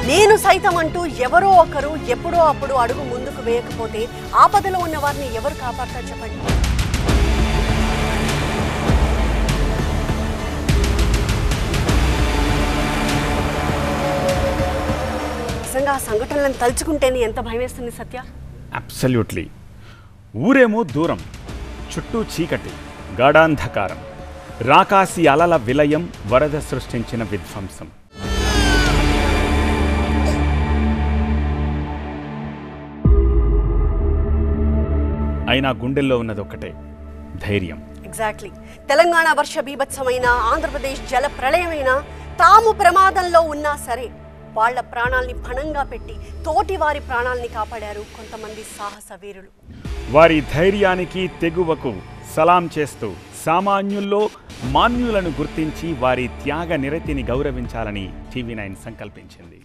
నేను సైతం అంటూ ఎవరో ఒకరు ఎప్పుడో అప్పుడు అడుగు ముందుకు వేయకపోతే ఆపదలో ఉన్న వారిని ఎవరు కాపాడతారు చెప్పండి నిజంగా ఆ సంఘటనలను తలుచుకుంటేనే ఎంత భయం వేస్తుంది సత్య అబ్సల్యూట్లీ ఊరేమో దూరం చుట్టూ చీకటి గాఢాంధకారం రాకాసి అలల విలయం వరద సృష్టించిన విధ్వంసం అయినా గుండెల్లో ఉన్నది ఒక్కటే ధైర్యం ఎగ్జాక్ట్లీ తెలంగాణ వర్ష బీభత్సమైన ఆంధ్రప్రదేశ్ జల ప్రళయమైన తాము ప్రమాదంలో ఉన్నా సరే వాళ్ళ ప్రాణాల్ని పణంగా పెట్టి తోటి వారి ప్రాణాల్ని కాపాడారు కొంతమంది సాహస వీరులు వారి ధైర్యానికి తెగువకు సలాం చేస్తూ సామాన్యుల్లో మాన్యులను గుర్తించి వారి త్యాగ నిరతిని గౌరవించాలని టీవీ నైన్ సంకల్పించింది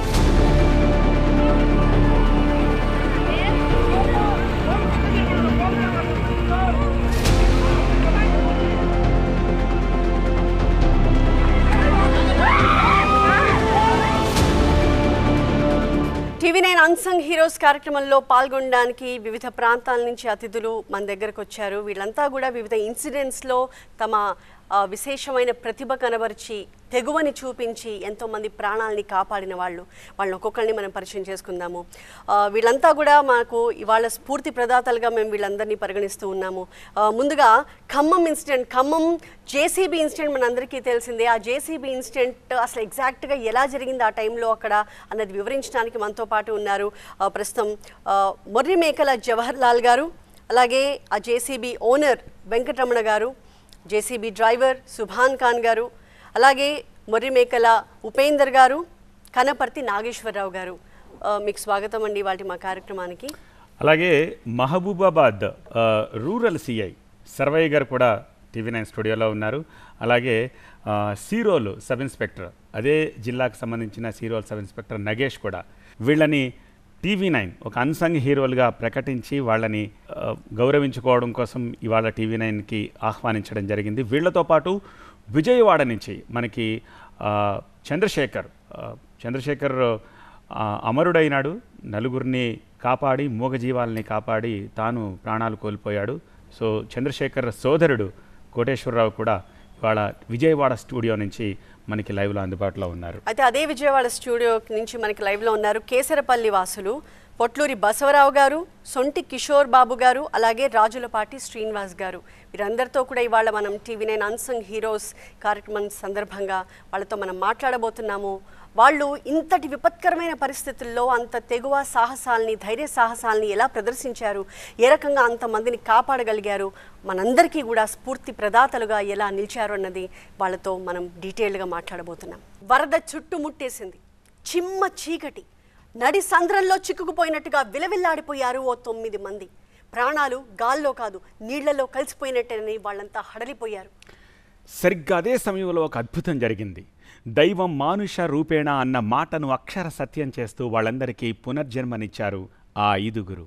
టీవీ నైన్ అన్సంగ్ హీరోస్ కార్యక్రమంలో పాల్గొనడానికి వివిధ ప్రాంతాల నుంచి అతిథులు మన దగ్గరకు వచ్చారు వీళ్ళంతా కూడా వివిధ ఇన్సిడెంట్స్లో తమ ఆ, విశేషమైన ప్రతిభ కనబరిచి తెగువని చూపించి ఎంతోమంది ప్రాణాలని కాపాడిన వాళ్ళు వాళ్ళని ఒక్కొక్కరిని మనం పరిచయం చేసుకుందాము ఆ, వీళ్ళంతా కూడా మాకు ఇవాళ స్ఫూర్తి ప్రదాతలుగా మేము వీళ్ళందరినీ పరిగణిస్తూ ఉన్నాము ఆ, ముందుగా Khammam incident Khammam JCB incident మనందరికీ తెలిసిందే ఆ జేసీబీ ఇన్సిడెంట్ అసలు ఎగ్జాక్ట్గా ఎలా జరిగింది ఆ టైంలో అక్కడ అన్నది వివరించడానికి మనతో పాటు ఉన్నారు ఆ, ప్రస్తుతం ఆ, మొర్రి మేకల జవహర్ లాల్ గారు అలాగే ఆ జేసీబీ ఓనర్ వెంకటరమణ గారు జేసీబీ డ్రైవర్ సుభాన్ ఖాన్ గారు అలాగే మొర్రి మేకల ఉపేందర్ గారు కనపర్తి నాగేశ్వరరావు గారు ఆ, మీకు స్వాగతం అండి వాటి మా కార్యక్రమానికి అలాగే మహబూబాబాద్ ఆ, రూరల్ సిఐ సర్వయ్య గారు కూడా టీవీ నైన్ స్టూడియోలో ఉన్నారు అలాగే ఆ, సీరోలు సబ్ ఇన్స్పెక్టర్ అదే జిల్లాకు సంబంధించిన సీరోల్ సబ్ ఇన్స్పెక్టర్ నగేష్ కూడా వీళ్ళని టీవీ నైన్ ఒక అన్సంగ్ హీరోలుగా ప్రకటించి వాళ్ళని ఆ, గౌరవించుకోవడం కోసం ఇవాళ టీవీ నైన్కి ఆహ్వానించడం జరిగింది వీళ్ళతో పాటు విజయవాడ నుంచి మనకి ఆ, చంద్రశేఖర్ ఆ, చంద్రశేఖర్ ఆ, అమరుడైనాడు నలుగురిని కాపాడి మూగజీవాలని కాపాడి తాను ప్రాణాలు కోల్పోయాడు సో చంద్రశేఖర్ సోదరుడు కోటేశ్వరరావు కూడా ఇవాళ విజయవాడ స్టూడియో నుంచి మనకి లైవ్లో అందుబాటులో ఉన్నారు అయితే అదే విజయవాడ స్టూడియో నుంచి మనకి లైవ్లో ఉన్నారు కేసరపల్లి వాసులు పొట్లూరి బసవరావు గారు సొంటి కిషోర్ బాబు గారు అలాగే రాజులపాటి శ్రీనివాస్ గారు వీరందరితో కూడా ఇవాళ మనం టీవీ నైన్ అన్సంగ్ హీరోస్ కార్యక్రమం సందర్భంగా వాళ్ళతో మనం మాట్లాడబోతున్నాము వాళ్ళు ఇంతటి విపత్కరమైన పరిస్థితుల్లో అంత తెగువ సాహసాల్ని ధైర్య సాహసాల్ని ఎలా ప్రదర్శించారు ఏ రకంగా అంతమందిని కాపాడగలిగారు మనందరికీ కూడా స్ఫూర్తి ప్రదాతలుగా ఎలా నిలిచారు అన్నది వాళ్ళతో మనం డీటెయిల్డ్గా మాట్లాడబోతున్నాం వరద చుట్టుముట్టేసింది చిమ్మ చీకటి నడి సంద్రంలో చిక్కుకుపోయినట్టుగా విలవిల్లాడిపోయారు ఓ తొమ్మిది మంది ప్రాణాలు గాల్లో కాదు నీళ్లలో కలిసిపోయినట్టేనని వాళ్ళంతా హడలిపోయారు సరిగ్గా అదే సమయంలో ఒక అద్భుతం జరిగింది దైవం మానుష రూపేణ అన్న మాటను అక్షర సత్యం చేస్తూ వాళ్ళందరికీ పునర్జన్మనిచ్చారు ఆ ఐదుగురు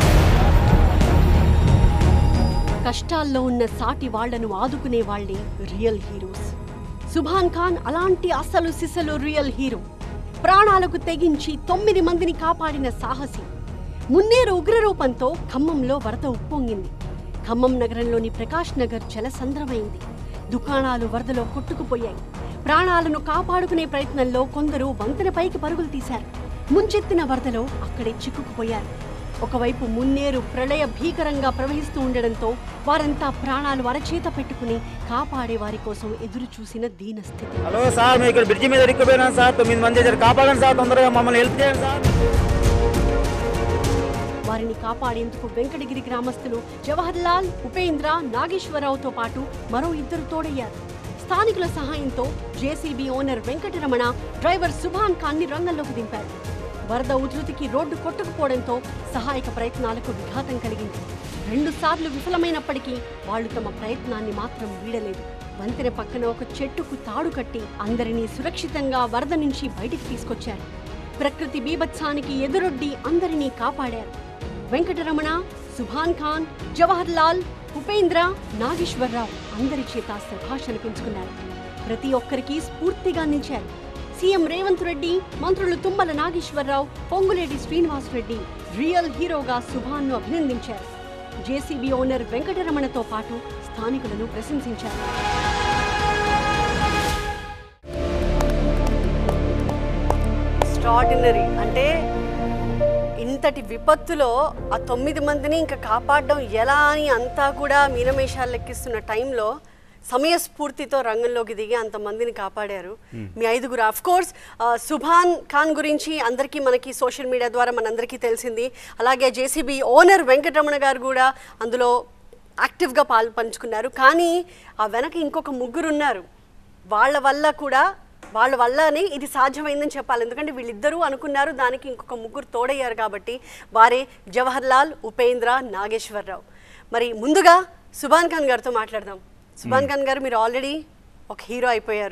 కష్టాల్లో ఉన్న సాటి వాళ్లను ఆదుకునే వాళ్లే రియల్ హీరోస్ సుభాన్ ఖాన్ అలాంటి అసలు సిసలు రియల్ హీరో ప్రాణాలకు తెగించి తొమ్మిది మందిని కాపాడిన సాహసి మున్నేరు ఉగ్రరూపంతో ఖమ్మంలో వరద ఉప్పొంగింది ఖమ్మం నగరంలోని ప్రకాష్ నగర్ జలసంద్రమైంది దుకాణాలు వరదలో కొట్టుకుపోయాయి ప్రాణాలను కాపాడుకునే ప్రయత్నంలో కొందరు వంతెనపైకి పరుగులు తీశారు ముంచెత్తిన వరదలో అక్కడే చిక్కుకుపోయారు ఒకవైపు మున్నేరు ప్రళయ భీకరంగా ప్రవహిస్తూ ఉండడంతో వారంతా ప్రాణాలు అరచేత పెట్టుకుని కాపాడే వారి కోసం ఎదురు చూసిన దీనస్థితి హలో సార్ మేము ఇక్కడ బ్రిడ్జి మీద ఇరుక్కుపోయినాం సార్ తొమ్మిది మంది జర కాపాడండి సార్ తొందరగా మమ్మల్ని హెల్ప్ చేయండి సార్ వారిని కాపాడేందుకు వెంకటగిరి గ్రామస్తులు జవహర్ లాల్ ఉపేంద్ర నాగేశ్వరరావుతో పాటు మరో ఇద్దరు తోడయ్యారు స్థానికుల సహాయంతో JCB owner Venkataramana driver Subhan Khan ని రంగంలోకి దింపారు వరద ఉధృతికి రోడ్డు కొట్టుకుపోవడంతో సహాయక ప్రయత్నాలకు విఘాతం కలిగింది రెండు సార్లు విఫలమైనప్పటికీ వాళ్ళు తమ ప్రయత్నాన్ని మాత్రం వీడలేదు వంతెన పక్కన ఒక చెట్టుకు తాడు కట్టి అందరినీ సురక్షితంగా వరద నుంచి బయటికి తీసుకొచ్చారు ప్రకృతి బీభత్సానికి ఎదురొడ్డి అందరినీ కాపాడారు వెంకటరమణ సుభాన్ ఖాన్ జవహర్ లాల్ ఉపేంద్ర నాగేశ్వరరావు అందరి చేత శభాష్ అనిపించుకున్నారు ప్రతి ఒక్కరికి స్ఫూర్తిగా నిలిచారు సీఎం రేవంత్ రెడ్డి మంత్రులు తుమ్మల నాగేశ్వరరావు పొంగులేటి శ్రీనివాస్ రెడ్డి రియల్ హీరోగా సుభాన్ను అభినందించారు జేసీబీ ఓనర్ వెంకటరమణతో పాటు స్థానికులను ప్రశంసించారు ఎక్స్ట్రాడినరీ అంటే ఇంతటి విపత్తులో ఆ తొమ్మిది మందిని ఇంకా కాపాడడం ఎలా అని అంతా కూడా మీనమేషాలు లెక్కిస్తున్న టైంలో సమయస్ఫూర్తితో రంగంలోకి దిగి అంతమందిని కాపాడారు మీ ఐదుగురు అఫ్ కోర్స్ సుభాన్ ఖాన్ గురించి అందరికీ మనకి సోషల్ మీడియా ద్వారా మనందరికీ తెలిసింది అలాగే జేసీబీ ఓనర్ వెంకటరమణ గారు కూడా అందులో యాక్టివ్గా పాలు పంచుకున్నారు కానీ ఆ వెనక ఇంకొక ముగ్గురు ఉన్నారు వాళ్ళ వల్ల కూడా వాళ్ళ వల్లనే ఇది సాధ్యమైందని చెప్పాలి ఎందుకంటే వీళ్ళిద్దరూ అనుకున్నారు దానికి ఇంకొక ముగ్గురు తోడయ్యారు కాబట్టి వారే జవహర్ లాల్ ఉపేంద్ర నాగేశ్వరరావు మరి ముందుగా సుభాన్ ఖాన్ గారితో మాట్లాడదాం సుభాన్ ఖాన్ గారు మీరు ఆల్రెడీ ఒక హీరో అయిపోయారు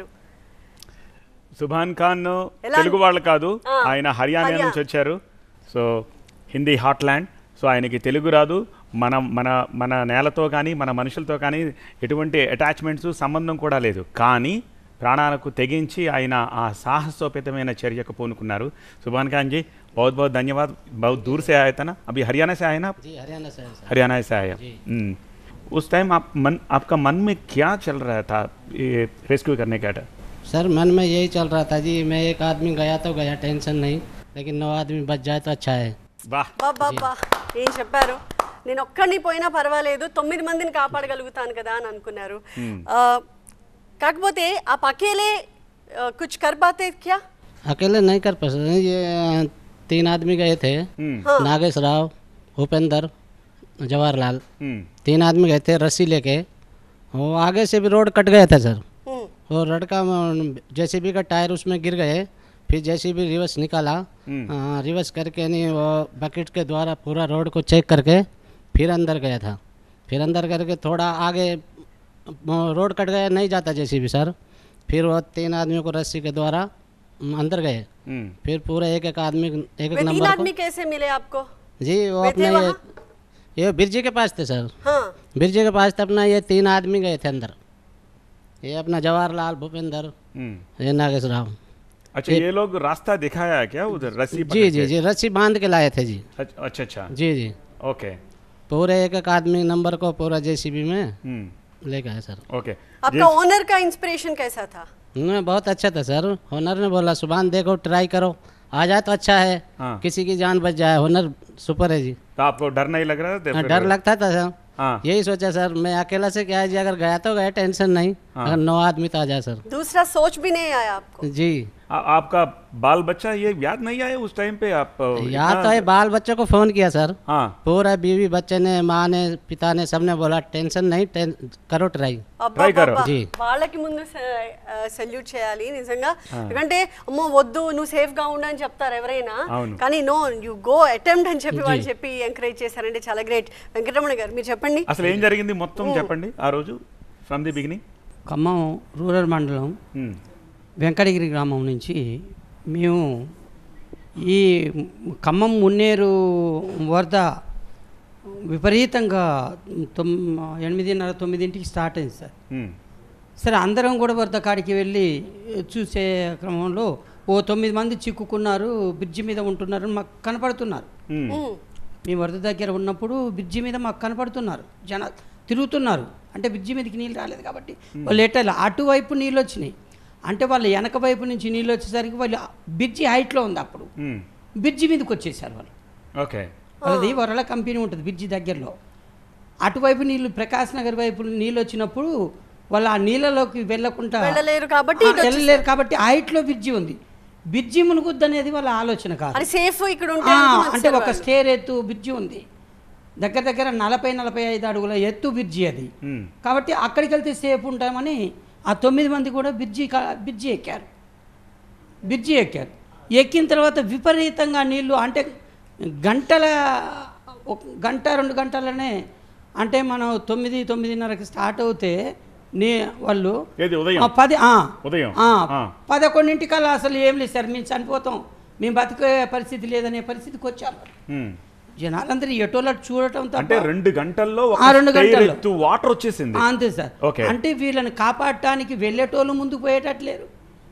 సుభాన్ ఖాన్ ఎలా? తెలుగు వాళ్ళు కాదు ఆ, ఆయన హర్యానా హర్యా- నుంచి వచ్చారు సో హిందీ హార్ట్లాండ్ సో ఆయనకి తెలుగు రాదు మన మన మన నేలతో కానీ మన మనుషులతో కానీ ఎటువంటి అటాచ్మెంట్స్ సంబంధం కూడా లేదు కానీ ప్రాణాలకు తెగించి ఆయన ఆ సాహసోపేతమైన చర్యకు పూనుకున్నారు సుభాన్ ఖాన్ जी बहुत बहुत धन्यवाद बहुत दूर से आया था ना अभी हरियाणा से आए ना आप जी हरियाणा से है सर हरियाणा से आए आप। जी। हम्म। उस टाइम आप मन आपका मन में क्या चल रहा था ये रेस्क्यू करने का सर मन में यही चल रहा था जी मैं एक आदमी गया तो गया टेंशन नहीं लेकिन नौ आदमी बच जाए तो अच्छा है वाह బాబా ఏం చెప్పారు నేను ఒక్కడిని పోయినా పర్వాలేదు తొమ్మిది మందిని కాపాడగలుగుతాను కదా అని అనుకున్నారు ఆ, కాకపోతే ఆ పకేలే కుచ్ కర్ పాతే క్యా अकेले नहीं कर पा सकते ये तीन आदमी गए थे हम्म नागेश राव भूपेंद्र जवाहरलाल हम्म तीन आदमी गए थे रस्सी लेके वो आगे से भी रोड कट गया था सर హ్మ్. वो लड़का जेसीबी का टायर उसमें गिर गए फिर जेसीबी रिवर्स निकाला हम्म। हाँ, रिवर्स करके नहीं वो बकेट के द्वारा पूरा रोड को चेक करके फिर अंदर गया था फिर अंदर करके थोड़ा आगे वो रोड कट गया नहीं जाता जेसीबी सर फिर वो तीन आदमियों को रस्सी के द्वारा हम अंदर गए हम्म फिर पूरे एक एक आदमी एक एक वे तीन नंबर आदमी को कैसे मिले आपको जी वो वे थे अपने ये वहाँ? ये बिरजी के पास थे सर हाँ बिरजी के पास तो अपना ये तीन आदमी गए थे अंदर ये अपना जवाहरलाल भूपेंद्र हम्म ये नागेश राव अच्छा ये लोग रास्ता दिखाया क्या उधर रस्सी जी पकड़ जी के? जी रस्सी बांध के लाए थे जी अच्छा अच्छा अच्छा जी जी ओके पूरे एक एक आदमी नंबर को पूरा जेसीबी में हम्म लेके आए सर ओके आपका ओनर का इंस्पिरेशन कैसा था नहीं बहुत अच्छा था सर हुनर ने बोला सुबह देखो ट्राई करो आ जाए तो अच्छा है हाँ। किसी की जान बच जाए हुनर सुपर है जी तो आपको डर नहीं लग रहा था हाँ, फिर? डर लगता था सर हाँ यही सोचा सर मैं अकेला से क्या है जी अगर गया तो गया टेंशन नहीं हाँ। अगर नौ आदमी तो आ जाए सर दूसरा सोच भी नहीं आया आपको जी आ, आपका बाल बच्चा ये याद नहीं आया उस टाइम पे आप अ, याद इतना- तो है बाल बच्चों को फोन किया सर हाँ पूरा बीवी बच्चे ने माँ ने पिता ने सबने बोला टेंशन नहीं टें, करो ट्राई అబ్బా, Try కరో. అబ్బా. జీ. వాళ్ళకి ముందు సెల్యూట్ చేయాలి నిజంగా ఎందుకంటే అమ్మో వద్దు నువ్వు సేఫ్ గా ఉండు అని చెప్తారు ఎవరైనా అవును. కానీ నో యు గో అటెంప్ట్ అని చెప్పి వాళ్ళు చెప్పి ఎంకరేజ్ చేశారంటే చాలా గ్రేట్ వెంకటరమణ గారు మీరు చెప్పండి అసలు ఏం జరిగింది మొత్తం చెప్పండి ఆ రోజు from the beginning Khammam rural మండలం వెంకటగిరి గ్రామం నుంచి మేము ఈ ఖమ్మం మున్నేరు వరద విపరీతంగా తొమ్ ఎనిమిదిన్నర తొమ్మిదింటికి స్టార్ట్ అయింది సార్ సరే అందరం కూడా వరద కాడికి వెళ్ళి చూసే క్రమంలో ఓ తొమ్మిది మంది చిక్కుకున్నారు బ్రిడ్జి మీద ఉంటున్నారు మాకు కనపడుతున్నారు ఉమ్. మేము వరద దగ్గర ఉన్నప్పుడు బ్రిడ్జి మీద మాకు కనపడుతున్నారు జన తిరుగుతున్నారు అంటే బ్రిడ్జి మీదకి నీళ్ళు రాలేదు కాబట్టి వాళ్ళు ఎట్టాలి అటువైపు నీళ్ళు వచ్చినాయి అంటే వాళ్ళు వెనక వైపు నుంచి నీళ్ళు వచ్చేసరికి వాళ్ళు బ్రిడ్జి హైట్లో ఉంది అప్పుడు బ్రిడ్జి మీదకి వచ్చేసారు వాళ్ళు ఓకే వాళ్ళది వరల కంపెనీ ఉంటుంది బ్రిడ్జి దగ్గరలో అటువైపు నీళ్ళు ప్రకాశ్ నగర్ వైపు నీళ్ళు వచ్చినప్పుడు వాళ్ళు ఆ నీళ్ళలోకి వెళ్ళకుండా వెళ్ళలేరు కాబట్టి ఆ, ఇటు వచ్చేసారు. వెళ్ళలేరు కాబట్టి హైట్లో బ్రిడ్జి ఉంది బ్రిడ్జి మునుగుద్ది అనేది వాళ్ళ ఆలోచన కాదు అది సేఫ్ ఇక్కడ ఉంటే ఆ, అనుకుని అంటే వచ్చారు ఒక వాళ్ళు. స్టేర్ ఎత్తు బ్రిడ్జి ఉంది దగ్గర దగ్గర నలభై నలభై ఐదు అడుగుల ఎత్తు బ్రిడ్జి అది కాబట్టి అక్కడికి వెళ్తే సేఫ్ ఉంటామని ఆ తొమ్మిది మంది కూడా బ్రిడ్జి కా- బ్రిడ్జి ఎక్కారు బ్రిడ్జి ఎక్కారు ఎక్కిన తర్వాత విపరీతంగా నీళ్లు అంటే గంటల ఒక గంట రెండు గంటలనే అంటే మనం తొమ్మిది తొమ్మిదిన్నరకి స్టార్ట్ అవుతే నీ వాళ్ళు ఏది ఉదయం ఆ, పది ఆ, ఉదయం ఆ, ఆ. పదకొండింటికల్లా అసలు ఏం లేదు సార్ మేము చనిపోతాం మేము బతికే పరిస్థితి లేదనే పరిస్థితికి వచ్చారు మ్మ్. జనాలందరూ ఎటోలా చూడటం అంటే తప్ప రెండు గంటల్లో ఒక ఆ, రెండు స్టైర్ గంటల్లో. ఎత్తు వాటర్ వచ్చేసింది ఆ, అంతే సార్ ఓకే. అంటే వీళ్ళని కాపాడటానికి వెళ్ళేటోళ్ళు ముందుకు పోయేటట్లేరు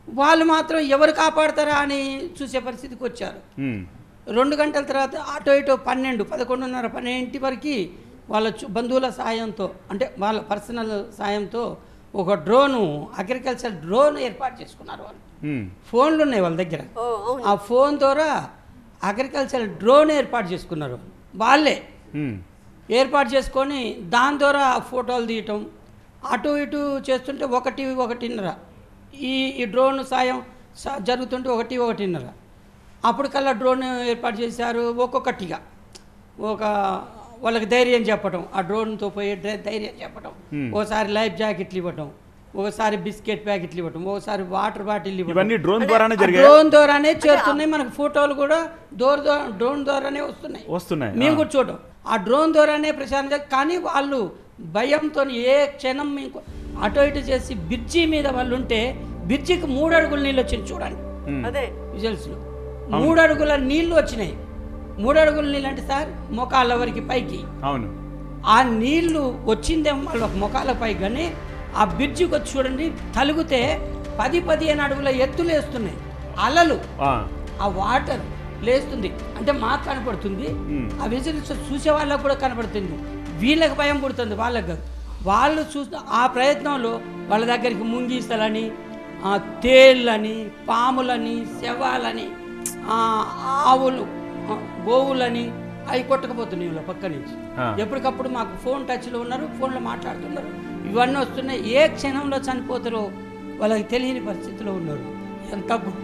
వాళ్ళు మాత్రం ఎవరు కాపాడతారా అని చూసే పరిస్థితికి వచ్చారు ఉమ్, రెండు గంటల తర్వాత ఆటో ఇటో పన్నెండు పదకొండున్నర పన్నెండింటి వరకు వాళ్ళ చు- బంధువుల సాయంతో అంటే వాళ్ళ పర్సనల్ సాయంతో ఒక డ్రోను అగ్రికల్చర్ డ్రోన్ ఏర్పాటు చేసుకున్నారు వాళ్ళు ఉమ్, ఫోన్లు ఉన్నాయి వాళ్ళ దగ్గర ఓ అవును ఆ ఫోన్ ద్వారా అగ్రికల్చర్ డ్రోన్ ఏర్పాటు చేసుకున్నారు వాళ్ళే ఉమ్, ఏర్పాటు చేసుకొని దాని ద్వారా ఫోటోలు తీయటం అటు ఇటు చేస్తుంటే ఒకటి ఒకటిన్నర ఈ ఈ డ్రోన్ సాయం స- జరుగుతుంటే ఒకటి ఒకటిన్నర అప్పుడు కల్లా డ్రోన్ ఏర్పాటు చేశారు ఒక్కొక్కటిగా ఒక వాళ్ళకి ధైర్యం చెప్పటం ఆ డ్రోన్తో పోయి ధై- ధైర్యం చెప్పటం ఓసారి లైఫ్ జాకెట్లు ఇవ్వటం ఒకసారి బిస్కెట్ ప్యాకెట్లు ఇవ్వటం ఒకసారి వాటర్ బాటిల్ ఇవ్వటం ఇవన్నీ డ్రోన్ ద్వారానే జరిగాయి డ్రోన్ ద్వారానే చేరుతున్నాయి మనకు ఫోటోలు కూడా డోర్ ద్వా- డ్రోన్ ద్వారానే వస్తున్నాయి వస్తున్నాయి మేము ఆ. కూడా చూడడం ఆ డ్రోన్ ద్వారానే ప్రచారం చేయాలి కానీ వాళ్ళు భయంతో ఏ క్షణం మీకు అటు ఇటు చేసి బ్రిడ్జి మీద వాళ్ళు ఉంటే బ్రిడ్జికి మూడు అడుగుల నీళ్ళు వచ్చింది చూడండి అదే విజువల్స్లో మూడు అడుగుల నీళ్లు వచ్చినాయి మూడు అడుగుల నీళ్ళు అంటే సార్ మొకాళ్ళ వరకు పైకి అవును ఆ నీళ్లు వచ్చిందేమో వాళ్ళ మొఖాల పై కానీ ఆ బ్రిడ్జికి వచ్చి చూడండి తలుగుతే పది పదిహేను అడుగుల ఎత్తులు వేస్తున్నాయి అలలు ఆ, ఆ వాటర్ లేస్తుంది అంటే మాకు కనపడుతుంది మ్మ్. ఆ విజిల్స్ చూసే వాళ్ళకు కూడా కనపడుతుంది వీళ్ళకి భయం పుడుతుంది వాళ్ళకి కాదు వాళ్ళు చూస్తూ ఆ ప్రయత్నంలో వాళ్ళ దగ్గరికి ముంగీసలని ఆ, తేళ్ళని పాములని శవాలని ఆ, ఆవులు ఆ, గోవులని అవి కొట్టకపోతున్నాయి వీళ్ళ పక్క నుంచి ఆ. ఎప్పటికప్పుడు మాకు ఫోన్ టచ్లో ఉన్నారు ఫోన్లో మాట్లాడుతున్నారు ఇవన్నీ వస్తున్నాయి ఏ క్షణంలో చనిపోతారో వాళ్ళకి తెలియని పరిస్థితిలో ఉన్నారు ఎంత గు-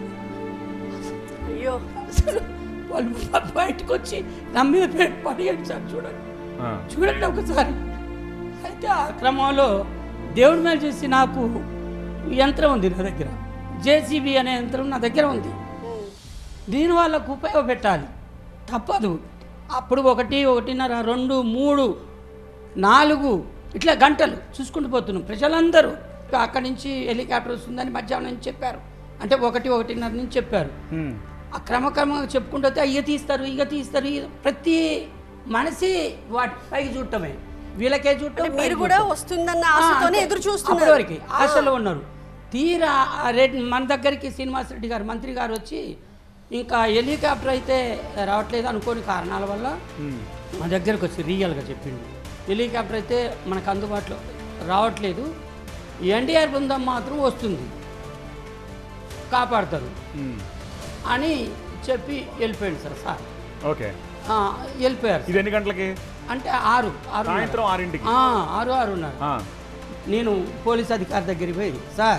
అయ్యో వాళ్ళు బయటకు వచ్చి నా మీద పెట్టి పడియండి సార్ చూడండి ఆ, చూడండి ఒకసారి అయితే ఆ క్రమంలో దేవుడి మీద చేసి నాకు యంత్రం ఉంది నా దగ్గర జేసీబీ అనే యంత్రం నా దగ్గర ఉంది దీని వాళ్ళకు ఉపయోగపెట్టాలి తప్పదు అప్పుడు ఒకటి ఒకటిన్నర రెండు మూడు నాలుగు ఇట్లా గంటలు చూసుకుంటూ పోతున్నాం ప్రజలందరూ ఇక అక్కడి నుంచి హెలికాప్టర్ వస్తుందని మధ్యాహ్నం నుంచి చెప్పారు అంటే ఒకటి ఒకటిన్నర నుంచి చెప్పారు ఉమ్, ఆ క్రమక్రమంగా చెప్పుకుంటూ వస్తే ఇక తీస్తారు ఇక తీస్తారు ఇక ప్రతి మనిషి వాటి పైకి చూడటమే వీళ్ళకే చూడటం అంటే మీరు పైకి కూడా చూడటం. వస్తుందన్న ఆ, ఆశతోనే అంతే. ఎదురు అప్పటి చూస్తున్నారు వరకు ఆశలో ఉన్నారు తీరా ఆ రెడ్డి మన దగ్గరికి శ్రీనివాస్ రెడ్డి గారు మంత్రి గారు వచ్చి ఇంకా హెలికాప్టర్ అయితే రావట్లేదు అనుకోని కారణాల వల్ల ఉమ్, మా దగ్గరకు వచ్చి రియల్గా చెప్పిండు హెలికాప్టర్ అయితే మనకు అందుబాటులో రావట్లేదు ఎన్టీఆర్ బృందం మాత్రం వస్తుంది కాపాడతారు ఉమ్, అని చెప్పి వెళ్ళిపోయాడు సార్ సార్ ఓకే ఆ, వెళ్ళిపోయారు ఇది ఎన్ని గంటలకి అంటే ఆరు ఆరు సాయంత్రం ఆరింటికి ఆరు ఆరున్నర ఆ, నేను పోలీస్ అధికారి దగ్గరికి పోయి సార్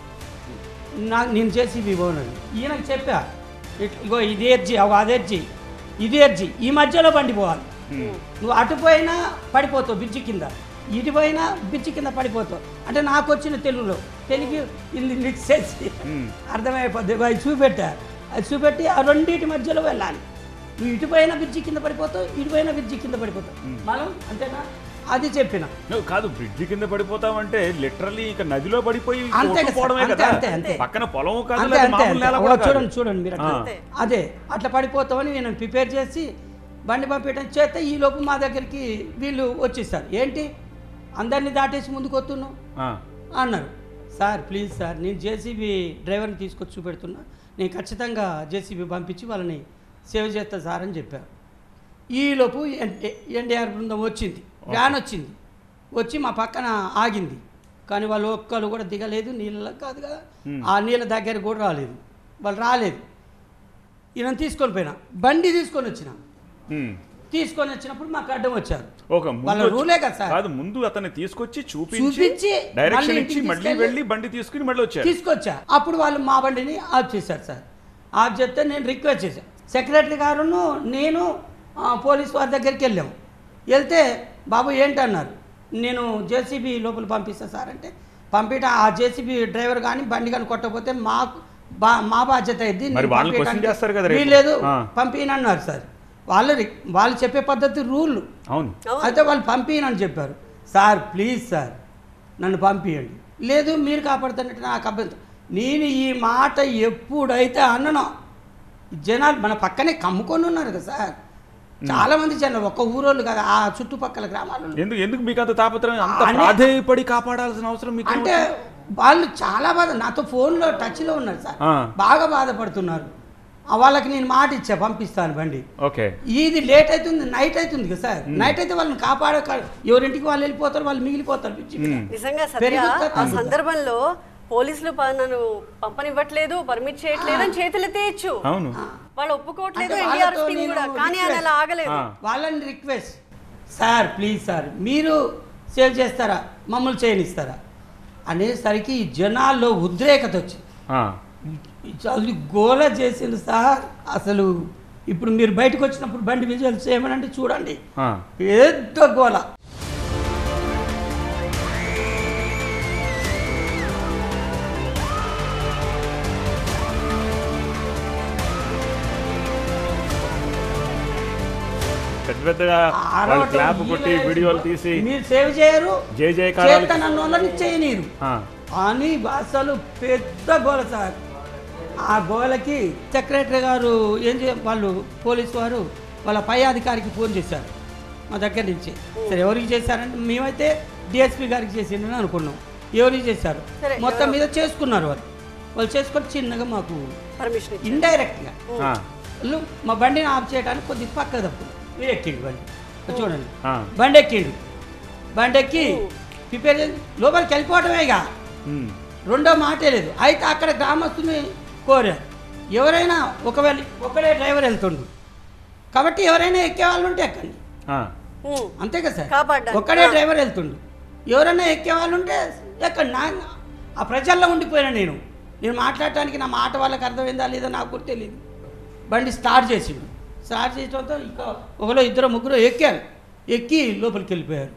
నా నేను జేసీబీ ఓనర్ ఈయనకు చెప్పా ఇట్- ఇగో ఇది ఎర్జీ అగో అది ఎర్జీ ఇది ఎర్జీ ఈ మధ్యలో బండి పోవాలి ఉమ్, నువ్వు అటు పోయినా పడిపోతావు బ్రిడ్జి కింద ఇటు పోయినా బ్రిడ్జి కింద పడిపోతావు అంటే నాకు వచ్చిన తెలుగులో తెలుగు ఇది మిక్స్ చేసి ఉమ్, అర్థమైపోద్ది ఇగో అది చూపెట్టా అది చూపెట్టి ఆ రెండింటి మధ్యలో వెళ్ళాలి నువ్వు ఇటు పోయినా బ్రిడ్జి కింద పడిపోతావు ఇటు పోయినా బ్రిడ్జి కింద పడిపోతావు మనం అంతేనా అది చెప్పిన నువ్వు కాదు బ్రిడ్జి కింద పడిపోతావంటే లిటరల్లీ ఇక నదిలో పడిపోయి అంతే కదా, కొట్టుకుపోవడమే అంతే, కదా అంతే, అంతే. పక్కన పొలం కాదు అంతే లేదా అంతే మామూలు అంతే. నేల ఓ, కూడా కాదు. చూడండి చూడండి మీరు అట్లా. ఆ. అదే అట్లా పడిపోతామని నేను ప్రిపేర్ చేసి బండి పంపించడం చేస్తే ఈ లోపు మా దగ్గరికి వీళ్ళు వచ్చేసారు ఏంటి అందరినీ దాటేసి ముందుకు వస్తున్నావు ఆ, అన్నారు సార్ ప్లీజ్ సార్ నేను జేసీబీ డ్రైవర్ని తీసుకొచ్చి చూపెడుతున్నా నేను ఖచ్చితంగా జేసీబీ పంపించి వాళ్ళని సేవ్ చేస్తా సార్ అని చెప్పారు ఈలోపు ఎన్టీఆర్ బృందం వచ్చింది వ్యాన్ వచ్చింది వచ్చి మా పక్కన ఆగింది కానీ వాళ్ళు ఒక్కరు కూడా దిగలేదు నీళ్ళ కాదు కదా ఆ నీళ్ళ దగ్గర కూడా రాలేదు వాళ్ళు రాలేదు ఈయన తీసుకొని పోయినా బండి తీసుకొని వచ్చిన ఉమ్. తీసుకొని వచ్చినప్పుడు మాకు అడ్డం వచ్చారు ఒక ముందు వాళ్ళ వచ్చి- రూలే కదా సార్ కాదు ముందు అతన్ని తీసుకొచ్చి చూపించి చూపించి డైరెక్షన్ మళ్ళీ ఇచ్చి ఇంటికి మళ్ళీ తీసుకెళ్ళి- వెళ్ళి బండి తీసుకుని మళ్ళీ వచ్చారు తీసుకొచ్చా అప్పుడు వాళ్ళు మా బండిని ఆఫ్ చేశారు సార్ ఆఫ్ చేస్తే నేను రిక్వెస్ట్ చేశాను సెక్రటరీ గారును నేను ఆ, పోలీస్ వారి దగ్గరికి వెళ్ళాము వెళ్తే బాబు ఏంటన్నారు నేను జేసీబీ లోపల పంపిస్తా సార్ అంటే పంపిట ఆ జేసీబీ డ్రైవర్ కానీ బండి కానీ కొట్టకపోతే మాకు బా మా బాధ్యత అయింది మరి వాళ్ళని question చేస్తారు కదా రేపు. లేదు ఆ. పంపినన్నారు సార్ వాళ్ళు రి- వాళ్ళు చెప్పే పద్ధతి రూల్ అవును అయితే వాళ్ళు పంపియనని చెప్పారు సార్ ప్లీజ్ సార్ నన్ను పంపియండి లేదు మీరు కాపాడుతున్నట్టు నాకు అభ్యంతరం నేను ఈ మాట ఎప్పుడైతే అన్ననో జనాలు మన పక్కనే కమ్ముకొని ఉన్నారు కదా సార్ చాలా మంది జనాలు ఒక్క ఊరోళ్ళు కదా ఆ చుట్టుపక్కల గ్రామాలలో ఎందుకు ఎందుకు మీకు అంత తాపత్రయం అంత అనే- ప్రాధేయపడి కాపాడాల్సిన అవసరం మీకు అంటే వాళ్ళు చాలా బాధ నాతో ఫోన్లో టచ్లో ఉన్నారు సార్ ఆ. బాగా బాధపడుతున్నారు ఆ వాళ్ళకి నేను మాట ఇచ్చా పంపిస్తాను బండి ఓకే ఇది లేట్ అవుతుంది నైట్ అవుతుంది కదా సార్ నైట్ అయితే వాళ్ళని కాపాడ ఎవరింటికి వాళ్ళు వెళ్ళిపోతారు వాళ్ళు మిగిలిపోతారు పిచ్చి పిల్ల. నిజంగా సత్య పెరుగుతా ఆ తగ్గుతా. సందర్భంలో పోలీసులు ప- నన్ను పంపనివ్వట్లేదు పర్మిట్ చేయట్లేదు అని చేతులు ఎత్తేయచ్చు అవును వాళ్ళు ఒప్పుకోవట్లేదు అంటే ఎన్డీఆర్ వాళ్ళతో టీం నేను కూడా కానీ ఆయన అలా ఆగలేదు ఆ. వాళ్ళని రిక్వెస్ట్ సార్ ప్లీజ్ సార్ మీరు సేవ్ చేస్తారా మమ్మల్ని చేయనిస్తారా అనేసరికి ఈ జనాల్లో ఉద్రేకత వచ్చింది ఆ. అది గోల చేసింది సార్ అసలు ఇప్పుడు మీరు బయటకు వచ్చినప్పుడు బండి విజువల్స్ చేయమనంటే చూడండి ఆ. పెద్ద గోల పెద్ద పెద్దగా వాళ్ళు అరవటం, క్లాప్ కొట్టి వీలైతే వీడియోలు తీసి మీరు సేవ్ చేయరు జై జయకారాలు చేస్తానన్న వాళ్ళని చేయనీరు ఆ. అని అసలు పెద్ద గోల సార్ ఆ గోలకి సెక్రటరీ గారు ఏం చే వాళ్ళు పోలీసు వారు వాళ్ళ పై అధికారికి ఫోన్ చేశారు మా దగ్గర నుంచి సరే ఎవరికి చేశారంటే మేమైతే డిఎస్పీ గారికి చేసిండని అనుకున్నాం ఎవరికి చేశారు సరే, మొత్తం మీద చేసుకున్నారు వాళ్ళు వాళ్ళు చేసుకొని చిన్నగా మాకు పర్మిషన్ ఇచ్చి ఇండైరెక్ట్గా ఆ. వాళ్ళు మా బండిని ఆఫ్ చేయడానికి కొద్దిగా పక్క తప్పు మీరు ఎక్కిండు బండి అది చూడండి ఆ. బండి ఎక్కిండు బండి ఎక్కి ప్రిపేర్ చేసి లోపలికి వెళ్ళిపోవటమేగా ఉమ్. రెండో మాటే లేదు అయితే అక్కడ గ్రామస్తుని కోరారు ఎవరైనా ఒకవేళ ఒకడే డ్రైవర్ వెళ్తుండు కాబట్టి ఎవరైనా ఎక్కే వాళ్ళు ఉంటే ఎక్కండి ఆ. ఉమ్. అంతే కదా సార్ కాపాడ్డానికి. ఒక్కడే ఆ. డ్రైవర్ వెళ్తుండు ఎవరైనా ఎక్కే వాళ్ళు ఉంటే ఎక్కండి నా ఆ ప్రజల్లో ఉండిపోయినా నేను నేను మాట్లాడటానికి నా మాట వాళ్ళకి అర్థమైందా లేదో నాకు కూడా తెలియదు బండి స్టార్ట్ చేసిండు స్టార్ట్ చేయడంతో ఇంకా ఒకలో ఇద్దరు ముగ్గురు ఎక్కారు ఎక్కి లోపలికి వెళ్ళిపోయారు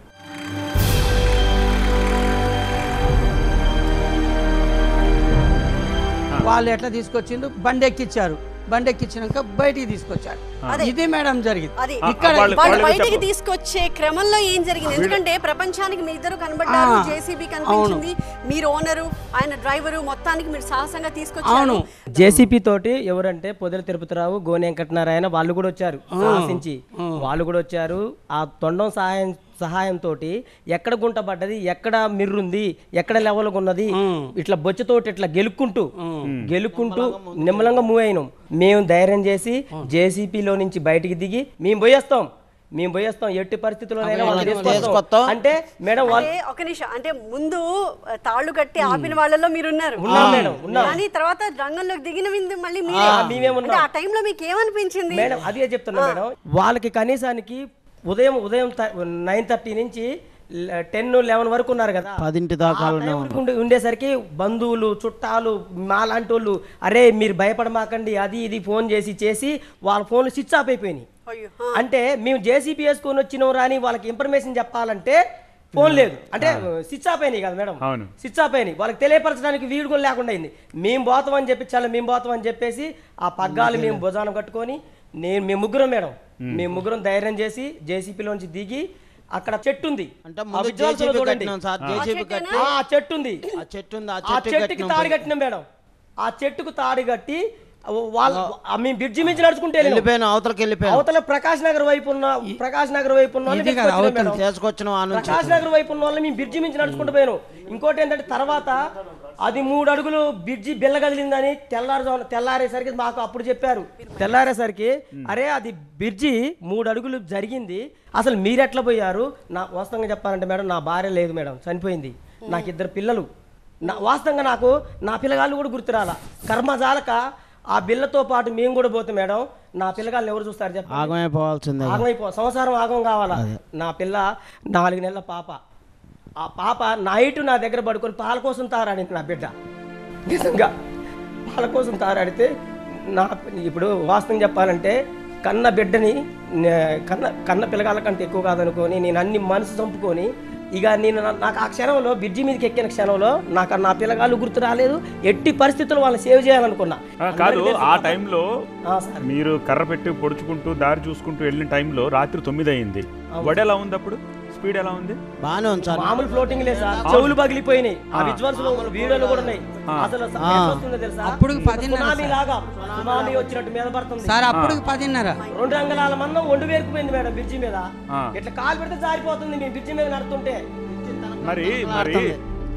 వాళ్ళు ఎట్లా తీసుకొచ్చిండు బండి ఎక్కిచ్చారు బండి ఎక్కించినాక బయటికి తీసుకొచ్చారు అదే. ఇది మేడం జరిగింది అది ఆ, ఇక్కడ వాళ్ళు- వాళ్ళు వాళ్ళకి బయటికి చెప్పు. తీసుకొచ్చే క్రమంలో ఏం జరిగింది ఎందుకంటే ప్రపంచానికి మీ ఇద్దరు కనబడ్డారు ఆ, జేసీబీ కనిపించింది మీరు ఓనరు ఆయన డ్రైవరు మొత్తానికి మీరు సాహసంగా తీసుకొచ్చారు అవును జేసీపీ తోటి ఎవరంటే పొదల తిరుపతిరావు గోని వెంకటనారాయణ వాళ్ళు కూడా వచ్చారు సాహసించి వాళ్ళు కూడా వచ్చారు ఆ తొండం సహాయం సహాయంతో ఎక్కడ గుంట పడ్డది ఎక్కడ మిర్రుంది ఎక్కడ లెవెల్ ఉన్నది ఇట్లా బొచ్చుతోటి ఇట్లా గెలుక్కుంటూ గెలుక్కుంటూ నిమ్మలంగా మూవ్ అయినాం మేము ధైర్యం చేసి జేసీపీలో నుంచి బయటికి దిగి మేము పోయేస్తాం మేము పోయేస్తాం ఎట్టి పరిస్థితుల్లోనైనా వాళ్ళని తీసుకొస్తాం అంటే మేడం వాళ్ళు అంటే ఒక నిమిషం అంటే ముందు ఆ, తాళ్ళు కట్టి ఆపిన వాళ్ళలో మీరు ఉన్నారు ఉన్నాం మేడం, ఉన్నాం. కానీ తర్వాత రంగంలోకి దిగిన విందు మళ్ళీ ఆ, మీరే మేమే ఉన్నాం. అంటే ఆ టైంలో మీకు ఏమనిపించింది మేడం అదే చెప్తున్నా మేడం వాళ్ళకి కనీసానికి ఉదయం ఉదయం నైన్ థర్టీ నుంచి టెన్ లెవెన్ వరకు ఉన్నారు కదా పదింటి దాకా ఆ ఉన్నాం. టైం వరకు ఉండే- ఉండేసరికి బంధువులు చుట్టాలు మాలాంటి వాళ్ళు అరే మీరు భయపడమాకండి అది ఇది ఫోన్ చేసి చేసి వాళ్ళ ఫోన్లు స్విచ్ ఆఫ్ అయిపోయినాయి అయ్యో ఆ. అంటే మేము జేసీపీ వేసుకొని వచ్చినాం రాని వాళ్ళకి ఇన్ఫర్మేషన్ చెప్పాలంటే ఫోన్ లేదు అంటే స్విచ్ ఆఫ్ అయినాయి కదా మేడం అవును. స్విచ్ ఆఫ్ అయినాయి వాళ్ళకి తెలియపరచడానికి వీలు కూడా లేకుండా అయింది మేము పోతాం అని చెప్పి చాలా మేము పోతాం అని చెప్పేసి ఆ పగ్గాలు మేము భుజాన కట్టుకొని నేను మేము ముగ్గురం మేడం మేము ముగ్గురం ధైర్యం చేసి జేసీపీలోంచి దిగి అక్కడ చెట్టు ఉంది అంటే ఆ ముందు visuals లో జేసీబీ చూడండి. కట్టినాం సార్ జేసీబీ చెట్టేనా? కట్టి ఆ చెట్టు ఉంది ఆ చెట్టు ఉంది ఆ ఆ చెట్టు చెట్టుకి కట్టినాం తాడి పైకి. కట్టినాం మేడం ఆ చెట్టుకు తాడి కట్టి వాళ్ళ ఆ మేము బ్రిడ్జి మించి నడుచుకుంటే వెళ్ళినాం. వెళ్ళిపోయాను అవతలకి వెళ్ళిపోయాను అవతల ప్రకాష్ నగర్ వైపు ఉన్న ప్రకాష్ నగర్ వైపు ఉన్న వాళ్ళని ఇది కదా, తీసుకొచ్చినాం అవతల మేడం. చేసుకొచ్చిన ఆ నుంచి ప్రకాష్ నగర్ వైపు ఉన్న వాళ్ళని మేము బ్రిడ్జి మించి నడుచుకుంటూ పోయాను ఇంకోటి ఏంటంటే తర్వాత అది మూడు అడుగులు బ్రిడ్జి బిల్ల కదిలిందని తెల్లారు తెల్లారేసరికి మాకు అప్పుడు చెప్పారు తెల్లారేసరికి అరే అది బ్రిడ్జి మూడు అడుగులు జరిగింది అసలు మీరు ఎట్లా పోయారు నా వాస్తవంగా చెప్పాలంటే మేడం నా భార్య లేదు మేడం చనిపోయింది నాకు ఇద్దరు పిల్లలు నా వాస్తవంగా నాకు నా పిల్లగాళ్ళు కూడా గుర్తురాల కర్మ జాలక ఆ బిల్లతో పాటు మేము కూడా పోతాం మేడం నా పిల్లగాళ్ళని ఎవరు చూస్తారు చెప్పండి ఆగమైపోవాల్సిందే ఆగమైపో సంవత్సరం ఆగం కావాలా నా పిల్ల నాలుగు నెలల పాప ఆ పాప నైట్ నా దగ్గర పడుకొని పాల కోసం తారాడింది నా బిడ్డ నిజంగా పాల కోసం తారాడితే నా ఇప్పుడు వాస్తవం చెప్పాలంటే కన్న బిడ్డని నే- కన్న కన్న పిల్లగాళ్ళ కంటే ఎక్కువ కాదనుకొని నేను అన్ని మనసు చంపుకొని ఇక నేను నా- నాకు ఆ క్షణంలో బ్రిడ్జి మీదకి ఎక్కిన క్షణంలో నాకు నా పిల్లగాళ్ళు గుర్తు రాలేదు ఎట్టి పరిస్థితుల్లో వాళ్ళని సేవ్ చేయాలనుకున్నా ఆ, కాదు ఆ టైంలో ఆ, సార్. మీరు కర్ర పెట్టి పొడుచుకుంటూ దారి చూసుకుంటూ వెళ్ళిన టైంలో రాత్రి తొమ్మిది అయింది వడ ఎలా ఉంది అప్పుడు స్పీడ్ ఎలా ఉంది బాగానే ఉంది సార్ మామూలు ఫ్లోటింగ్ లేదు సార్ చెవులు పగిలిపోయినాయి ఆ విజువల్స్ లో వీడియోలు కూడా ఉన్నాయి అసలు ఎట్లా వస్తుందో తెలుసా అప్పుడు పదిన్నర సునామీ లాగా సునామీ వచ్చినట్టు మీద పడుతుంది సార్ అప్పుడు పదిన్నర రెండు అంగళాల మందం ఒండు వేరుకుపోయింది మేడం బ్రిడ్జి మీద ఆ. ఇట్లా కాలు పెడితే జారిపోతుంది మేము బ్రిడ్జి మీద నడుతుంటే మరి మరి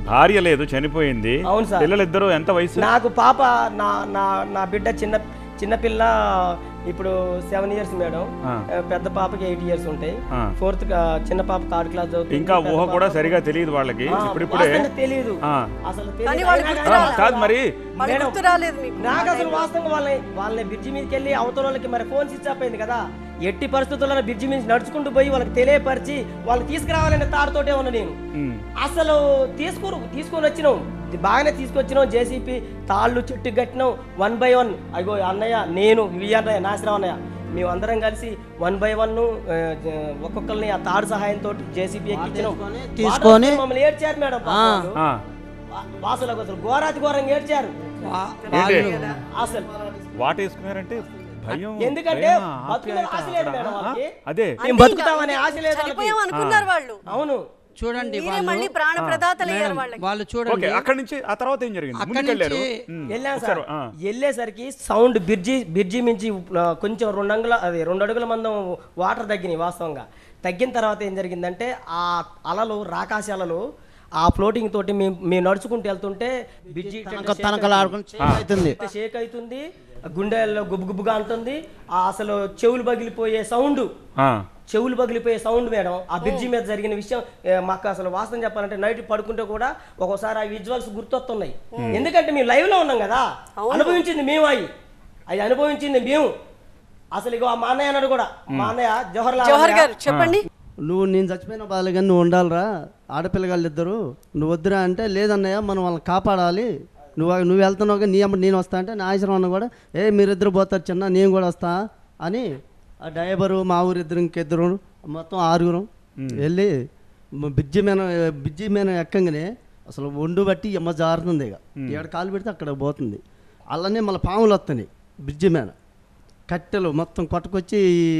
భార్య లేదు చనిపోయింది అవును సార్. పిల్లలిద్దరూ ఎంత వయసు నాకు పాప నా నా నా బిడ్డ చిన్న చిన్నపిల్ల ఇప్పుడు సెవెన్ ఇయర్స్ మేడం ఆ. ఆ, పెద్ద పాపకి ఎయిట్ ఇయర్స్ ఉంటాయి ఆ. ఫోర్త్ చిన్న పాప థర్డ్ క్లాస్ చదువుతుంది ఇంకా పెద్ద ఊహ పాప- కూడా సరిగా తెలియదు వాళ్ళకి ఆ, ఇప్పుడిప్పుడే వాస్తవంగా తెలియదు ఆ. అసలు కానీ తెలియదు. వాళ్ళు అయినా గుర్తు కానీ రాలేదు. కాదు మరి వాళ్ళకి మేడం, గుర్తు రాలేదు మీకు నాకు అసలు వాస్తవంగా వాళ్ళని వాళ్ళని బ్రిడ్జి మీదకి వెళ్ళి అవతల వాళ్ళకి మరి ఫోన్ స్విచ్ ఆఫ్ అయింది కదా ఎట్టి పరిస్థితుల్లో బ్రిడ్జి మీద నడుచుకుంటూ పోయి వాళ్ళకి తెలియపరిచి వాళ్ళని తీసుకురావాలనే తాడుతోటే ఉన్నా నేను ఉమ్, అసలు తీసుకుని తీసుకొని వచ్చినాం ఇది బాగానే తీసుకొచ్చినాం జేసీపీ తాళ్ళు చెట్టు కట్టినాం వన్ బై వన్ అయ్యో అన్నయ్య నేను వి అన్నయ్య నాశనం అన్నయ్య మేము అందరం కలిసి వన్ బై వన్ ఒక్కొక్కరిని ఆ తాడు సహాయంతో జేసీపీ ఎక్కించినాం తీసుకొని- వాడు మమ్మల్ని ఏడ్చారు మేడం పాపం వాళ్ళు. ఆ, వా- వాసులకు అసలు ఘోరాతి ఘోరంగా ఏడ్చారు ఏంటి అసలు వాట్ వేసుకున్నారంటే భయం ఎందుకంటే ప్రేమ, బతుకునే ఆప్యాయత ఆశ లేదు అక్కడ. మేడం ఆ, వాళ్ళకి. అదే మేము బతుకుతామనే ఆశ లేదు చనిపోయాం వాళ్ళకి. అనుకున్నారు వాళ్ళు అవును చూడండి మీరే వాళ్ళు మళ్ళీ ప్రాణ ప్రదాతలు అయ్యారు మేడం, వాళ్ళకి వాళ్ళు ఓకే చూడండి అక్కడి నుంచి ఆ తర్వాత ఏం జరిగింది అక్కడి ముందుకెళ్ళారు నుంచి ఉమ్, వెళ్ళాం ఒకసారి, సార్ ఆ, వెళ్ళేసరికి సౌండ్ బిర్జి బిర్జి మించి ఆ, కొంచెం రెండు అంగుల అది రెండు అడుగుల మందం వాటర్ తగ్గినాయి వాస్తవంగా తగ్గిన తర్వాత ఏం జరిగిందంటే ఆ అలలు రాకాశ అలలు ఆ ఫ్లోటింగ్ తోటి మేము మేము నడుచుకుంటూ వెళ్తుంటే బిర్జి తనకలాడుకుని అవుతుంది షేక్ అవుతుంది గుండెల్లో గుబు గుబుగా అంటుంది ఆ అసలు చెవులు పగిలిపోయే సౌండ్ ఆ, చెవులు పగిలిపోయే సౌండ్ మేడం ఆ బ్రిడ్జి మీద జరిగిన విషయం ఏ, మాకు అసలు వాస్తవం చెప్పాలంటే నైట్ పడుకుంటే కూడా ఒక్కోసారి ఆ విజువల్స్ గుర్తొస్తున్నాయి ఎందుకంటే మేము లైవ్ లో ఉన్నాం కదా అనుభవించింది మేము అవి అది అనుభవించింది మేము అసలు ఇగో మా అన్నయ్య అన్నాడు కూడా మా అన్నయ్య జవహర్ లాల్ జవహర్ అన్నయ్య, గారు చెప్పండి నువ్వు నేను చచ్చిపోయిన బాధలు కానీ నువ్వు ఉండాలిరా ఆడపిల్లగాళ్ళు ఇద్దరు నువ్వు వద్దురా అంటే లేదన్నయ్య మనం వాళ్ళని కాపాడాలి నువ్వు నువ్వు వెళ్తున్నావు నీ అమ్మ నేను వస్తా అంటే నా ఆశ్రమం అన్న కూడా ఏ మీరిద్దరు పోతారు చిన్న నేను కూడా వస్తా అని ఆ డ్రైవరు మా ఊరిద్దరు ఇంకిద్దరు మొత్తం ఆరుగురం వెళ్ళి మ- బ్రిడ్జి మీద బ్రిడ్జి మీద ఎక్కంగానే అసలు ఒండు బట్టి ఎమ్మ జారుతుంది ఇక ఎక్కడ కాలు పెడితే అక్కడ పోతుంది అలానే మళ్ళీ పాములు వస్తున్నాయి బ్రిడ్జి మీద కట్టెలు మొత్తం కొట్టుకొచ్చి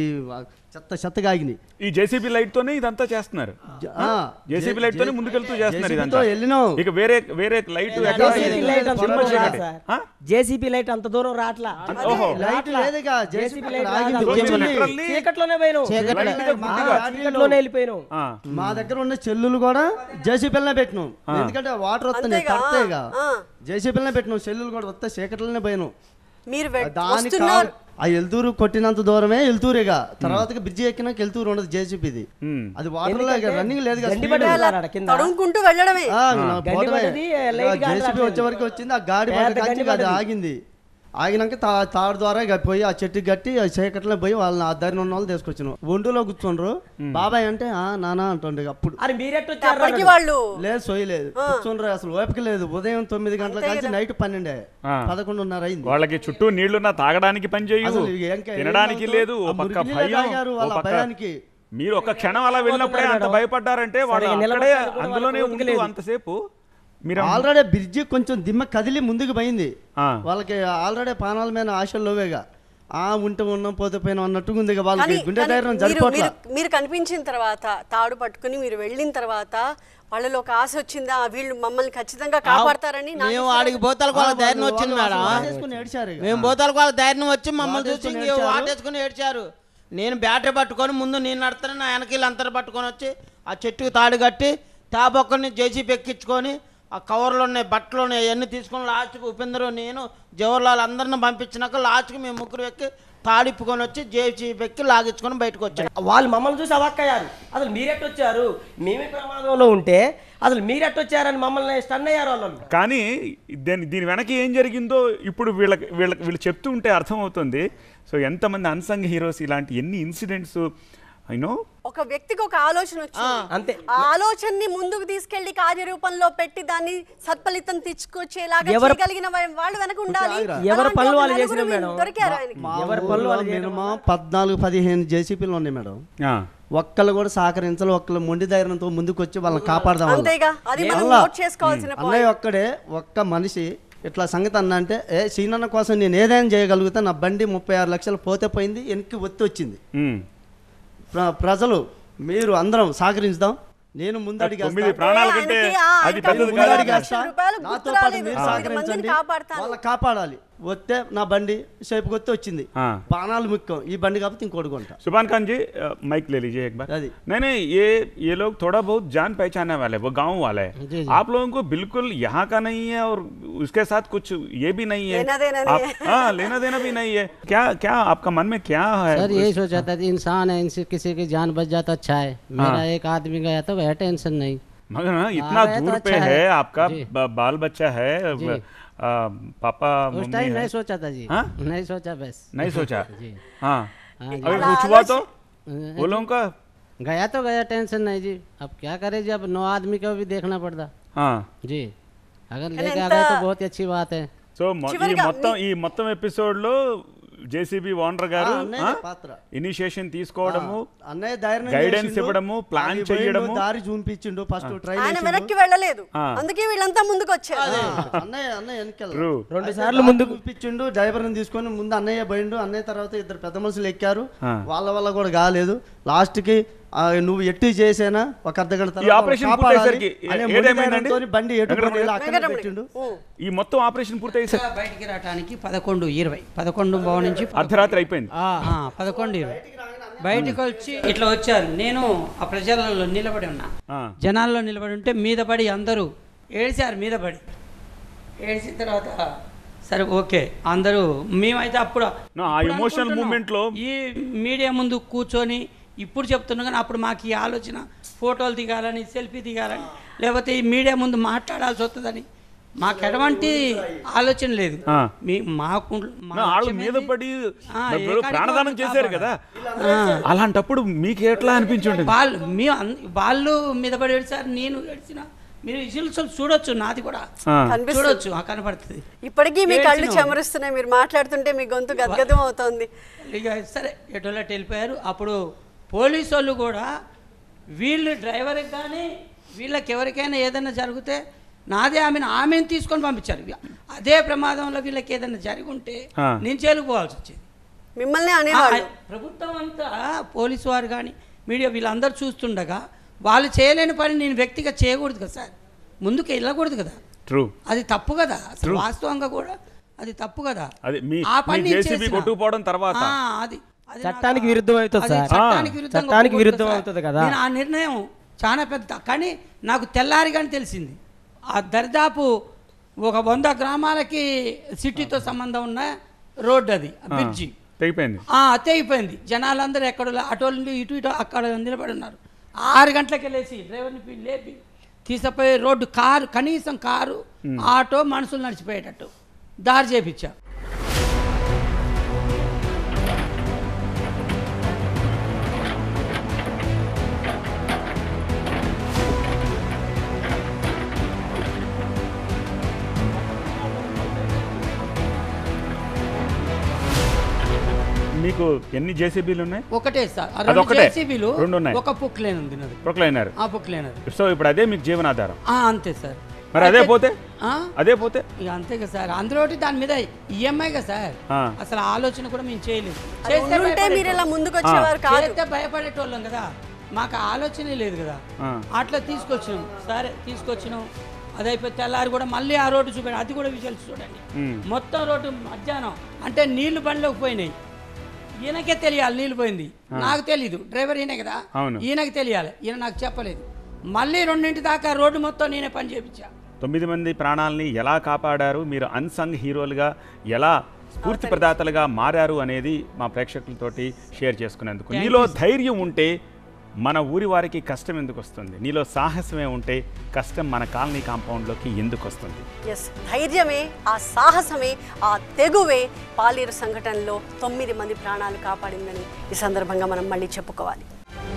చెత్త చెత్తగా ఆగినాయి ఈ జేసీబీ లైట్ తోనే ఇదంతా చేస్తున్నారు జ- ఆ, జేసీబీ జే- లైట్ తోనే జే- ముందుకెళ్తూ చేస్తున్నారు JCB ఇదంతా తో వెళ్ళినాం ఇక వేరే వేరే లైట్ ఎక్కడ JCB లైట్ అంత దూరం రాదు సార్. ఆ? జేసీబీ లైట్ అంత దూరం రాట్లా ఓహో లైట్ లేదుగా జేసీబీ జేసీబీ అక్కడ లైట్ ఆగింది రాదు. కూర్చొని. literally చీకట్లోనే పోయినాం లైట్ మీద మా గుడ్డిగా. గాడిలో చీకట్లోనే వెళ్ళిపోయినాం ఆ, మా దగ్గర ఉన్న చెల్లులు కూడా జేసీపీలనే పెట్టినాం ఎందుకంటే వాటర్ వస్తున్నాయి అంతేగా, కరెక్టేగా ఆ. జేసీపీలనే పెట్టినాం చెల్లులు కూడా వస్తే చీకట్లనే పోయినాం మీరు వె- దాని వస్తున్నారు ఆ ఎల్తూరు కొట్టినంత దూరమే ఎల్తూరేగా తర్వాత బ్రిడ్జి ఎక్కినాక ఎల్తూరు ఉండదు జేసీపీది ఉమ్. అది వాటర్ లో రన్నింగ్ లేదు గండి పడ్డది సార్ ఆడ కింద తడుముకుంటూ వెళ్ళడమే గండి పడ్డది, లైట్ గాలి జేసీబీ వచ్చే వరకు వచ్చింది ఆ గాడి పెద్ద పడ్డ గండి కాంచి అది పడ్డది. ఆగింది ఆగినాక తా తాడు ద్వారా ఇక పోయి ఆ చెట్టుకి కట్టి ఆ చీకట్లో పోయి వాళ్ళని ఆ దారిని ఉన్న వాళ్ళు తీసుకొచ్చాను ఒండులో కూర్చుండ్రు బాబాయ్ అంటే ఆ నానా అంటుండే అప్పుడు అరే మీరెట్టు వచ్చారు అప్పటికి వాళ్ళు లేదు సోయలేదు కూర్చుండ్రు అసలు ఓపిక లేదు ఉదయం తొమ్మిది గంటల కలిసి నైట్ పన్నెండే ఆ. పదకొండున్నర అయింది వాళ్ళకి చుట్టూ నీళ్లున్నా తాగడానికి పని చేయు అసలు ఏం కా- తినడానికి ఏం లేదు ఓ ఆ పక్క మురికి నీళ్ళే భయం తాగారు ఓ వాళ్ళ పక్క భయానికి. మీరు ఒక క్షణం అలా వెళ్ళినప్పుడే అంత భయపడ్డారంటే వాళ్ళు సరిగా అక్కడే నిలబడడానికి కూడా అందులోనే వాళ్ళకి ఓపిక ఉంటూ లేదు. అంతసేపు మీరు ఆల్రెడీ బ్రిడ్జి కొంచెం దిమ్మ కదిలి ముందుకు పోయింది ఆ. వాళ్ళకి ఆల్రెడీ పానాల మీద ఆశలు లోవేగా ఆ ఉంటే ఉన్నాం పోతే పోయినాం అన్నట్టుగా ఉంది ఇక వాళ్ళకి కానీ గుండె కానీ ధైర్యం మీరు జరిపోట్ల మీరు- మీరు కనిపించిన తర్వాత తాడు పట్టుకుని మీరు వెళ్ళిన తర్వాత వాళ్ళలో ఒక ఆశ వచ్చిందా వీళ్ళు మమ్మల్ని ఖచ్చితంగా కాపాడతారని నాకు మేము ఆడికి పోతాలకు వాళ్ళ ధైర్యం వచ్చింది మేడం చేసుకుని ఏడ్చారు ఇక. మేము పోతాలకు వాళ్ళ ధైర్యం వచ్చి మమ్మల్ని చూసి వాటేసుకొని ఇంక ఏడ్చారు. వాటేసుకుని ఏడ్చారు నేను బ్యాటరీ పట్టుకొని ముందు నేను నడుతాను నా వెనకీళ్ళు అంతరు పట్టుకొని వచ్చి ఆ చెట్టుకు తాడు కట్టి ట్యాప్ ఒక్కరిని జేసీపీ ఎక్కించుకొని ఆ కవర్లు ఉన్నాయి బట్టలు ఉన్నాయి అవన్నీ తీసుకొని లాస్ట్కి ఉపేంద్ర నేను జవహర్లాల్ అందరిని పంపించినాక లాస్ట్కి మేము ముగ్గురు ఎక్కి తాడిప్పుకొని వచ్చి జేసీపీ ఎక్కి లాగించుకొని బయటకు వచ్చాను వాళ్ళు మమ్మల్ని చూసి అవాక్కయ్యారు అసలు మీరెట్టొచ్చారు మేమే ప్రమాదంలో ఉంటే అసలు మీరెట్టొచ్చారని మమ్మల్ని స్టన్ అయ్యారు వాళ్ళు కానీ దీని దీని వెనక ఏం జరిగిందో ఇప్పుడు వీళ్ళకి వీళ్ళకి వీళ్ళు చెప్తూ ఉంటే అర్థమవుతుంది సో ఎంతమంది అన్సంగ్ హీరోస్ ఇలాంటి ఎన్ని ఇన్సిడెంట్స్ అయినో ఒక వ్యక్తికి ఒక ఆలోచన వచ్చింది అంతే ఆ ఆలోచనని ముందుకు తీసుకెళ్లి కార్యరూపంలో పెట్టి దాన్ని సత్ఫలితం తెచ్చుకొచ్చేలాగా ఎవరు- చేయగలిగిన వా- వాళ్ళు వెనక ఉండాలి ఎవరి అలాంటి పనులు ఒక వాళ్ళు నలుగురు చేసినాం మేడం. దొరికారు ఆయనకి మా ఎవరి ఊర్లో పనులు వాళ్ళు చేయడం మినిమం పద్నాలుగు పదిహేను జేసీపీలు ఉన్నాయి మేడం ఆ, ఒక్కళ్ళు కూడా సహకరించాలి ఒక్కళ్ళు మొండి ధైర్యంతో ముందుకు వచ్చి వాళ్ళని కాపాడదాం వాళ్ళ. అంతేగా అది మనం అలా. నోట్ చేసుకోవాల్సిన పాయింట్ అన్నయ్య ఒక్కడే ఒక్క మనిషి ఇట్లా సంగతి అన్న అంటే ఏ సీనన్న కోసం నేను ఏదైనా చేయగలుగుతా నా బండి ముప్పై ఆరు లక్షలు పోతే పోయింది వెనక్కి ఒత్తి వచ్చింది ఉమ్. ప్ర- ప్రజలు మీరు అందరం సహకరించుదాం నేను ముందడిగా తొమ్మిది ప్రాణాల కంటే ఆయనకి, ఆ, అది ఆయనకి పెద్దది మూడు కాదు లక్షల రూపాయలు నాతో గుర్తు పాటు రాలేదు. మీరు వీళ్ళ సహకరించండి మందిని కాపాడతాను. వాళ్ళని కాపాడాలి వస్తే నా బండి సేపుకి వస్తే వచ్చింది हाँ బాణాలు ముఖ్యం ఈ బండి కాకపోతే ఇంకోటి కొంటా सुभान खान जी अ, माइक ले लीजिए एक बार अजी। नहीं नहीं ये ये लोग थोड़ा बहुत जान पहचानने वाले हैं, वो गांव वाले हैं जी, जी। आप लोगों को बिल्कुल यहाँ का नहीं है और उसके साथ कुछ ये भी नहीं है लेना देना नहीं आप- हाँ लेना देना भी नहीं है क्या क्या आपका मन में क्या है सर यही सोचा था कि इंसान है इनसे किसी की जान बच जाता अच्छा है मेरा एक आदमी गया तो वह टेंशन नहीं मगर हाँ, इतना आ गए तो दूर पे अच्छा है है। आपका जी। ब- बाल बच्चा है जी। आ, पापा उस मम्मी टाइम है नहीं सोचा था जी हाँ? नहीं सोचा बस नहीं सोचा जी हाँ हाँ जी। अगर कुछ हुआ तो अ, वो लोगों का गया तो गया टेंशन नहीं जी अब क्या करे जी अब नौ आदमी को भी देखना पड़ता हाँ जी अगर కానీ लेके आ ఎంత- गए तो बहुत ही अच्छी बात है సో మొ- ఈ చివరిగా మొత్తం ఈ మొత్తం ఎపిసోడ్ లో జేసీబీ ఓనర్ గారు ఆ, అన్నయ్య పాత్ర. ఇనిషియేషన్ తీసుకోవడము అన్నయ్య ధైర్యం Guidance చేసిండు, ఇవ్వడము, plan ఆగి పోయిండు, చెయ్యడము. దారి చూపించిండు ఫస్ట్ ట్రైన్ ఆయన వెనక్కి వెళ్ళలేదు ఆ. అందుకే వీళ్ళంతా ముందుకు వచ్చారు అన్నయ్య అన్నయ్య వెనకాల ట్రూ రెండు సార్లు ముందుకు చూపించిండు డ్రైవర్ని తీసుకొని ముందు అన్నయ్య పోయిండు అన్నయ్య తర్వాత ఇద్దరు పెద్ద మనుషులు ఎక్కారు ఆ. వాళ్ళ వల్ల కూడా కాలేదు లాస్ట్ కి ఆ, నువ్వు ఎట్టి చేసేనా ఒక అర్ధ గంట ఈ తర్వాత ఆపరేషన్ కాపాడాలి పూర్తయ్యేసరికి ఏ- అనే ఏ మొండి టైం అయిందండి? ధైర్యంతోని బండి ఎటు వెంకటరమణ పోనీ అక్కడే వెంకటరమణ. పెట్టిండు ఉం. ఈ మొత్తం ఆపరేషన్ పూర్తయ్యే ఇంకా బయటికి రావడానికి పదకొండు ఇరవై పదకొండు బావు నుంచి అర్ధరాత్రి అయిపోయింది ఆ, పదకొండు ఇరవై బయటికి వచ్చి ఇట్లా వచ్చారు నేను ఆ ప్రజలలో నిలబడి ఉన్నా ఆ, జనాల్లో నిలబడి ఉంటే మీద పడి అందరూ ఏడిచారు మీద పడి ఏడిచిన తర్వాత సరే ఓకే అందరూ మేమైతే అప్పుడు No, ఆ ఇప్పుడు emotional అనుకుంటున్నాం, moment లో- ఈ మీడియా ముందు కూర్చొని ఇప్పుడు చెప్తున్నాం కానీ అప్పుడు మాకు ఈ ఆలోచన ఫోటోలు దిగాలని సెల్ఫీ దిగాలని లేకపోతే ఈ మీడియా ముందు మాట్లాడాల్సి వస్తుందని మాకు ఎటువంటి ఆలోచన లేదు ఆ. మీ మాకు మా నా వాళ్ళ లక్ష్యం మీద ఏంది? పడి ఆ, మరి ఏ కాడికి ప్రాణదానం వాళ్ళు చేశారు కదా కాపాడాలి. అలాంటప్పుడు మీకు ఎట్లా అనిపించి ఉంటుంది వాళ్ళు మీ అన్- వాళ్ళు మీద పడి ఏడ్చారు నేను ఏడ్చిన మీరు విజువల్స్ చూడొచ్చు నాది కూడా ఆ, కనిపిస్తుంది చూడొచ్చు ఆ కనపడుతుంది ఇప్పటికీ మీ కళ్ళు ఏడ్చినావు. చెమరుస్తున్నాయి మీరు మాట్లాడుతుంటే మీ గొంతు గద్గదం అవుతోంది ఇక సరే ఎటోలట్ వెళ్ళిపోయారు అప్పుడు పోలీసు వాళ్ళు కూడా వీళ్ళు డ్రైవర్కి కానీ వీళ్ళకి ఎవరికైనా ఏదైనా జరిగితే నాదే ఆమెను ఆమెను తీసుకొని పంపించారు అదే ప్రమాదంలో వీళ్ళకి ఏదైనా జరిగి ఉంటే ఆ. నేను చేరుకోవాల్సి వచ్చేది మిమ్మల్ని ఆ, అనేవాళ్ళు ప్రభుత్వం అంతా పోలీసు వారు కానీ మీడియా వీళ్ళందరూ చూస్తుండగా వాళ్ళు చేయలేని పని నేను వ్యక్తిగా చేయకూడదు కదా సార్ ముందుకు వెళ్ళకూడదు కదా ట్రూ అది తప్పు కదా అసలు వాస్తవంగా కూడా అది తప్పు కదా అది మీ ఆ పని మీ నేను జేసీబీ చేసిన. కొట్టుకుపోవడం తర్వాత ఆ, అది అది చట్టానికి నాకు- విరుద్ధం అవుతుంది అది సార్. చట్టానికి ఆ. విరుద్ధంగా చట్టానికి ఒప్పుకోదు విరుద్ధం సార్. అవుతుంది కదా. నేను ఆ నిర్ణయం చాలా పెద్ద కానీ నాకు తెల్లారి కానీ తెలిసింది ఆ దరిదాపు ఒక వంద గ్రామాలకి సిటీతో సంబంధం ఉన్న రోడ్డు అది ఆ ఆ, బ్రిడ్జి తెగిపోయింది ఆ, తెగిపోయింది జనాలందరూ ఎక్కడ అటో నుండి ఇటు ఇటు అక్కడ నిలబడి ఉన్నారు ఆరు గంటలకు వెళ్ళేసి డ్రైవర్ని పి- లేపి తీసుకుపోయి రోడ్డు కారు కనీసం కారు ఆటో మనుషులు నడిచిపోయేటట్టు దారి చేపించా మీకు ఎన్ని జేసీబీలు ఉన్నాయి ఒకటే సార్ ఆ అది రెండు ఒకటే? జేసీబీలు రెండు ఉన్నాయి. ఒక పుక్లేన్ ఉంది నాది ప్రొక్లైనర్ ఆ పుక్లేన్ అది సో ఇప్పుడు అదే మీకు జీవనాధారం ఆ, అంతే సార్ మరి అదే అయితే- పోతే ఆ? అదే పోతే ఇక అంతే కదా సార్ అందులో దాని మీద ఈఎంఐ కదా సార్ ఆ. అసలు ఆలోచన కూడా మేము చేయలేదు అది చేస్తే ఉండుంటే భయపడేటోళ్ళం. మీరు ఇలా ముందుకు వచ్చేవారు కాదు చేస్తే భయపడేటోళ్ళం కదా మాకు ఆలోచనే లేదు కదా ఆ. అట్లా తీసుకొచ్చినాం సరే తీసుకొచ్చినాం అది అయిపోయి తెల్లారి కూడా మళ్ళీ ఆ రోడ్డు చూడండి అది కూడా విజువల్స్ చూడండి మ్మ్. మొత్తం రోడ్డు మధ్యాహ్నం అంటే నీళ్లు బండ్లోకి పోయినాయి ఈయనకే తెలియాలి నీళ్ళు పోయింది నాకు తెలీదు డ్రైవర్ ఈయన కదా అవును. ఈయనకి తెలియాలి ఈయన నాకు చెప్పలేదు మళ్ళీ రెండింటి దాకా రోడ్డు మొత్తం నేనే పని చేయించా తొమ్మిది మంది ప్రాణాలని ఎలా కాపాడారు మీరు అన్సంగ్ హీరోలుగా ఎలా స్ఫూర్తి ప్రదాతలుగా మారారు అనేది మా ప్రేక్షకులతోటి షేర్ చేసుకునేందుకు నీలో ధైర్యం ఉంటే మన ఊరి వారికి కష్టం ఎందుకు వస్తుంది నీలో సాహసమే ఉంటే కష్టం మన కాలనీ కాంపౌండ్లోకి ఎందుకు వస్తుంది ఎస్ ధైర్యమే ఆ సాహసమే ఆ తెగువే పాలేరు సంఘటనలో తొమ్మిది మంది ప్రాణాలు కాపాడిందని ఈ సందర్భంగా మనం మళ్ళీ చెప్పుకోవాలి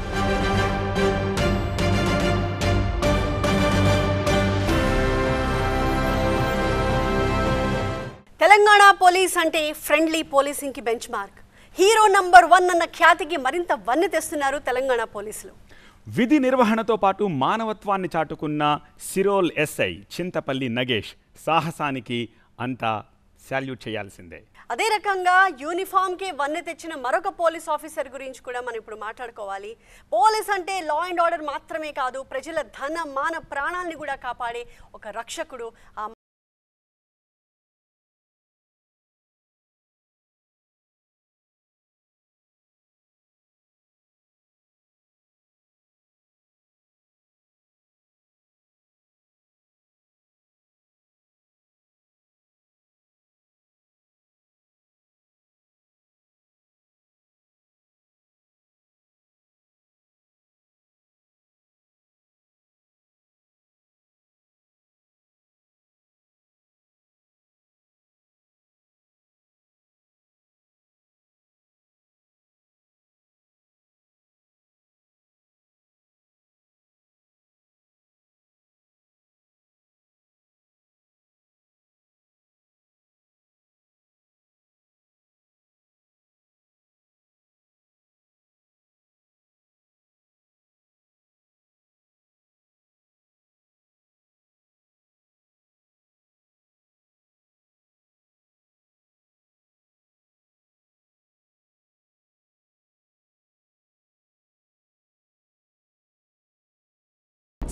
తెలంగాణ పోలీస్ అంటే ఫ్రెండ్లీ పోలీసింగ్కి benchmark hero number one అన్న ఖ్యాతికి మరింత వన్నె తెస్తున్నారు తెలంగాణ పోలీసులు విధి నిర్వహణతో పాటు మానవత్వాన్ని చాటుకున్న సిరోల్ ఎస్ఐ చింతపల్లి నగేష్ సాహసానికి అంతా శాల్యూట్ చేయాల్సిందే అదే రకంగా యూనిఫామ్కి వన్నె తెచ్చిన మరొక పోలీస్ ఆఫీసర్ గురించి కూడా మనం ఇప్పుడు మాట్లాడుకోవాలి పోలీస్ అంటే లా అండ్ ఆర్డర్ మాత్రమే కాదు ప్రజల ధన మాన ప్రాణాల్ని కూడా కాపాడే ఒక రక్షకుడు ఆ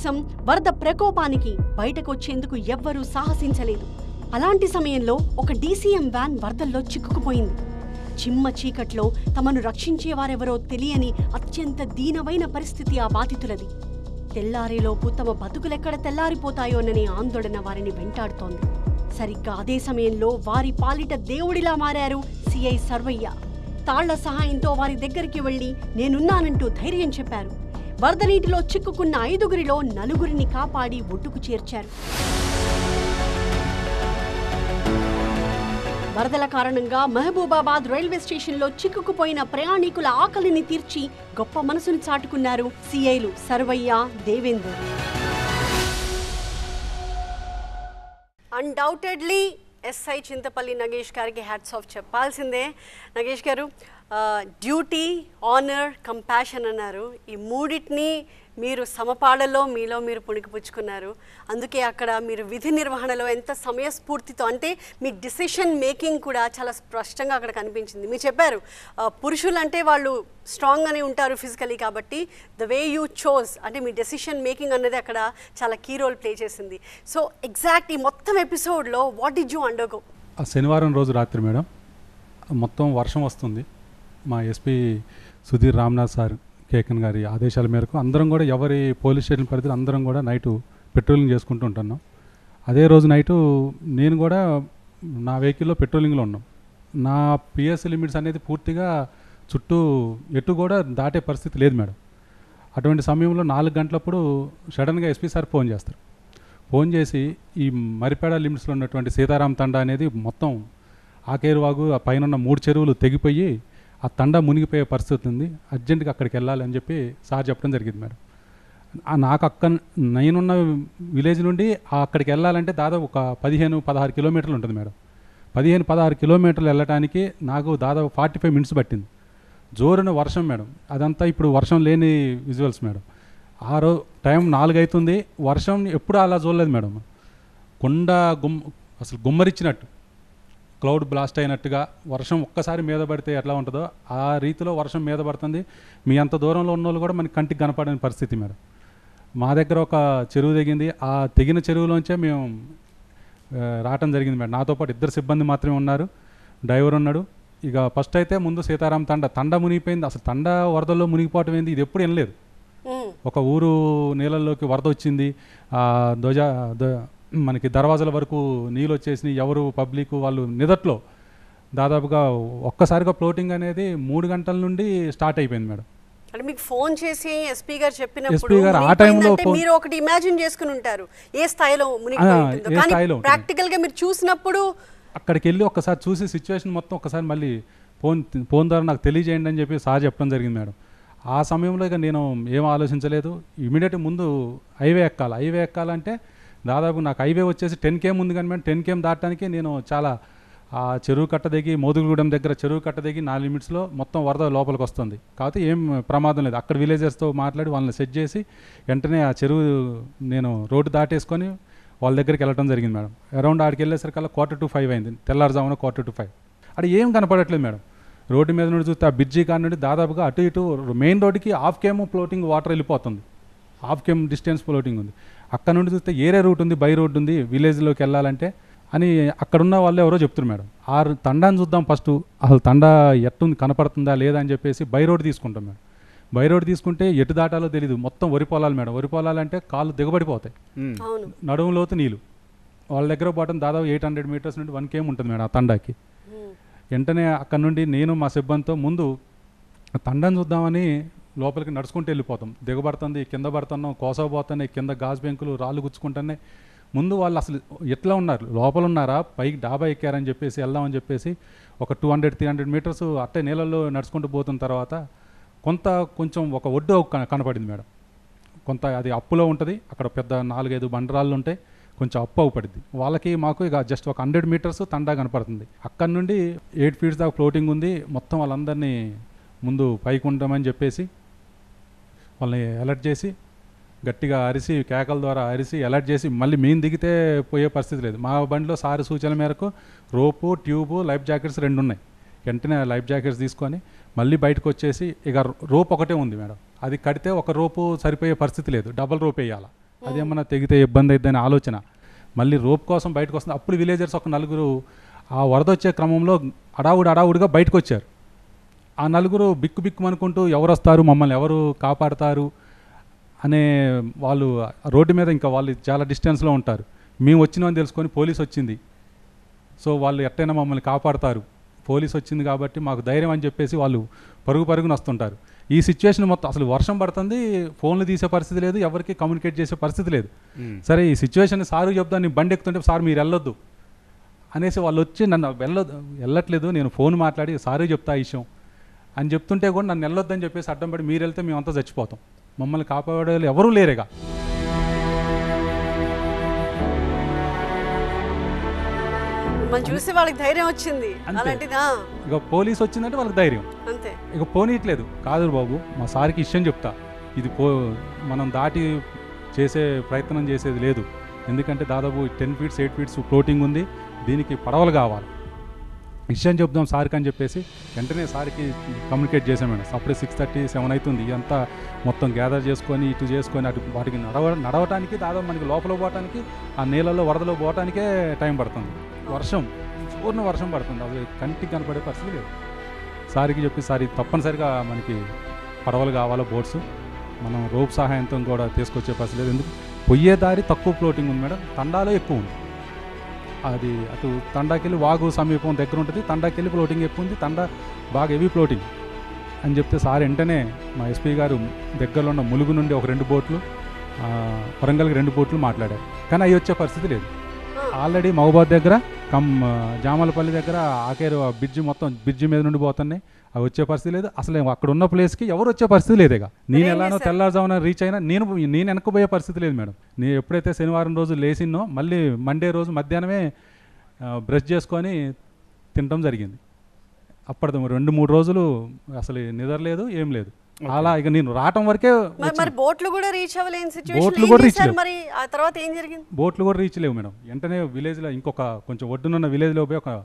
కోసం వరద ప్రకోపానికి బయటకు వచ్చేందుకు ఎవ్వరూ సాహసించలేదు అలాంటి సమయంలో ఒక డీసీఎం వ్యాన్ వరదల్లో చిక్కుకుపోయింది చిమ్మ చీకట్లో తమను రక్షించేవారెవరో తెలియని అత్యంత దీనమైన పరిస్థితి ఆ బాధితులది తెల్లారేలోపు తమ బతుకులెక్కడ తెల్లారిపోతాయోననే ఆందోళన వారిని వెంటాడుతోంది సరిగ్గా అదే సమయంలో వారి పాలిట దేవుడిలా మారారు సిఐ సర్వయ్య తాళ్ల సహాయంతో వారి దగ్గరికి వెళ్లి నేనున్నానంటూ ధైర్యం చెప్పారు వరద నీటిలో చిక్కుకున్న ఐదుగురిలో నలుగురిని కాపాడి ఒడ్డుకు చేర్చారు వరదల కారణంగా మహబూబాబాద్ రైల్వే స్టేషన్లో చిక్కుకుపోయిన ప్రయాణికుల ఆకలిని తీర్చి గొప్ప మనసును చాటుకున్నారు సిఐలు సర్వయ్య దేవేందర్ అన్డౌటెడ్లీ ఎస్ఐ చింతపల్లి నగేష్ గారికి హ్యాట్స్ ఆఫ్ చెప్పాల్సిందే నగేష్ గారు డ్యూటీ ఆనర్ కంపాషన్ అన్నారు ఈ మూడింటిని మీరు సమపాడలో మీలో మీరు పుణికిపుచ్చుకున్నారు అందుకే అక్కడ మీరు విధి నిర్వహణలో ఎంత సమయస్ఫూర్తితో అంటే మీ డిసిషన్ మేకింగ్ కూడా చాలా స్పష్టంగా అక్కడ కనిపించింది మీరు చెప్పారు ఆ, పురుషులు అంటే వాళ్ళు స్ట్రాంగ్ అని ఉంటారు ఫిజికలీ కాబట్టి ద వే యూ చోజ్ అంటే మీ డెసిషన్ మేకింగ్ అనేది అక్కడ చాలా కీ రోల్ ప్లే చేసింది సో ఎగ్జాక్ట్ ఈ మొత్తం ఎపిసోడ్లో వాట్ డిడ్ యూ అండర్గో ఆ శనివారం రోజు రాత్రి మేడం మొత్తం వర్షం వస్తుంది మా ఎస్పీ సుధీర్ రామ్నాథ్ సార్ కేకన్ గారి ఆదేశాల మేరకు అందరం కూడా ఎవరి పోలీస్ స్టేషన్ పరిధిలో అందరం కూడా నైటు పెట్రోలింగ్ చేసుకుంటూ ఉంటున్నాం అదే రోజు నైటు నేను కూడా నా వెహికల్లో పెట్రోలింగ్లో ఉన్నాం నా పిఎస్ లిమిట్స్ అనేది పూర్తిగా చుట్టూ ఎటు కూడా దాటే పరిస్థితి లేదు మేడం అటువంటి సమయంలో నాలుగు గంటలప్పుడు సడన్గా ఎస్పీ సార్ ఫోన్ చేస్తారు ఫోన్ చేసి ఈ మరిపేడ లిమిట్స్లో ఉన్నటువంటి సీతారాం తండా అనేది మొత్తం ఆకేరు వాగు ఆ పైన ఉన్న మూడు చెరువులు తెగిపోయి ఆ తండా మునిగిపోయే పరిస్థితి ఉంది అర్జెంటుగా అక్కడికి వెళ్ళాలి అని చెప్పి సార్ చెప్పడం జరిగింది మేడం ఆ నాకు అక్క నేనున్న విలేజ్ నుండి ఆ అక్కడికి వెళ్ళాలంటే దాదాపు ఒక పదిహేను పదహారు కిలోమీటర్లు ఉంటుంది మేడం పదిహేను పదహారు కిలోమీటర్లు వెళ్ళడానికి నాకు దాదాపు ఫార్టీ ఫైవ్ మినిట్స్ పట్టింది జోరున వర్షం మేడం అదంతా ఇప్పుడు వర్షం లేని విజువల్స్ మేడం ఆ రో టైం నాలుగు అవుతుంది వర్షం ఎప్పుడు అలా చూడలేదు మేడం కొండ గుమ్ అసలు గుమ్మరిచ్చినట్టు క్లౌడ్ బ్లాస్ట్ అయినట్టుగా వర్షం ఒక్కసారి మీద పడితే ఎట్లా ఉంటుందో ఆ రీతిలో వర్షం మీద పడుతుంది మీ అంత దూరంలో ఉన్న వాళ్ళు కూడా మనకి కంటికి కనపడని పరిస్థితి మేడం మా దగ్గర ఒక చెరువు తెగింది ఆ తెగిన చెరువులోంచే మేము ఆ, రావటం జరిగింది మేడం నాతో పాటు ఇద్దరు సిబ్బంది మాత్రమే ఉన్నారు డ్రైవర్ ఉన్నాడు ఇక ఫస్ట్ అయితే ముందు సీతారాం తండ తండ మునిగిపోయింది అసలు తండ వరదల్లో మునిగిపోవటం ఏంది ఇది ఎప్పుడు వినలేదు ఒక ఊరు నీళ్ళల్లోకి వరద వచ్చింది ఆ ధ్వజ ధ్వ- మనకి దర్వాజల వరకు నీళ్ళు వచ్చేసినాయి ఎవరు పబ్లిక్ వాళ్ళు నిదట్లో దాదాపుగా ఒక్కసారిగా ఫ్లోటింగ్ అనేది మూడు గంటల నుండి స్టార్ట్ అయిపోయింది మేడం అంటే మీకు ఫోన్ చేసి ఎస్పీ గారు చెప్పినప్పుడు ఎస్పీ గారు ఆ మునిగిపోయిందంటే టైంలో ఫోన్- మీరు ఒకటి ఇమాజిన్ చేసుకుని ఉంటారు ఏ స్థాయిలో మునిగిపోయి ఆ, ఉంటుందో. ఏ కానీ స్థాయిలో ఉంటుంది. ప్రాక్టికల్ గా మీరు చూసినప్పుడు అక్కడికి వెళ్ళి ఒక్కసారి చూసి సిచ్యువేషన్ మొత్తం ఒక్కసారి మళ్ళీ ఫోన్ ఫోన్ ద్వారా నాకు తెలియజేయండి అని చెప్పి సార్ చెప్పడం జరిగింది మేడం ఆ సమయంలో ఇక నేను ఏం ఆలోచించలేదు ఇమీడియట్ ముందు హైవే ఎక్కాలి హైవే ఎక్కాలంటే దాదాపు నాకు హైవే వచ్చేసి టెన్ కేమ్ ఉంది కానీ మేడం టెన్ కేమ్ దాటడానికి నేను చాలా ఆ చెరువు కట్ట దిగి మోదుగుగూడెం దగ్గర చెరువు కట్ట దిగి నా లిమిట్స్లో మొత్తం వరద లోపలికి వస్తుంది కాకపోతే ఏం ప్రమాదం లేదు అక్కడ విలేజెస్తో మాట్లాడి వాళ్ళని సెట్ చేసి వెంటనే ఆ చెరువు నేను రోడ్డు దాటేసుకొని వాళ్ళ దగ్గరికి వెళ్ళడం జరిగింది మేడం అరౌండ్ ఆడికి వెళ్ళేసరికల్లా క్వార్టర్ టు ఫైవ్ అయింది తెల్లారుజామున క్వార్టర్ టు ఫైవ్ అక్కడ ఏం కనపడట్లేదు మేడం రోడ్డు మీద నుండి చూస్తే ఆ బ్రిడ్జి కాడ నుండి దాదాపుగా అటు ఇటు మెయిన్ రోడ్డుకి హాఫ్ కేమ్ ఫ్లోటింగ్ వాటర్ వెళ్ళిపోతుంది హాఫ్ కేమ్ డిస్టెన్స్ ఫ్లోటింగ్ ఉంది అక్కడ నుండి చూస్తే ఏరే రూట్ ఉంది బై రోడ్ ఉంది విలేజ్లోకి వెళ్ళాలంటే అని అక్కడున్న వాళ్ళు ఎవరో చెప్తున్నారు మేడం ఆ తండాన్ని చూద్దాం ఫస్ట్ అసలు తండా ఎట్టుంది కనపడుతుందా లేదా అని చెప్పేసి బై రోడ్ తీసుకుంటాం మేడం బై రోడ్ తీసుకుంటే ఎటు దాటాలో తెలియదు మొత్తం వరి పొలాలు మేడం వరి పొలాలంటే కాళ్ళు దిగబడిపోతాయి అవును నడుము లోతు నీళ్ళు వాళ్ళ దగ్గర పోవడం దాదాపు ఎయిట్ హండ్రెడ్ మీటర్స్ నుండి వన్ కేమ్ ఉంటుంది మేడం ఆ తండాకి వెంటనే అక్కడ నుండి నేను మా సిబ్బందితో ముందు ఆ తండాన్ని చూద్దామని లోపలికి నడుచుకుంటూ వెళ్ళిపోతాం దిగబడుతుంది కింద పడుతున్నాం కోసపోతున్నాయి కింద గాజు బెంకులు రాళ్ళు గుచ్చుకుంటున్నాయి ముందు వాళ్ళు అసలు ఎట్లా ఉన్నారు లోపల ఉన్నారా పైకి డాబా ఎక్కారని చెప్పేసి వెళ్దామని చెప్పేసి ఒక two hundred three hundred meters అట్టే నీళ్ళల్లో నడుచుకుంటూ పోతున్న తర్వాత కొంత కొంచెం ఒక ఒడ్డు కన- కనపడింది మేడం కొంత అది అప్పులో ఉంటుంది అక్కడ పెద్ద నాలుగైదు బండరాళ్ళు ఉంటాయి కొంచెం అప్పు అవుపడింది వాళ్ళకి మాకు ఇక జస్ట్ ఒక హండ్రెడ్ మీటర్స్ తండా కనపడుతుంది అక్కడ నుండి ఎయిట్ ఫీట్స్ దాకా ఫ్లోటింగ్ ఉంది మొత్తం వాళ్ళందరినీ ముందు పైకి ఉండమని చెప్పేసి వాళ్ళని అలర్ట్ చేసి గట్టిగా అరిసి కేకల ద్వారా అరిసి అలర్ట్ చేసి మళ్ళీ మేము దిగితే పోయే పరిస్థితి లేదు మా బండిలో సారి సూచనల మేరకు రోపు ట్యూబు లైఫ్ జాకెట్స్ రెండు ఉన్నాయి వెంటనే ఆ లైఫ్ జాకెట్స్ తీసుకొని మళ్ళీ బయటకు వచ్చేసి ఇక రోప్ ఒకటే ఉంది మేడం అది కడితే ఒక రోపు సరిపోయే పరిస్థితి లేదు డబల్ రోప్ వేయాలి అదేమన్నా తెగితే ఇబ్బంది అవుతుందని ఆలోచన మళ్ళీ రోప్ కోసం బయటకు వస్తుంది అప్పుడు విలేజర్స్ ఒక నలుగురు ఆ వరద వచ్చే క్రమంలో అడావుడు అడావుడిగా బయటకు వచ్చారు ఆ నలుగురు బిక్కు బిక్కు అనుకుంటూ ఎవరు వస్తారు మమ్మల్ని ఎవరు కాపాడతారు అనే వాళ్ళు రోడ్డు మీద ఇంకా వాళ్ళు చాలా డిస్టెన్స్లో ఉంటారు మేము వచ్చినామని తెలుసుకొని పోలీస్ వచ్చింది సో వాళ్ళు ఎట్టైనా మమ్మల్ని కాపాడతారు పోలీస్ వచ్చింది కాబట్టి మాకు ధైర్యం అని చెప్పేసి వాళ్ళు పరుగు పరుగున వస్తుంటారు ఈ సిచ్యువేషన్ మొత్తం అసలు వర్షం పడుతుంది ఫోన్లు తీసే పరిస్థితి లేదు ఎవరికి కమ్యూనికేట్ చేసే పరిస్థితి లేదు సరే ఈ సిచ్యువేషన్ సారు చెప్తాను నేను బండి ఎక్కుతుంటే సార్ మీరు వెళ్ళొద్దు అనేసి వాళ్ళు వచ్చి నన్ను వెళ్ళొద్దు వెళ్ళట్లేదు నేను ఫోన్ మాట్లాడి సారీ చెప్తా ఈ విషయం అని చెప్తుంటే కూడా నన్ను వెళ్ళొద్దని చెప్పేసి అడ్డం పడి మీరు వెళ్తే మేమంతా చచ్చిపోతాం మమ్మల్ని కాపాడే వాళ్ళు ఎవరూ లేరేగా మనం చూసి వాళ్ళకి ధైర్యం వచ్చింది అంతే. అలాంటిదా ఇక పోలీస్ వచ్చిందంటే వాళ్ళకి ధైర్యం అంతే ఇక పోనీయట్లేదు కాదు బాబు మా సార్కి ఇష్టం చెప్తా ఇది పో మనం దాటి చేసే ప్రయత్నం చేసేది లేదు ఎందుకంటే దాదాపు ten feets eight feets floating ఉంది దీనికి పడవలు కావాలి విషయం చెప్దాం సార్కి అని చెప్పేసి వెంటనే సార్కి కమ్యూనికేట్ చేసాం మేడం అప్పుడే సిక్స్ థర్టీ సెవెన్ అవుతుంది ఇదంతా మొత్తం గ్యాదర్ చేసుకొని ఇటు చేసుకొని అటు వాటికి నడవ నడవటానికి దాదాపు మనకి లోపల పోవటానికి ఆ నీళ్ళలో వరదలో పోవటానికే టైం పడుతుంది వర్షం పూర్ణ వర్షం పడుతుంది అది కంటికి కనపడే పరిస్థితి లేదు సార్కి చెప్పి సార్ ఇది తప్పనిసరిగా మనకి పడవలు కావాలో బోట్స్ మనం రోప్ సహాయంతో కూడా తీసుకొచ్చే పరిస్థితి లేదు ఎందుకు పొయ్యే దారి తక్కువ ఫ్లోటింగ్ ఉంది మేడం తండాలో ఎక్కువ ఉంది అది అటు తండాకెళ్ళి వాగు సమీపం దగ్గర ఉంటుంది తండాకెళ్ళి ఫ్లోటింగ్ ఎక్కువ ఉంది తండా బాగా హెవీ ఫ్లోటింగ్ అని చెప్తే సార్ వెంటనే మా ఎస్పీ గారు దగ్గరలో ఉన్న ములుగు నుండి ఒక రెండు బోట్లు ఆ, వరంగల్కి రెండు బోట్లు మాట్లాడారు కానీ అవి వచ్చే పరిస్థితి లేదు ఆల్రెడీ మహబాద్ దగ్గర కమ్ ఆ, జామలపల్లి దగ్గర ఆకేరు ఆ బ్రిడ్జి మొత్తం బ్రిడ్జి మీద నుండి పోతున్నాయి అవి వచ్చే పరిస్థితి లేదు అసలు అక్కడ ఉన్న ప్లేస్కి ఎవరు వచ్చే పరిస్థితి లేదేగా నేను ఏం ఎలానో చేశారు? తెల్లారుజామున రీచ్ అయినా నేను నేను వెనక్కిపోయే పరిస్థితి లేదు మేడం నేను ఎప్పుడైతే శనివారం రోజు లేచిన్నో మళ్ళీ మండే రోజు మధ్యాహ్నమే ఆ, బ్రష్ చేసుకొని తినడం జరిగింది అప్పటి రెండు మూడు రోజులు అసలు నిద్రలేదు ఏం లేదు అలా ఇక నేను రావటం వరకే మరి మరి వచ్చింది. బోట్లు కూడా రీచ్ అవ్వలేని బోట్లు సిచ్యువేషన్ కూడా reach లేవు. మరి ఆ తర్వాత ఏం జరిగింది బోట్లు కూడా రీచ్ లేవు మేడం వెంటనే విలేజ్లో ఇంకొక కొంచెం ఒడ్డునున్న విలేజ్లో పోయి ఒక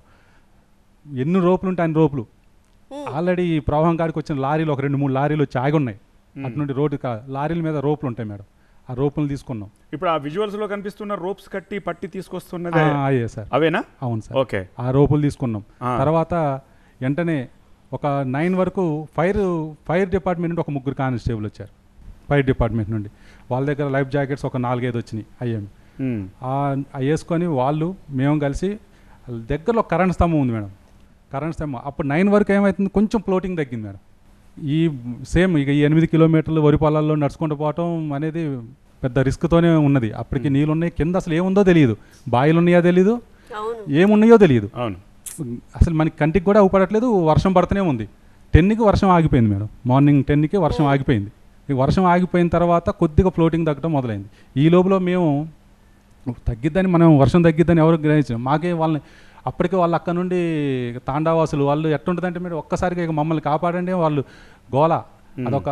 ఎన్ని రోపులు ఉంటాయి అన్ని రోపులు ఆల్రెడీ ఈ ప్రవాహం కాడికి వచ్చిన లారీలు ఒక రెండు మూడు లారీలు వచ్చి ఆగి ఉన్నాయి అటు నుండి రోడ్డు కా లారీల మీద రోపులు ఉంటాయి మేడం ఆ రోపులు తీసుకున్నాం ఇప్పుడు ఆ విజువల్స్ లో కనిపిస్తున్న రోప్స్ కట్టి పట్టి తీసుకొస్తున్నది ఆ, అయ్యే సార్ అవేనా అవును సార్ ఓకే ఆ రోపులు తీసుకున్నాం ఆ. తర్వాత వెంటనే ఒక నైన్ వరకు ఫైర్ ఫైర్ డిపార్ట్మెంట్ నుండి ఒక ముగ్గురు కానిస్టేబుల్ వచ్చారు ఫైర్ డిపార్ట్మెంట్ నుండి వాళ్ళ దగ్గర లైఫ్ జాకెట్స్ ఒక నాలుగైదు వచ్చినాయి అయ్యాం ఉమ్. ఆ ఆ వేసుకొని వాళ్ళు మేము కలిసి దగ్గరలో కరెంట్ స్తంభం ఉంది మేడం కరెంట్ స్తంభం అప్పుడు నైన్ వరకు ఏమవుతుంది కొంచెం ఫ్లోటింగ్ తగ్గింది మేడం ఈ సేమ్ ఇక ఈ ఎనిమిది కిలోమీటర్లు వరి పొలాల్లో నడుచుకుంటూ పోవటం అనేది పెద్ద రిస్క్తోనే ఉన్నది అప్పటికి నీళ్ళు ఉన్నాయి కింద అసలు ఏముందో తెలియదు బాయిలు ఉన్నాయో తెలియదు అవును ఏమున్నాయో తెలియదు అవును అసలు మనకి కంటికి కూడా ఊపడట్లేదు వర్షం పడుతూనే ఉంది టెన్కి వర్షం ఆగిపోయింది మేడం మార్నింగ్ టెన్కి వర్షం ఆగిపోయింది ఈ వర్షం ఆగిపోయిన తర్వాత కొద్దిగా ఫ్లోటింగ్ తగ్గడం మొదలైంది ఈ లోపల మేము తగ్గిద్దని మనం వర్షం తగ్గిద్దని ఎవరు గ్రహించాం మాకే వాళ్ళని అప్పటికే వాళ్ళు అక్కడ నుండి తాండావాసులు వాళ్ళు ఎట్టుంటుందంటే మీరు ఒక్కసారిగా ఇక మమ్మల్ని కాపాడండి వాళ్ళు గోల అదొక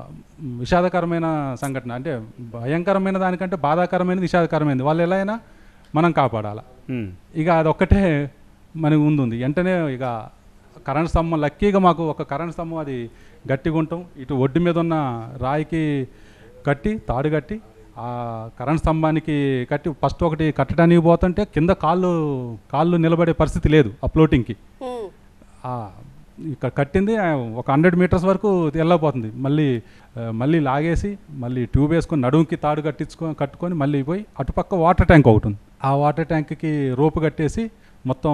విషాదకరమైన సంఘటన అంటే భయంకరమైన దానికంటే బాధాకరమైనది విషాదకరమైనది వాళ్ళు ఎలా అయినా మనం కాపాడాలి ఉమ్. ఇక అదొక్కటే మనకు ఉంది వెంటనే ఇక కరెంట్ స్తంభం లక్కీగా మాకు ఒక కరెంట్ స్తంభం అది గట్టిగా ఉంటాం ఇటు ఒడ్డు మీద ఉన్న రాయికి కట్టి తాడు కట్టి ఆ కరెంట్ స్తంభానికి కట్టి ఫస్ట్ ఒకటి కట్టడానికి పోతుంటే కింద కాళ్ళు కాళ్ళు నిలబడే పరిస్థితి లేదు ఆ ఫ్లోటింగ్కి ఉమ్. ఆ, ఇక్కడ కట్టింది ఆ, ఒక హండ్రెడ్ మీటర్స్ వరకు వెళ్ళకపోతుంది మళ్ళీ ఆ, మళ్ళీ లాగేసి మళ్ళీ ట్యూబ్ వేసుకొని నడుముకి తాడు కట్టించుకొని కట్టుకొని మళ్ళీ పోయి అటుపక్క వాటర్ ట్యాంక్ ఒకటి ఉంది ఆ వాటర్ ట్యాంక్కి రోపు కట్టేసి మొత్తం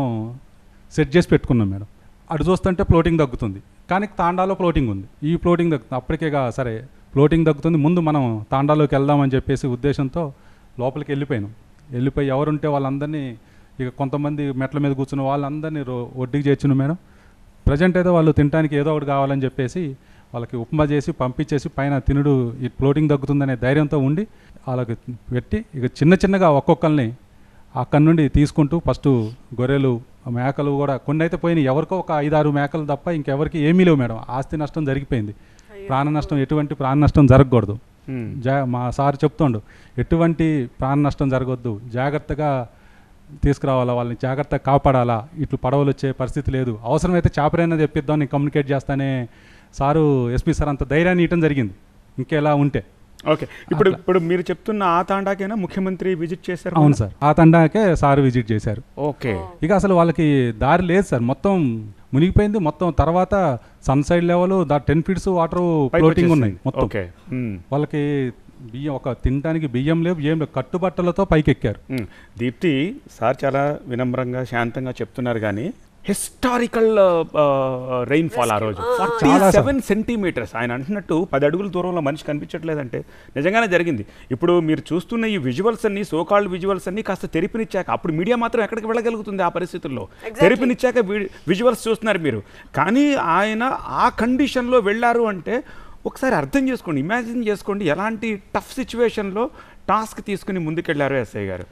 సెట్ చేసి పెట్టుకున్నాం మేడం అటు చూస్తుంటే ఫ్లోటింగ్ తగ్గుతుంది కానీ తాండాలో ఫ్లోటింగ్ ఉంది ఈ ఫ్లోటింగ్ తగ్గుతుంది అప్పటికేగా సరే ఫ్లోటింగ్ తగ్గుతుంది ముందు మనం తాండాలోకి వెళ్దామని చెప్పేసి ఉద్దేశంతో లోపలికి వెళ్ళిపోయాను వెళ్ళిపోయి ఎవరుంటే వాళ్ళందరినీ ఇక కొంతమంది మెట్ల మీద కూర్చున్న వాళ్ళందరినీ రో ఒడ్డుకి చేర్చును మేడం ప్రజెంట్ అయితే వాళ్ళు తినడానికి ఏదో ఒకటి కావాలని చెప్పేసి వాళ్ళకి ఉప్మా చేసి పంపించేసి పైన తినుడు ఈ ఫ్లోటింగ్ తగ్గుతుందనే ధైర్యంతో ఉండి వాళ్ళకి పెట్టి ఇక చిన్న చిన్నగా ఒక్కొక్కరిని అక్కడి నుండి తీసుకుంటూ ఫస్ట్ గొర్రెలు మేకలు కూడా కొన్ని అయితే పోయినాయి ఎవరికో ఒక ఐదారు మేకలు తప్ప ఇంకెవరికి ఏమీ లేవు మేడం ఆస్తి నష్టం జరిగిపోయింది ప్రాణ నష్టం ఎటువంటి ప్రాణ నష్టం జరగకూడదు ఉమ్. జా మా సార్ చెప్తుండు ఎటువంటి ప్రాణ నష్టం జరగొద్దు జాగ్రత్తగా తీసుకురావాలా వాళ్ళని జాగ్రత్తగా కాపాడాలా ఇట్లు పడవలు వచ్చే పరిస్థితి లేదు అవసరమైతే చాపరైనా తెప్పిద్దాం నేను కమ్యూనికేట్ చేస్తానే సారు ఎస్పీ సార్ అంత ధైర్యాన్ని ఇవ్వడం జరిగింది ఇంకెలా ఉంటే ఓకే ఇప్పుడు ఇప్పుడు మీరు చెప్తున్న ఆ తాండాకైనా ముఖ్యమంత్రి విజిట్ చేశారు అవును సార్ ఆ తండాకే సార్ విజిట్ చేశారు ఓకే ఇక అసలు వాళ్ళకి దారి లేదు సార్ మొత్తం మునిగిపోయింది మొత్తం తర్వాత సన్ సైడ్ లెవెల్ దా టెన్ ఫీట్స్ వాటర్ పైకి ఫ్లోటింగ్ ఉన్నాయి వచ్చేసింది. మొత్తం ఓకే మ్మ్. వాళ్ళకి బియ్యం ఒక తినడానికి బియ్యం లేవు ఏం లేవు కట్టుబట్టలతో పైకి ఎక్కారు మ్మ్. దీప్తి సార్ చాలా వినమ్రంగా శాంతంగా చెప్తున్నారు కానీ హిస్టారికల్ రెయిన్ ఫాల్ ఆ రోజు ఫార్టీ సెవెన్ సెంటీమీటర్స్ ఆయన అంటున్నట్టు పది అడుగుల దూరంలో మనిషి కనిపించట్లేదంటే నిజంగానే జరిగింది ఇప్పుడు మీరు చూస్తున్న ఈ విజువల్స్ అన్ని సోకాల్డ్ విజువల్స్ అన్ని కాస్త తెరిపినిచ్చాక అప్పుడు మీడియా మాత్రం ఎక్కడికి వెళ్ళగలుగుతుంది ఆ పరిస్థితుల్లో తెరిపినిచ్చాక విజువల్స్ చూస్తున్నారు మీరు కానీ ఆయన ఆ కండిషన్లో వెళ్ళారు అంటే ఒకసారి అర్థం చేసుకోండి ఇమాజిన్ చేసుకోండి ఎలాంటి టఫ్ సిచ్యువేషన్లో టాస్క్ తీసుకుని ముందుకెళ్లారు ఎస్ఐ గారు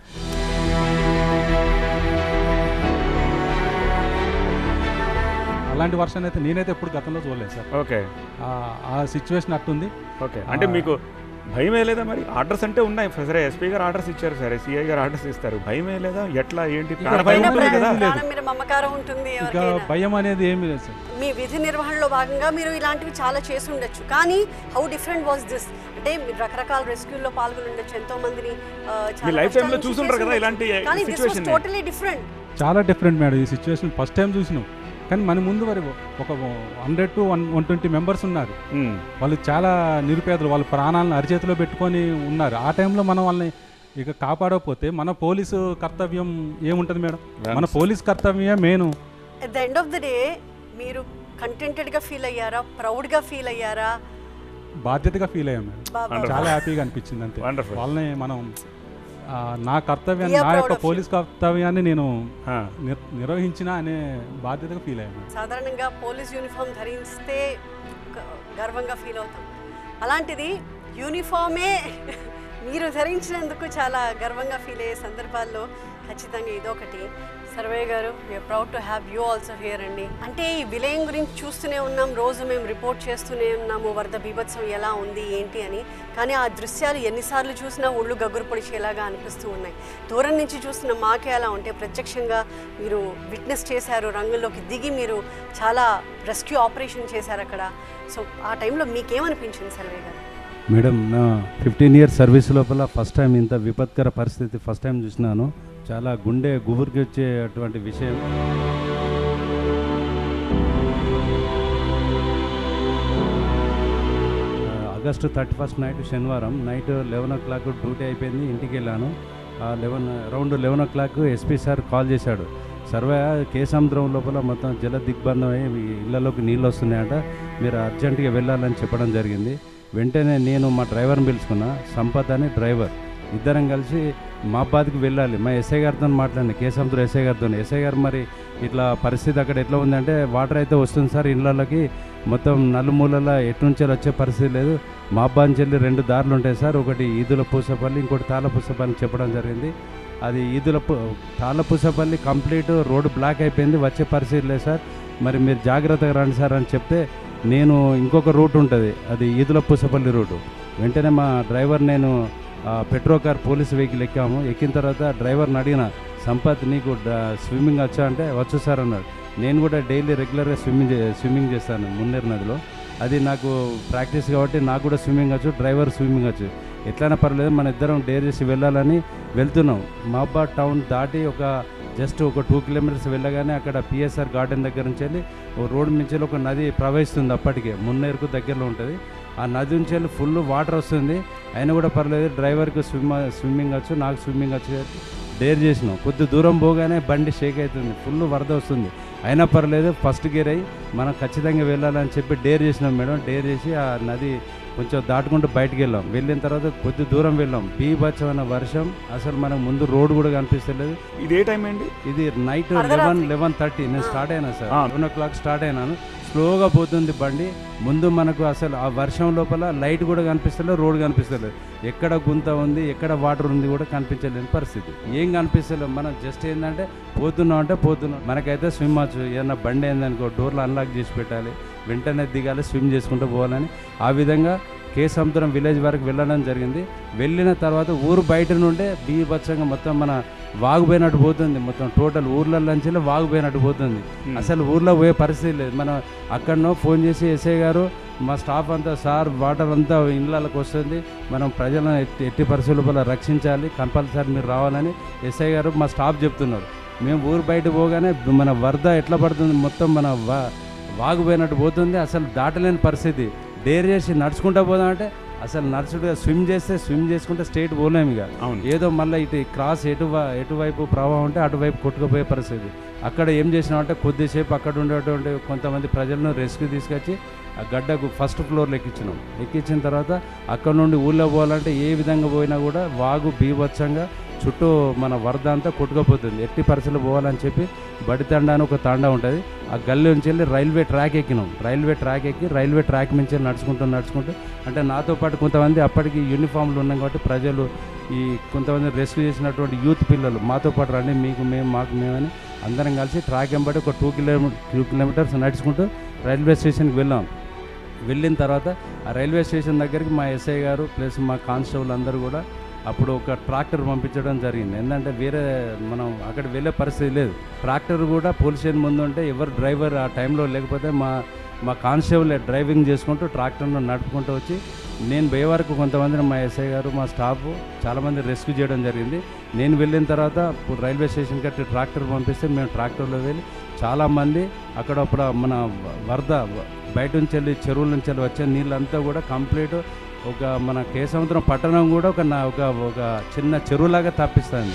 అలాంటి వర్షాన్ని అయితే నేనైతే ఎప్పుడు గతంలో చూడలేదు సార్ ఓకే ఆ- ఆ సిచ్యువేషన్ అట్టుంది ఓకే అంటే మీకు భయం లేదా మరి ఆర్డర్స్ అంటే ఉన్నాయి సరే ఎస్పీ గారు ఆర్డర్స్ ఇచ్చారు సరే సిఐ గారు ఆర్డర్స్ ఇస్తారు భయం లేదా ఎట్లా ఏంటి ప్రాణ భయం భయం ఉంటుంది కదా లేదు. ప్రాణం మీద మమకారం ఉంటుంది ఇక ఎవరికైనా భయం అనేది ఏమీ లేదు సార్ మీ విధి నిర్వహణలో భాగంగా మీరు ఇలాంటివి చాలా చేసి ఉండొచ్చు కానీ హౌ డిఫరెంట్ వాస్ దిస్ అంటే మీరు రకరకాల రెస్క్యూల్లో పాల్గొని ఉండొచ్చు ఎంతో మందిని ఆ, చాలా మీ life time లో కష్టాల నుంచి చూసుంటారు చేసి కదా ఉండొచ్చు. ఇలాంటి కానీ దిస్ వాస్ situation ని. టోటలీ డిఫరెంట్ చాలా డిఫరెంట్ మేడం ఈ సిచ్యువేషన్ ఫస్ట్ టైం చూసినాం కానీ మన ముందు మరి ఒక hundred to one one twenty members ఉన్నారు మ్మ్. వాళ్ళు చాలా నిరుపేదలు వాళ్ళ ప్రాణాలను అరిచేతిలో పెట్టుకొని ఉన్నారు ఆ టైంలో మనం వాళ్ళని ఇక కాపాడకపోతే మన పోలీసు కర్తవ్యం ఏముంటుంది మేడం మన పోలీస్ కర్తవ్యమే main at the end of the day మీరు కంటెంటెడ్గా ఫీల్ అయ్యారా ప్రౌడ్గా ఫీల్ అయ్యారా బాధ్యతగా ఫీల్ అయ్యాం మేడం బాబా చాలా హ్యాపీగా అనిపించింది అంతే Wonderful. వాళ్ళని మనం ఆ, నా కర్తవ్యాన్ని We are నా proud యొక్క of you. పోలీస్ కర్తవ్యాన్ని నేను ఆ. నిర్- నిర్వహించిన అనే బాధ్యతగా ఫీల్ అయ్యాను సాధారణంగా పోలీస్ యూనిఫామ్ ధరిస్తే గ- గర్వంగా ఫీల్ అవుతాం అలాంటిది యూనిఫామే మీరు ధరించినందుకు చాలా గర్వంగా ఫీల్ అయ్యే సందర్భాల్లో ఖచ్చితంగా ఇదొకటి సర్వే గారు we're proud to have you also here అండి అంటే ఈ విలయం గురించి చూస్తూనే ఉన్నాం రోజు మేము రిపోర్ట్ చేస్తూనే ఉన్నాము వరద బీభత్సం ఎలా ఉంది ఏంటి అని కానీ ఆ దృశ్యాలు ఎన్నిసార్లు చూసినా ఒళ్ళు గగ్గురు పొడిచేలాగా అనిపిస్తూ ఉన్నాయి దూరం నుంచి చూస్తున్న మాకే అలా ఉంటే ప్రత్యక్షంగా మీరు విట్నెస్ చేశారు రంగుల్లోకి దిగి మీరు చాలా రెస్క్యూ ఆపరేషన్ చేశారు అక్కడ సో ఆ టైంలో మీకేమనిపించింది సర్వే గారు మేడం నా ఫిఫ్టీన్ ఇయర్స్ సర్వీస్ లోపల ఫస్ట్ టైం ఇంత విపత్కర పరిస్థితి ఫస్ట్ టైం చూసినాను చాలా గుండె గుబురికి వచ్చేటువంటి విషయం ఆ, ఆగస్టు థర్టీ ఫస్ట్ నైట్ శనివారం night eleven o'clock duty అయిపోయింది ఇంటికి వెళ్ళాను eleven around eleven o'clock SP sir call చేశాడు సర్వే కేసముద్రం లోపల మొత్తం జల దిగ్బంధం అయ్యి మీ ఇళ్లలోకి నీళ్ళు వస్తున్నాయట మీరు అర్జెంటుగా వెళ్ళాలని చెప్పడం జరిగింది వెంటనే నేను మా డ్రైవర్ని పిలుచుకున్నా సంపత్ అని డ్రైవర్ ఇద్దరం కలిసి మాబాద్కి వెళ్ళాలి మా ఎస్ఐ గారితో మాట్లాడిన కేసముద్రం ఎస్ఐ గారితో ఎస్ఐ గారు మరి ఇట్లా పరిస్థితి అక్కడ ఎట్లా ఉందంటే వాటర్ అయితే వస్తుంది సార్ ఇళ్ళకి మొత్తం నలుమూలల ఎట్నుంచి వచ్చే పరిస్థితి లేదు మాబాన్ చెల్లి రెండు దారులు ఉంటాయి సార్ ఒకటి ఈదుల పూసపల్లి ఇంకోటి తాళ పూసపల్లి చెప్పడం జరిగింది అది ఈదుల పు తాళ పూసపల్లి కంప్లీట్ రోడ్డు బ్లాక్ అయిపోయింది వచ్చే పరిస్థితి లేదు సార్ మరి మీరు జాగ్రత్తగా రండి సార్ అని చెప్తే నేను ఇంకొక రూట్ ఉంటుంది అది ఈదుల పూసపల్లి రూటు వెంటనే మా డ్రైవర్ నేను ఆ, పెట్రో కార్ పోలీస్ వెహికల్ ఎక్కాము ఎక్కిన తర్వాత డ్రైవర్ని అడిగిన సంపత్ నీకు డ- స్విమ్మింగ్ వచ్చా అంటే వచ్చు సార్ అన్నాడు నేను కూడా డైలీ రెగ్యులర్గా స్విమ్మింగ్ చే- స్విమ్మింగ్ చేస్తాను మున్నేరు నదిలో అది నాకు ప్రాక్టీస్ కాబట్టి నాకు కూడా స్విమ్మింగ్ వచ్చు డ్రైవర్ స్విమ్మింగ్ వచ్చు ఎట్లయినా పర్లేదు మన ఇద్దరం డేర్ చేసి వెళ్ళాలని వెళ్తున్నాం మాబాద్ టౌన్ దాటి ఒక జస్ట్ ఒక టూ కిలోమీటర్స్ వెళ్ళగానే అక్కడ పిఎస్ఆర్ గార్డెన్ దగ్గర నుంచి వెళ్ళి ఓ రోడ్ నుంచి వెళ్ళి ఒక నది ప్రవహిస్తుంది అప్పటికే మున్నేరుకు దగ్గరలో ఉంటుంది ఆ నది నుంచి వెళ్ళి ఫుల్ వాటర్ వస్తుంది అయినా కూడా పర్లేదు డ్రైవర్కి స్విమ్ స్విమ్మింగ్ వచ్చు నాకు స్విమ్మింగ్ వచ్చు డేర్ చేసినాం కొద్ది దూరం పోగానే బండి షేక్ అవుతుంది ఫుల్ వరద వస్తుంది అయినా పర్లేదు ఫస్ట్ గేర్ అయ్యి మనం ఖచ్చితంగా వెళ్ళాలని చెప్పి డేర్ చేసినాం మేడం డేర్ చేసి ఆ నది కొంచెం దాటుకుంటూ బయటికి వెళ్ళాం వెళ్ళిన తర్వాత కొద్ది దూరం వెళ్ళాం బీభత్సమైన వర్షం అసలు మనకు ముందు రోడ్ కూడా కనిపిస్తలేదు ఇది ఏ టైం అండి ఇది నైట్ అర్ధరాత్రి. లెవెన్ లెవెన్ థర్టీ నేను స్టార్ట్ అయినా సార్ ఆ. లెవెన్ ఓ క్లాక్ స్టార్ట్ అయినాను స్లోగా పోతుంది బండి ముందు మనకు అసలు ఆ వర్షం లోపల లైట్ కూడా కనిపిస్తలేదు రోడ్ కనిపిస్తలేదు ఎక్కడ గుంత ఉంది ఎక్కడ వాటర్ ఉంది కూడా కనిపించలేని పరిస్థితి ఏం కనిపిస్తలేదు మనం జస్ట్ ఏంటంటే పోతున్నాం అంటే పోతున్నాం మనకైతే స్విమ్ వచ్చు ఏదన్నా బండి ఏందనుకో డోర్లు అన్లాక్ చేసి పెట్టాలి వెంటనే దిగాలి స్విమ్ చేసుకుంటూ పోవాలని ఆ విధంగా కే సముద్రం విలేజ్ వరకు వెళ్ళడం జరిగింది వెళ్ళిన తర్వాత ఊరు బయట నుండే బీభత్సంగా మొత్తం మన వాగుపోయినట్టు పోతుంది మొత్తం టోటల్ ఊర్లలోంచి వాగుపోయినట్టు పోతుంది అసలు ఊర్లో పోయే పరిస్థితి లేదు మనం అక్కడనో ఫోన్ చేసి ఎస్ఐ గారు మా స్టాఫ్ అంతా సార్ వాటర్ అంతా ఇళ్ళకి వస్తుంది మనం ప్రజలను ఎట్టి ఎట్టి పరిస్థితుల రక్షించాలి కంపల్సరీ మీరు రావాలని ఎస్ఐ గారు మా స్టాఫ్ చెప్తున్నారు మేము ఊరు బయట పోగానే మన వరద ఎట్లా పడుతుంది మొత్తం మన వా వాగుపోయినట్టు పోతుంది అసలు దాటలేని పరిస్థితి డేర్ చేసి నడుచుకుంటా పోదామంటే అసలు నడుచుడుగా స్విమ్ చేస్తే స్విమ్ చేసుకుంటే స్ట్రైట్ పోలేము ఇక అవును. ఏదో మళ్ళీ ఇటు క్రాస్ ఎటు ఎటువైపు ప్రవాహం ఉంటే అటువైపు కొట్టుకుపోయే పరిస్థితి అక్కడ ఏం చేసినామంటే కొద్దిసేపు అక్కడ ఉండేటువంటి కొంతమంది ప్రజలను రెస్క్యూ తీసుకొచ్చి ఆ గడ్డకు ఫస్ట్ ఫ్లోర్లో ఎక్కించినాం ఎక్కించిన తర్వాత అక్కడ నుండి ఊళ్ళో పోవాలంటే ఏ విధంగా పోయినా కూడా వాగు బీభత్సంగా చుట్టూ మన వరద అంతా కొట్టుకుపోతుంది ఎట్టి పరిస్థితులు పోవాలని చెప్పి బడి తండా అని ఒక తాండా ఉంటుంది ఆ గల్లీ నుంచి వెళ్ళి రైల్వే ట్రాక్ ఎక్కినాం రైల్వే ట్రాక్ ఎక్కి రైల్వే ట్రాక్ నుంచి వెళ్ళి నడుచుకుంటూ నడుచుకుంటూ అంటే నాతో పాటు కొంతమంది అప్పటికి యూనిఫామ్లు ఉన్నాం కాబట్టి ప్రజలు ఈ కొంతమంది రెస్క్యూ చేసినటువంటి యూత్ పిల్లలు మాతో పాటు రండి మీకు మేము మాకు మేమని అందరం కలిసి ట్రాక్ వెంబడి ఒక టూ కిలోమీటర్ టూ కిలోమీటర్స్ నడుచుకుంటూ రైల్వే స్టేషన్కి వెళ్ళాం వెళ్ళిన తర్వాత ఆ రైల్వే స్టేషన్ దగ్గరికి మా ఎస్ఐ గారు ప్లస్ మా కానిస్టేబుల్ అందరూ కూడా అప్పుడు ఒక ట్రాక్టర్ పంపించడం జరిగింది ఎందుకంటే వేరే మనం అక్కడ వెళ్ళే పరిస్థితి లేదు ట్రాక్టర్ కూడా పోలీస్ స్టేషన్ ముందు ఉంటే ఎవరు డ్రైవర్ ఆ టైంలో లేకపోతే మా మా కానిస్టేబుల్ డ్రైవింగ్ చేసుకుంటూ ట్రాక్టర్ను నడుపుకుంటూ వచ్చి నేను పోయే వరకు కొంతమందిని మా ఎస్ఐ గారు మా స్టాఫ్ చాలామంది రెస్క్యూ చేయడం జరిగింది నేను వెళ్ళిన తర్వాత ఇప్పుడు రైల్వే స్టేషన్కి అట్లా ట్రాక్టర్ పంపిస్తే మేము ట్రాక్టర్లో వెళ్ళి చాలామంది అక్కడ అప్పుడు మన వరద బయట నుంచి వెళ్ళి చెరువుల నుంచి వెళ్ళి వచ్చే నీళ్ళంతా కూడా కంప్లీట్ ఒక మన కేసముద్రం పట్టణం కూడా ఒక నా ఒక ఒక చిన్న చెరువులాగా తప్పిస్తుంది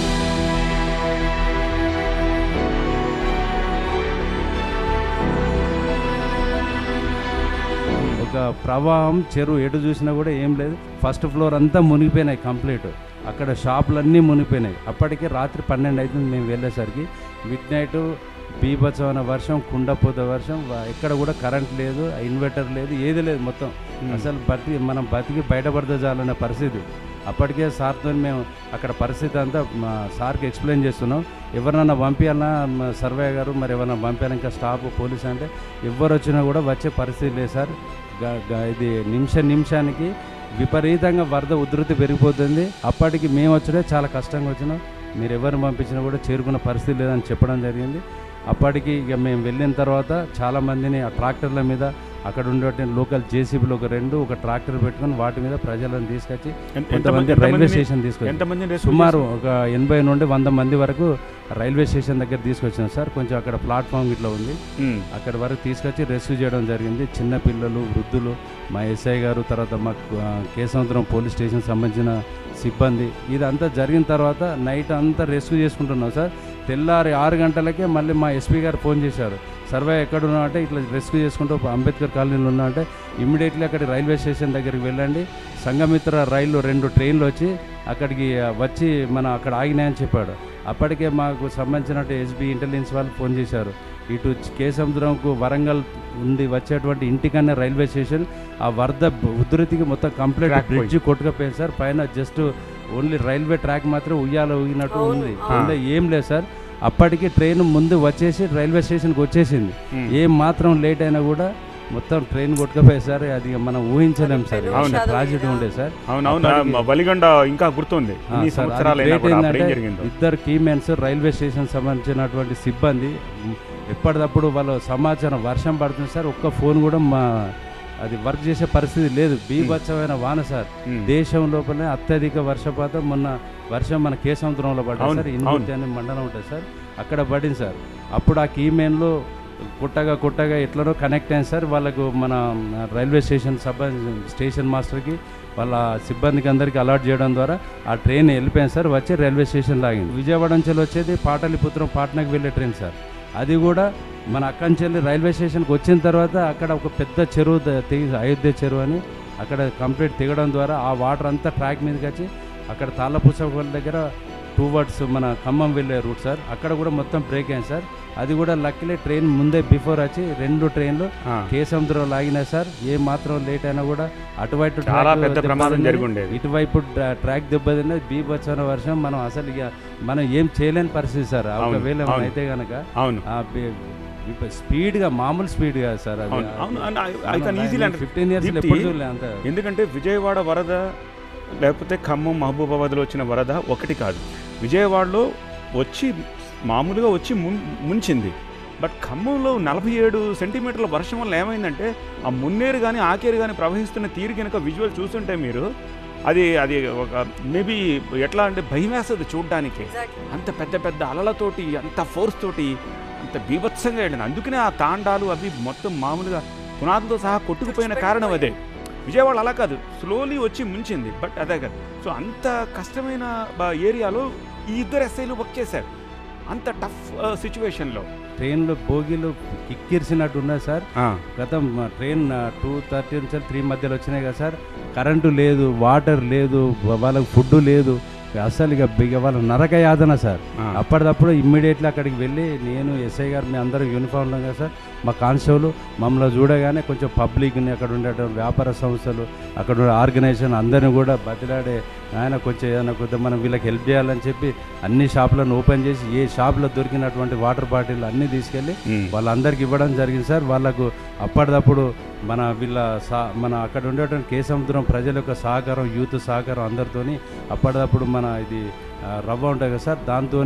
ఒక ప్రవాహం చెరువు ఎటు చూసినా కూడా ఏం లేదు ఫస్ట్ ఫ్లోర్ అంతా మునిగిపోయినాయి కంప్లీట్ అక్కడ షాపులన్నీ మునిగిపోయినాయి అప్పటికే రాత్రి పన్నెండు అవుతుంది మేము వెళ్ళేసరికి మిడ్ నైట్ బీభత్సమైన వర్షం కుండపోత వర్షం వ- ఎక్కడ కూడా కరెంట్ లేదు ఇన్వర్టర్ లేదు ఏది లేదు మొత్తం అసలు బతి మనం బతికి బయటపడతా చాలనే పరిస్థితి అప్పటికే సార్తో మేము అక్కడ పరిస్థితి అంతా మా సార్కి ఎక్స్ప్లెయిన్ చేస్తున్నాం ఎవరినన్నా పంపించాలన్నా మా సర్వే గారు మరి ఎవరైనా పంపించాలి ఇంకా స్టాఫ్ పోలీస్ అంటే ఎవరు వచ్చినా కూడా వచ్చే పరిస్థితి లేదు సార్ గ- గ- ఇది నిమిష నిమిషానికి విపరీతంగా వరద ఉధృతి పెరిగిపోతుంది అప్పటికి మేము వచ్చినా చాలా కష్టంగా వచ్చినాం మీరు ఎవరిని పంపించినా కూడా చేరుకున్న పరిస్థితి లేదని చెప్పడం జరిగింది అప్పటికి ఇక మేము వెళ్ళిన తర్వాత చాలామందిని ఆ ట్రాక్టర్ల మీద అక్కడ ఉండేటువంటి లోకల్ జేసీబీలు ఒక రెండు ఒక ట్రాక్టర్ పెట్టుకొని వాటి మీద ప్రజలను తీసుకొచ్చి ఎంత- కొంతమంది ఎంతమంది- రైల్వే ఎంతమందిని- స్టేషన్ తీసుకొచ్చి ఎంతమందిని rescue సుమారు ఒక ఎనభై నుండి వంద మంది వరకు రైల్వే స్టేషన్ దగ్గర తీసుకొచ్చాం సార్ కొంచెం అక్కడ ప్లాట్ఫామ్ ఇట్లా ఉంది మ్మ్. అక్కడ వరకు తీసుకొచ్చి రెస్క్యూ చేయడం జరిగింది చిన్న పిల్లలు వృద్ధులు మా ఎస్ఐ గారు తర్వాత మా ఆ, కేసముద్రం పోలీస్ స్టేషన్ సంబంధించిన సిబ్బంది ఇదంతా జరిగిన తర్వాత నైట్ అంతా రెస్క్యూ చేసుకుంటున్నాం సార్ తెల్లారి ఆరు గంటలకే మళ్ళీ మా ఎస్పీ గారు ఫోన్ చేశారు సర్వే ఎక్కడ ఉన్నా అంటే ఇట్లా రెస్క్యూ చేసుకుంటూ అంబేద్కర్ కాలనీలో ఉన్నా అంటే ఇమ్మీడియట్లీ అక్కడి రైల్వే స్టేషన్ దగ్గరికి వెళ్ళండి సంఘమిత్ర రైలు రెండు ట్రైన్లు వచ్చి అక్కడికి ఆ, వచ్చి మన అక్కడ ఆగినాయని చెప్పాడు అప్పటికే మాకు సంబంధించినట్టు ఎస్బీ ఇంటెలిజెన్స్ వాళ్ళు ఫోన్ చేశారు ఇటు కేసముద్రంకు వరంగల్ ఉండి వచ్చేటువంటి ఇంటికన్నా రైల్వే స్టేషన్ ఆ వరద బ- ఉధృతికి మొత్తం కంప్లీట్ Track బ్రిడ్జ్ కొట్టుకపోయింది సార్ పైన జస్ట్ ఓన్లీ రైల్వే ట్రాక్ మాత్రం ఉయ్యాల ఊగినట్టు అవును, ఉంది అవును. కింద ఏం లేదు సార్ అప్పటికి ట్రైన్ ముందు వచ్చేసి రైల్వే స్టేషన్కి వచ్చేసింది Hmm. ఏం మాత్రం లేట్ అయినా కూడా మొత్తం ట్రైన్ కొట్టుకపోయి సార్ అది మనం ఊహించలేం సార్ అవును. ట్రాజెడీ ఉండే సార్ అవునవును అప్పటికి- మా వలిగొండ ఇంకా గుర్తుంది ఆ, ఇన్ని సార్, అది సంవత్సరాలైనా great కూడా అప్పుడు ఏం ఏంటంటే జరిగిందో ఇద్దరు కీమెన్స్ రైల్వే స్టేషన్ సంబంధించినటువంటి సిబ్బంది ఉమ్, ఎప్పటికప్పుడు వాళ్ళ సమాచారం వర్షం పడుతుంది సార్ ఒక్క ఫోన్ కూడా మా అది వర్క్ చేసే పరిస్థితి లేదు బీభత్సమైన వాన సార్ మ్మ్. దేశం లోపలనే అత్యధిక వర్షపాతం మొన్న వర్షం మన కేసముద్రంలో పడింది అవును, సార్ అవును. ఇందుర్తి అనే మండలం ఉంటుంది సార్ అక్కడ పడింది సార్ అప్పుడు ఆ కీమెన్లో కుట్టగా కుట్టగా ఎట్లనో కనెక్ట్ అయింది సార్ వాళ్ళకు మన రైల్వే స్టేషన్ సబ్ స్టేషన్ మాస్టర్కి వాళ్ళ సిబ్బందికి అందరికీ అలాట్ చేయడం ద్వారా ఆ ట్రైన్ వెళ్ళిపోయింది సార్ వచ్చి రైల్వే స్టేషన్ లాగింది విజయవాడ నుంచి వచ్చేది పాటలిపుత్రం పాట్నాకి వెళ్ళే ట్రైన్ సార్ అది కూడా మన అక్కడి నుంచి వెళ్ళి రైల్వే స్టేషన్కి వచ్చిన తర్వాత అక్కడ ఒక పెద్ద చెరువు ద- తెగి అయోధ్య చెరువు అని అక్కడ కంప్లీట్ తెగడం ద్వారా ఆ వాటర్ అంతా ట్రాక్ మీదకి వచ్చి అక్కడ తాళ్ళపూసల దగ్గర టూ వర్డ్స్ మన ఖమ్మం వెళ్ళే రూట్ సార్ అక్కడ కూడా మొత్తం బ్రేక్ అయింది సార్ అది కూడా లక్కీలే ట్రైన్ ముందే బిఫోర్ వచ్చి రెండు ట్రైన్లు ఆ. కేసముద్రం లాగినాయి సార్ ఏ మాత్రం లేట్ అయినా కూడా అటువైపు చాలా ట్రాక్ పెద్ద ప్రమాదం దెబ్బతిన్నది. జరిగి ఉండేది. ఇటువైపు ట్రా- ట్రాక్ దెబ్బతిన్నది బీభత్సన వర్షం మనం అసలు ఇక మనం ఏం చేయలేని పరిస్థితి సార్ అవును, ఒకవేళ అవును. మనం అయితే కనుక అవును ఆ బి- విప- స్పీడ్గా మామూలు స్పీడ్ కాదు సార్ అది అవును, అవును, and I- I can easily under- fifteen years Deepti, ఎప్పుడు చూడలే అంత ఎందుకంటే విజయవాడ వరద లేకపోతే ఖమ్మం మహబూబాబాద్లో వచ్చిన వరద ఒకటి కాదు విజయవాడలో వచ్చి మామూలుగా వచ్చి మున్ ముంచింది బట్ ఖమ్మంలో నలభై ఏడు సెంటీమీటర్ల వర్షం వల్ల ఏమైందంటే ఆ మున్నేరు కానీ ఆకేరు కానీ ప్రవహిస్తున్న తీరు కనుక విజువల్ చూస్తుంటే మీరు అది అది ఒక మేబీ ఎట్లా అంటే భయం వేస్తుంది చూడడానికి Exactly. అంత పెద్ద పెద్ద అలలతోటి అంత ఫోర్స్ తోటి అంత బీభత్సంగా వెళ్ళింది అందుకనే ఆ తాండాలు అవి మొత్తం మామూలుగా పునాదులతో సహా కొట్టుకుపోయిన కారణం అదే విజయవాడ అలా కాదు స్లోలీ వచ్చి ముంచింది బట్ అదే కాదు సో అంత కష్టమైన బ- ఏరియాలో ఈ ఇద్దరు ఎస్ఐలు వర్క్ చేశారు అంత టఫ్ సిచ్యువేషన్లో ట్రైన్లో బోగీలు కిక్కిరిసినట్టు ఉన్నాయి సార్ గతం మా ట్రైన్ టూ థర్టీ నుంచి త్రీ మధ్యలో వచ్చినాయి కదా సార్ కరెంటు లేదు వాటర్ లేదు వా- వాళ్ళకి ఫుడ్ లేదు అసలు ఇక ఇక వాళ్ళ నరక యాతన సార్ అప్పటిదప్పుడు ఇమ్మీడియట్లీ అక్కడికి వెళ్ళి నేను ఎస్ఐ గారు మీ అందరూ యూనిఫామ్లో కదా సార్ మా కానిస్టేబుల్ మమ్మల్ని చూడగానే కొంచెం పబ్లిక్ని అక్కడ ఉండేటువంటి వ్యాపార సంస్థలు అక్కడ ఉండే ఆర్గనైజేషన్ అందరిని కూడా బతిలాడే ఆయన కొంచెం ఏదైనా కొద్దిగా మనం వీళ్ళకి హెల్ప్ చేయాలని చెప్పి అన్ని షాపులను ఓపెన్ చేసి ఏ షాప్లో దొరికినటువంటి వాటర్ బాటిల్ అన్నీ తీసుకెళ్ళి వాళ్ళందరికీ ఇవ్వడం జరిగింది సార్ వాళ్ళకు అప్పటిదప్పుడు మన వీళ్ళ సా మన అక్కడ ఉండేటువంటి కేసముద్రం ప్రజల యొక్క సహకారం యూత్ సహకారం అందరితోని అప్పటిదప్పుడు మన ఇది ఆ, రవ్వ ఉంటుంది కదా సార్ దాంతో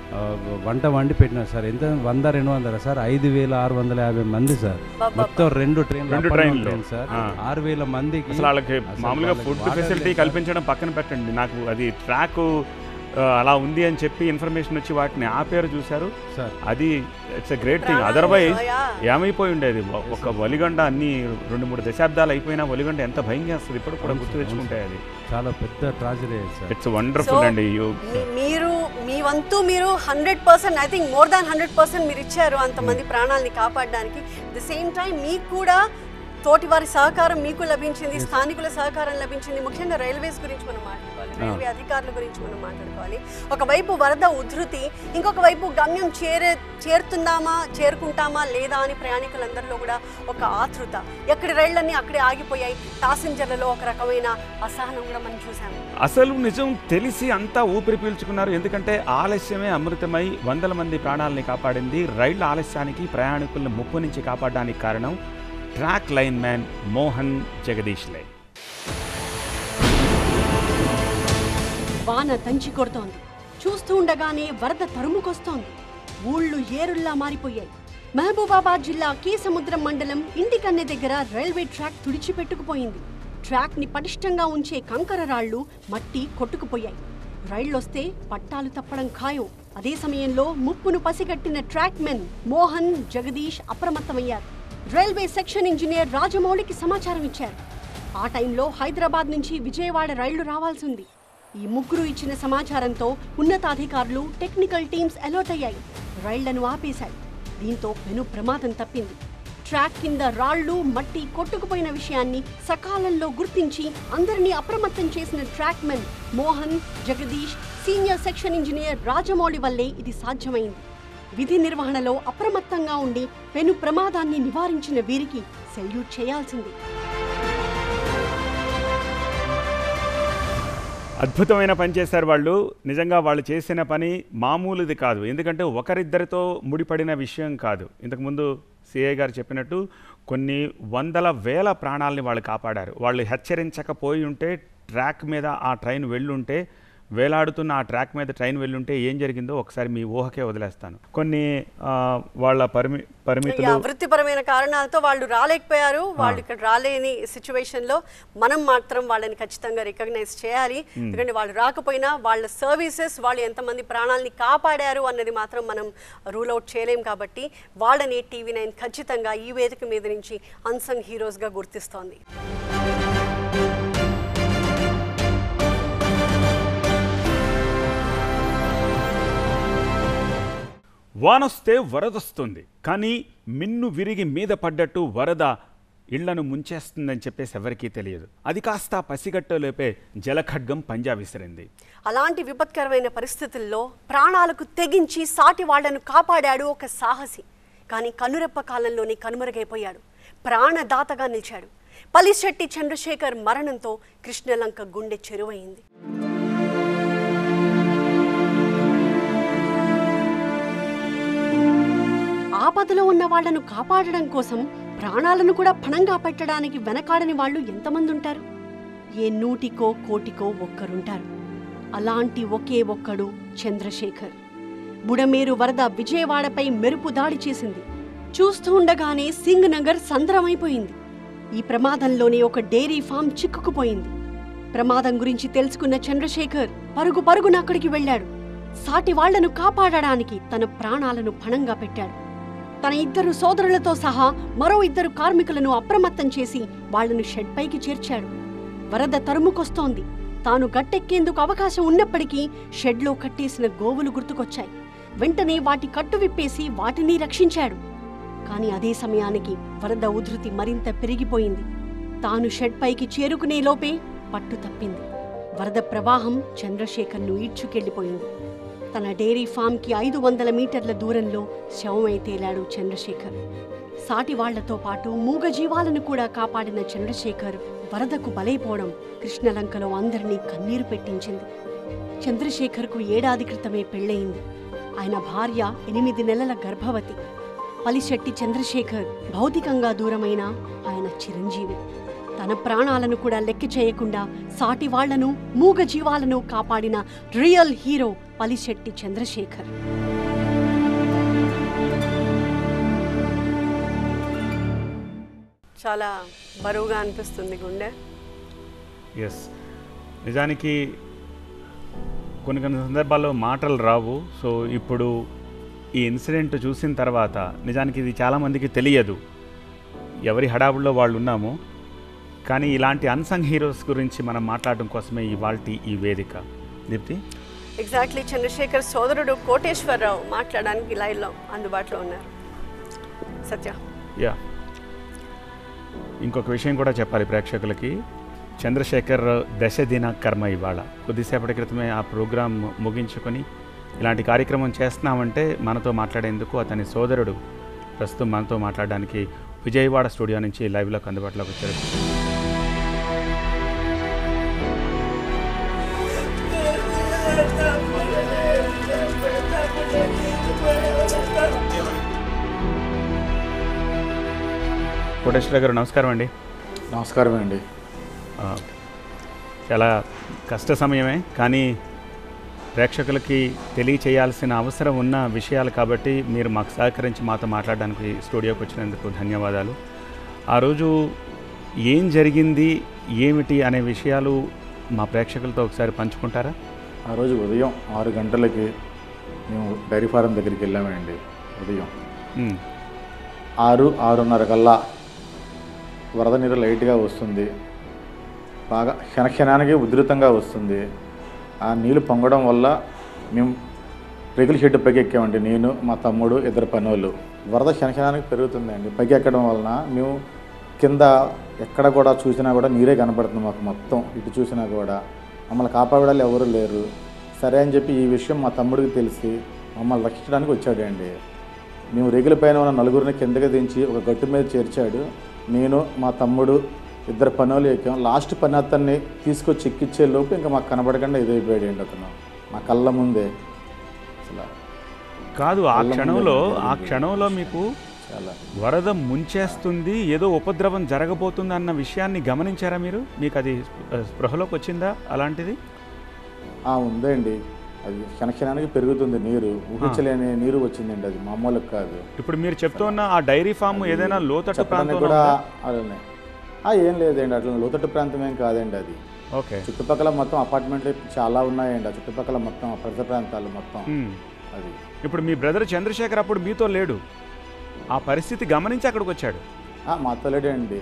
వంట వండి పెట్టినారు సార్ ఎంత వంద రెండు వందల సార్ ఐదు వేల ఆరు వందల యాభై మంది సార్ అబ్బబ్బబ్బా. మొత్తం రెండు ట్రైన్ రెండు ట్రైన్లు. సార్ ఆ. ఆరు వేల మందికి అసలు వాళ్ళకి అసలు మామూలుగా వాళ్ళకి ఫుడ్ వాటర్ ఫెసిలిటీ లేదు సార్. కల్పించడం పక్కన పెట్టండి నాకు అది ట్రాక్ అలా ఉంది అని చెప్పి ఇన్ఫర్మేషన్ వచ్చి వాటిని ఆపేరు చూశారు సార్ అది ఇట్స్ ఎ గ్రేట్ థింగ్ ప్రాణాలు అదర్వైజ్ పోయా. ఏమైపోయి ఉండేది ఒ- ఒక వలిగండ అన్ని రెండు మూడు దశాబ్దాలు అయిపోయినా వలిగండ ఎంత భయం చేస్తుంది ఇప్పుడు కూడా అవును గుర్తు సార్, తెచ్చుకుంటే అది చాలా పెద్ద tragedy sir it's wonderful So, అండి యూ మీ- మీరు మీ వంతు మీరు hundred percent I think more than hundred percent మీరు ఇచ్చారు అంతమంది ప్రాణాలని కాపాడడానికి ది సేమ్ టైం మీకు కూడా తోటి వారి సహకారం మీకు లభించింది స్థానికుల సహకారం లభించింది ముఖ్యంగా రైల్వేస్ గురించి మనం మాట్లాడుకోవాలి రైల్వే అధికారుల గురించి మనం మాట్లాడుకోవాలి ఒకవైపు వరద ఉధృతి ఇంకొక వైపు గమ్యం చేరే చేరుతుందామా చేరుకుంటామా లేదా అని ప్రయాణికులందరిలో కూడా ఒక ఆతృత ఎక్కడి రైళ్ళన్నీ అక్కడే ఆగిపోయాయి ప్యాసింజర్లలో ఒక రకమైన అసహనం కూడా మనం చూసాము అసలు నిజం తెలిసి అంతా ఊపిరి పీల్చుకున్నారు ఎందుకంటే ఆలస్యమే అమృతమై వందల మంది ప్రాణాలని కాపాడింది రైళ్ల ఆలస్యానికి ప్రయాణికులను ముప్పు నుంచి కాపాడడానికి కారణం track line man Mohan Jagadish లై వాన తంచి కొడుతోంది చూస్తూ ఉండగానే వరద తరుముకొస్తోంది ఊళ్ళు ఏరుల్లా మారిపోయాయి మహబూబాబాద్ జిల్లా కేసముద్రం మండలం ఇండికన్నె దగ్గర రైల్వే ట్రాక్ తుడిచిపెట్టుకుపోయింది ట్రాక్ ని పటిష్టంగా ఉంచే కంకర రాళ్లు మట్టి కొట్టుకుపోయాయి రైళ్లొస్తే పట్టాలు తప్పడం ఖాయం అదే సమయంలో ముప్పును పసిగట్టిన ట్రాక్ మెన్ మోహన్ జగదీష్ అప్రమత్తమయ్యారు రైల్వే సెక్షన్ ఇంజనీర్ రాజమౌళికి సమాచారం ఇచ్చారు ఆ టైంలో హైదరాబాద్ నుంచి విజయవాడ రైళ్లు రావాల్సి ఉంది ఈ ముగ్గురు ఇచ్చిన సమాచారంతో ఉన్నతాధికారులు టెక్నికల్ టీమ్స్ అలర్ట్ అయ్యాయి రైళ్లను ఆపేశాయి దీంతో పెను ప్రమాదం తప్పింది ట్రాక్ కింద రాళ్లు మట్టి కొట్టుకుపోయిన విషయాన్ని సకాలంలో గుర్తించి అందరినీ అప్రమత్తం చేసిన track men Mohan Jagadish senior section engineer Rajamouli వల్లే ఇది సాధ్యమైంది విధి నిర్వహణలో అప్రమత్తంగా ఉండి పెను ప్రమాదాన్ని నివారించిన వీరికి సెల్యూట్ చేయాల్సింది అద్భుతమైన పని చేశారు వాళ్ళు నిజంగా వాళ్ళు చేసిన పని మామూలుది కాదు ఎందుకంటే ఒకరిద్దరితో ముడిపడిన విషయం కాదు ఇంతకుముందు సిఐ గారు చెప్పినట్టు కొన్ని వందల వేల ప్రాణాలని వాళ్ళు కాపాడారు వాళ్ళు హెచ్చరించకపోయి ఉంటే ట్రాక్ మీద ఆ ట్రైన్ వెళ్ళుంటే వేలాడుతున్న ఆ ట్రాక్ మీద ట్రైన్ వెళ్ళుంటే ఏం జరిగిందో ఒకసారి మీ ఊహకే వదిలేస్తాను కొన్ని ఆ, వాళ్ళ పరిమి యా, పరిమితులు వృత్తిపరమైన కారణాలతో వాళ్ళు రాలేకపోయారు వాళ్ళు ఇక్కడ రాలేని సిచ్యువేషన్ లో మనం మాత్రం వాళ్ళని ఖచ్చితంగా రికగ్నైజ్ చేయాలి ఎందుకంటే వాళ్ళు రాకపోయినా వాళ్ళ సర్వీసెస్ వాళ్ళు ఎంతమంది ప్రాణాలని కాపాడారు అన్నది మాత్రం మనం రూల్ అవుట్ చేయలేం కాబట్టి వాళ్ళని టీవీ నైన్ ఖచ్చితంగా ఈ వేదిక మీద నుంచి అన్సంగ్ హీరోస్ గా గుర్తిస్తోంది వానొస్తే వరదొస్తుంది కానీ మిన్ను విరిగి మీద పడ్డట్టు వరద ఇళ్లను ముంచేస్తుందని చెప్పేసి ఎవరికీ తెలియదు అది కాస్త పసిగట్టలోపే జలఖడ్గం పంజా విసిరింది అలాంటి విపత్కరమైన పరిస్థితుల్లో ప్రాణాలకు తెగించి సాటి వాళ్లను కాపాడాడు ఒక సాహసి కానీ కనురెప్ప కాలంలోనే కనుమరుగైపోయాడు ప్రాణదాతగా నిలిచాడు పలిశెట్టి చంద్రశేఖర్ మరణంతో కృష్ణలంక గుండె చెరువైంది ఆపదలో ఉన్న వాళ్లను కాపాడడం కోసం ప్రాణాలను కూడా పణంగా పెట్టడానికి వెనకాడని వాళ్ళు ఎంతమంది ఉంటారు ఏ నూటికో కోటికో ఒక్కరుంటారు అలాంటి ఒకే ఒక్కడు చంద్రశేఖర్ బుడమేరు వరద విజయవాడపై మెరుపు దాడి చేసింది చూస్తూ ఉండగానే సింగ్ నగర్ సంద్రమైపోయింది ఈ ప్రమాదంలోనే ఒక డైరీ ఫామ్ చిక్కుకుపోయింది ప్రమాదం గురించి తెలుసుకున్న చంద్రశేఖర్ పరుగు పరుగున అక్కడికి వెళ్ళాడు సాటి వాళ్లను కాపాడడానికి తన ప్రాణాలను పణంగా పెట్టాడు తన ఇద్దరు సోదరులతో సహా మరో ఇద్దరు కార్మికులను అప్రమత్తం చేసి వాళ్లను షెడ్ పైకి చేర్చాడు వరద తరుముకొస్తోంది తాను గట్టెక్కేందుకు అవకాశం ఉన్నప్పటికీ షెడ్లో కట్టేసిన గోవులు గుర్తుకొచ్చాయి వెంటనే వాటి కట్టు విప్పేసి వాటిని రక్షించాడు కానీ అదే సమయానికి వరద ఉధృతి మరింత పెరిగిపోయింది తాను షెడ్ పైకి చేరుకునే లోపే పట్టు తప్పింది వరద ప్రవాహం చంద్రశేఖర్ను ఈడ్చుకెళ్లిపోయింది తన డైరీ ఫామ్కి ఐదు వందల మీటర్ల దూరంలో శవమై తేలాడు చంద్రశేఖర్ సాటి వాళ్లతో పాటు మూగ జీవాలను కూడా కాపాడిన చంద్రశేఖర్ వరదకు బలైపోవడం కృష్ణలంకలో అందరినీ కన్నీరు పెట్టించింది చంద్రశేఖర్కు ఏడాది క్రితమే పెళ్ళయింది ఆయన భార్య ఎనిమిది నెలల గర్భవతి పలిశెట్టి చంద్రశేఖర్ భౌతికంగా దూరమైన ఆయన చిరంజీవి తన ప్రాణాలను కూడా లెక్క చేయకుండా సాటి వాళ్లను మూగ జీవాలను కాపాడిన రియల్ హీరో పలిశెట్టి చంద్రశేఖర్ చాలా బరువుగా అనిపిస్తుంది గుండె ఎస్ నిజానికి కొన్ని కొన్ని సందర్భాల్లో మాటలు రావు సో ఇప్పుడు ఈ ఇన్సిడెంట్ చూసిన తర్వాత నిజానికి ఇది చాలామందికి తెలియదు ఎవరి హడావుల్లో వాళ్ళు ఉన్నాము కానీ ఇలాంటి అన్సంగ్ హీరోస్ గురించి మనం మాట్లాడడం కోసమే ఇవాళ ఈ వేదిక దీప్తి ఎగ్జాక్ట్లీ చంద్రశేఖర్ సోదరుడు కోటేశ్వరరావు మాట్లాడడానికి లైవ్లో అందుబాటులో ఉన్నారు సత్య యా ఇంకొక విషయం కూడా చెప్పాలి ప్రేక్షకులకి చంద్రశేఖర్ దశ దిన కర్మ ఇవాళ కొద్దిసేపటి క్రితమే ఆ ప్రోగ్రాం ముగించుకొని ఇలాంటి కార్యక్రమం చేస్తున్నామంటే మనతో మాట్లాడేందుకు అతని సోదరుడు ప్రస్తుతం మనతో మాట్లాడడానికి విజయవాడ స్టూడియో నుంచి లైవ్లోకి అందుబాటులోకి వచ్చారు కోటేశ్వర గారు నమస్కారం అండి నమస్కారం అండి ఆ, చాలా కష్ట సమయమే కానీ ప్రేక్షకులకి తెలియచేయాల్సిన అవసరం ఉన్న విషయాలు కాబట్టి మీరు మాకు సహకరించి మాతో మాట్లాడడానికి స్టూడియోకి వచ్చినందుకు ధన్యవాదాలు ఆ రోజు ఏం జరిగింది ఏమిటి అనే విషయాలు మా ప్రేక్షకులతో ఒకసారి పంచుకుంటారా ఆ రోజు ఉదయం ఆరు గంటలకి మేము డైరీ ఫారం దగ్గరికి వెళ్ళామండి ఉదయం మ్, ఆరు ఆరున్నర కల్లా వరద నీరు లైట్గా వస్తుంది బాగా క్షణక్షణానికి ఉధృతంగా వస్తుంది ఆ నీళ్ళు పొంగడం వల్ల మేము రేకుల షెడ్ పైకి ఎక్కామండి నేను మా తమ్ముడు ఇద్దరు పనోళ్ళు వరద క్షణక్షణానికి పెరుగుతుందండి పైకి ఎక్కడం వలన మేము కింద ఎక్కడ కూడా చూసినా కూడా నీరే కనపడుతుంది మాకు మొత్తం ఇటు చూసినా కూడా మమ్మల్ని కాపాడాలి ఎవరు లేరు సరే అని చెప్పి ఈ విషయం మా తమ్ముడికి తెలిసి మమ్మల్ని రక్షించడానికి వచ్చాడండి మేము రేగుల పైన ఉన్న నలుగురిని కిందకి దించి ఒక గట్టు మీద చేర్చాడు నేను మా తమ్ముడు ఇద్దరు పనులు ఎక్కాం లాస్ట్ పని అతన్ని తీసుకొచ్చి ఎక్కిచ్చే లోపు ఇంకా మాకు కనబడకుండా ఇదైపోయాడు అండి అతను మా కళ్ళ ముందే అసలు కాదు ఆ కళ్ళ ముందే క్షణంలో ఆ జరిగింది. క్షణంలో మీకు చాలా వరద ముంచేస్తుంది ఏదో ఉపద్రవం జరగబోతుంది అన్న విషయాన్ని గమనించారా మీరు మీకు అది స్పృ- స్పృహలోకి వచ్చిందా అలాంటిది ఆ, ఉందండి అది క్షణక్షణానికి పెరుగుతుంది నీరు ఊహించలేని నీరు వచ్చిందండి అది మామూలుగా కాదు ఇప్పుడు మీరు చెప్తున్న ఆ డైరీ ఫామ్ ఏదైనా లోతట్టు చెప్పడానికి ప్రాంతంలో కూడా ఉందా? అలానే ఆ, ఏం లేదండి అట్లా లోతట్టు ప్రాంతం ఏం కాదండి అది ఓకే చుట్టుపక్కల మొత్తం అపార్ట్మెంట్లు చాలా ఉన్నాయండి ఆ చుట్టుపక్కల మొత్తం ఆ పరిసర ప్రాంతాలు మొత్తం మ్. అది ఇప్పుడు మీ బ్రదర్ చంద్రశేఖర్ అప్పుడు మీతో లేడు ఆ పరిస్థితి గమనించి అక్కడికి వచ్చాడు ఆ, మా తల్లుడే అండి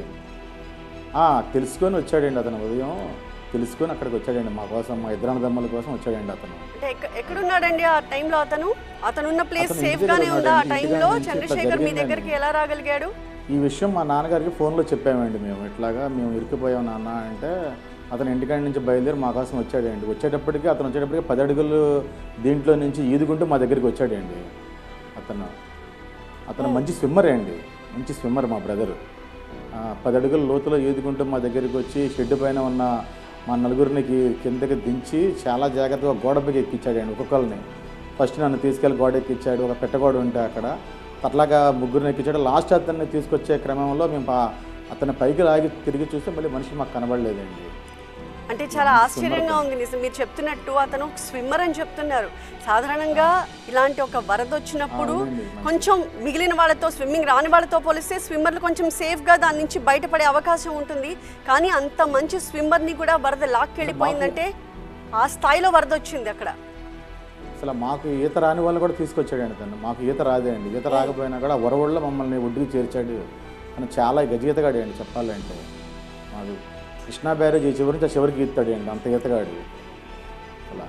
ఆ, తెలుసుకొని వచ్చాడండి అతను ఉదయం తెలుసుకొని అక్కడికి వచ్చాడండి మా కోసం మా ఇద్దరు అన్నదమ్ముల కోసం వచ్చాడండి అతను అంటే ఎక్క- ఎక్కడున్నాడండి ఆ టైంలో అతను అతను ఉన్న ప్లేస్ అతను ఇంటి సేఫ్ గానే దగ్గర ఉందా ఆ ఉన్నాడండి. టైంలో ఇంటి దగ్గర నుంచి ఇట్లా చంద్రశేఖర్ మీ జరిగిందండి. దగ్గరికి ఎలా రాగలిగాడు ఈ విషయం మా నాన్నగారికి ఫోన్లో చెప్పామండి మేము ఇట్లాగా మేము ఇరుక్కుపోయాం నాన్న అంటే అతను ఇంటికాడి నుంచి బయలుదేరి మా కోసం వచ్చాడండి వచ్చేటప్పటికి అతను వచ్చేటప్పటికి పది అడుగులు దీంట్లో నుంచి ఈదుకుంటూ మా దగ్గరికి వచ్చాడండి అతను అతను మంచి స్విమ్మర్ అండి మంచి స్విమ్మర్ మా బ్రదర్ పది అడుగుల లోతులో ఈదుకుంటూ మా దగ్గరికి వచ్చి షెడ్ పైన ఉన్న మా నలుగురినికి కిందకి దించి చాలా జాగ్రత్తగా గోడ పైకి ఎక్కించాడండి ఒక్కొక్కరిని ఫస్ట్ నన్ను తీసుకెళ్ళి గోడ ఎక్కించాడు ఒక పెట్టగోడ ఉంటే అక్కడ అట్లాగా ముగ్గురిని ఎక్కించాడు లాస్ట్ అతన్ని తీసుకొచ్చే క్రమంలో మేము పా- అతన్ని పైకి లాగి తిరిగి చూస్తే మళ్ళీ మనిషి మాకు కనబడలేదండి అంటే చాలా ఆశ్చర్యంగా ఉంది నిజం మీరు చెప్తున్నట్టు అతను స్విమ్మర్ అని చెప్తున్నారు సాధారణంగా ఇలాంటి ఒక వరద వచ్చినప్పుడు కొంచెం మిగిలిన వాళ్ళతో స్విమ్మింగ్ రాని వాళ్ళతో పోలిస్తే స్విమ్మర్లు కొంచెం సేఫ్గా దాని నుంచి బయటపడే అవకాశం ఉంటుంది కానీ అంత మంచి స్విమ్మర్ని కూడా వరద లాక్కెళ్ళిపోయిందంటే ఆ స్థాయిలో వరద వచ్చింది అక్కడ అసలు మాకు ఈత రాని వాళ్ళు కూడా తీసుకొచ్చాడండి తను మాకు ఈత రాదే అండి ఈత రాకపోయినా కూడా వరవళ్ళ మమ్మల్ని ఒడ్డుకి చేర్చాడు అని చాలా గజగీతగాడు అండి చెప్పాలంటే మాకు కృష్ణా బ్యారేజ్ ఈ చివరి నుంచి ఆ చివరికి ఈతాడు అండి అంత ఈతగాడు అలా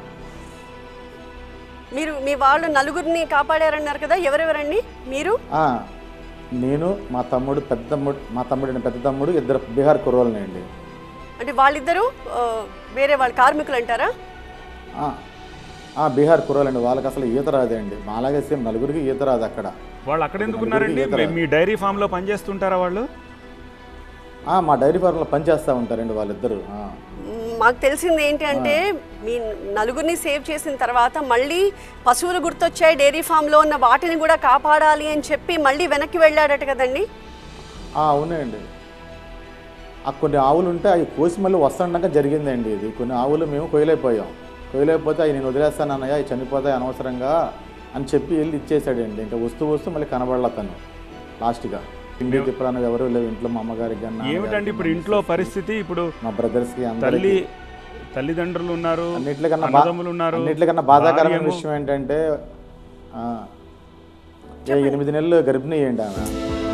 మీరు మీ వాళ్ళు నలుగురిని కాపాడారన్నారు కదా ఎవరెవరండి మీరు ఆ, నేను మా తమ్ముడు పెద్ద తమ్ముడు మా తమ్ముడు పెద్ద తమ్ముడు ఇద్దరు బీహార్ కుర్రోళ్ళని అండి అంటే వాళ్ళిద్దరూ ఆ, వేరే వాళ్ళ కార్మికులు అంటారా ఆ, ఆ, బీహార్ కుర్రోళ్ళండి వాళ్ళకి అసలు ఈత రాదే అండి మాలాగే సేమ్ నలుగురికి ఈత రాదు అక్కడ వాళ్ళు అక్కడ ఎందుకు ఉన్నారండి ఈత రాదు. మీ డైరీ ఫామ్లో పనిచేస్తుంటారా వాళ్ళు ఆ, మా డైరీ ఫార్మ్లో పనిచేస్తూ ఉంటారండి వాళ్ళిద్దరు ఆ. మ్, మాకు తెలిసింది ఏంటి అంటే మీ నలుగురిని సేవ్ చేసిన తర్వాత మళ్ళీ పశువులు గుర్తొచ్చాయి డైరీ ఫామ్లో ఉన్న వాటిని కూడా కాపాడాలి అని చెప్పి మళ్ళీ వెనక్కి వెళ్ళాడట కదండి ఆ, అవునండి ఆ కొన్ని ఆవులు ఉంటే అవి కోసి మళ్ళీ వస్తుండగా జరిగిందండి ఇది కొన్ని ఆవులు మేము కొయ్యలేకపోయాం కొయ్యలేకపోతే అవి నేను వదిలేస్తాను అన్నయ్య అవి చనిపోతాయి అనవసరంగా అని చెప్పి వెళ్ళి ఇచ్చేసాడండి ఇంకా వస్తూ వస్తూ మళ్ళీ కనబడలే తను లాస్ట్గా తిండి తిప్పడానికి ఎవరు లేవు ఇంట్లో మా అమ్మగారికి కానీ ఏమిటండి నాన్నగారికి, ఇప్పుడు ఇంట్లో పరిస్థితి ఇప్పుడు మా బ్రదర్స్కి తల్లి అందరికీ తల్లిదండ్రులు ఉన్నారు అన్నిటికన్నా బా- అన్నదమ్ములు ఉన్నారు అన్నిటికన్నా బాధాకరమైన భార్యేమో- విషయం ఏంటంటే ఆ, ఏ ఎనిమిది నెలలు గర్భిణీ అయ్యండి ఆమె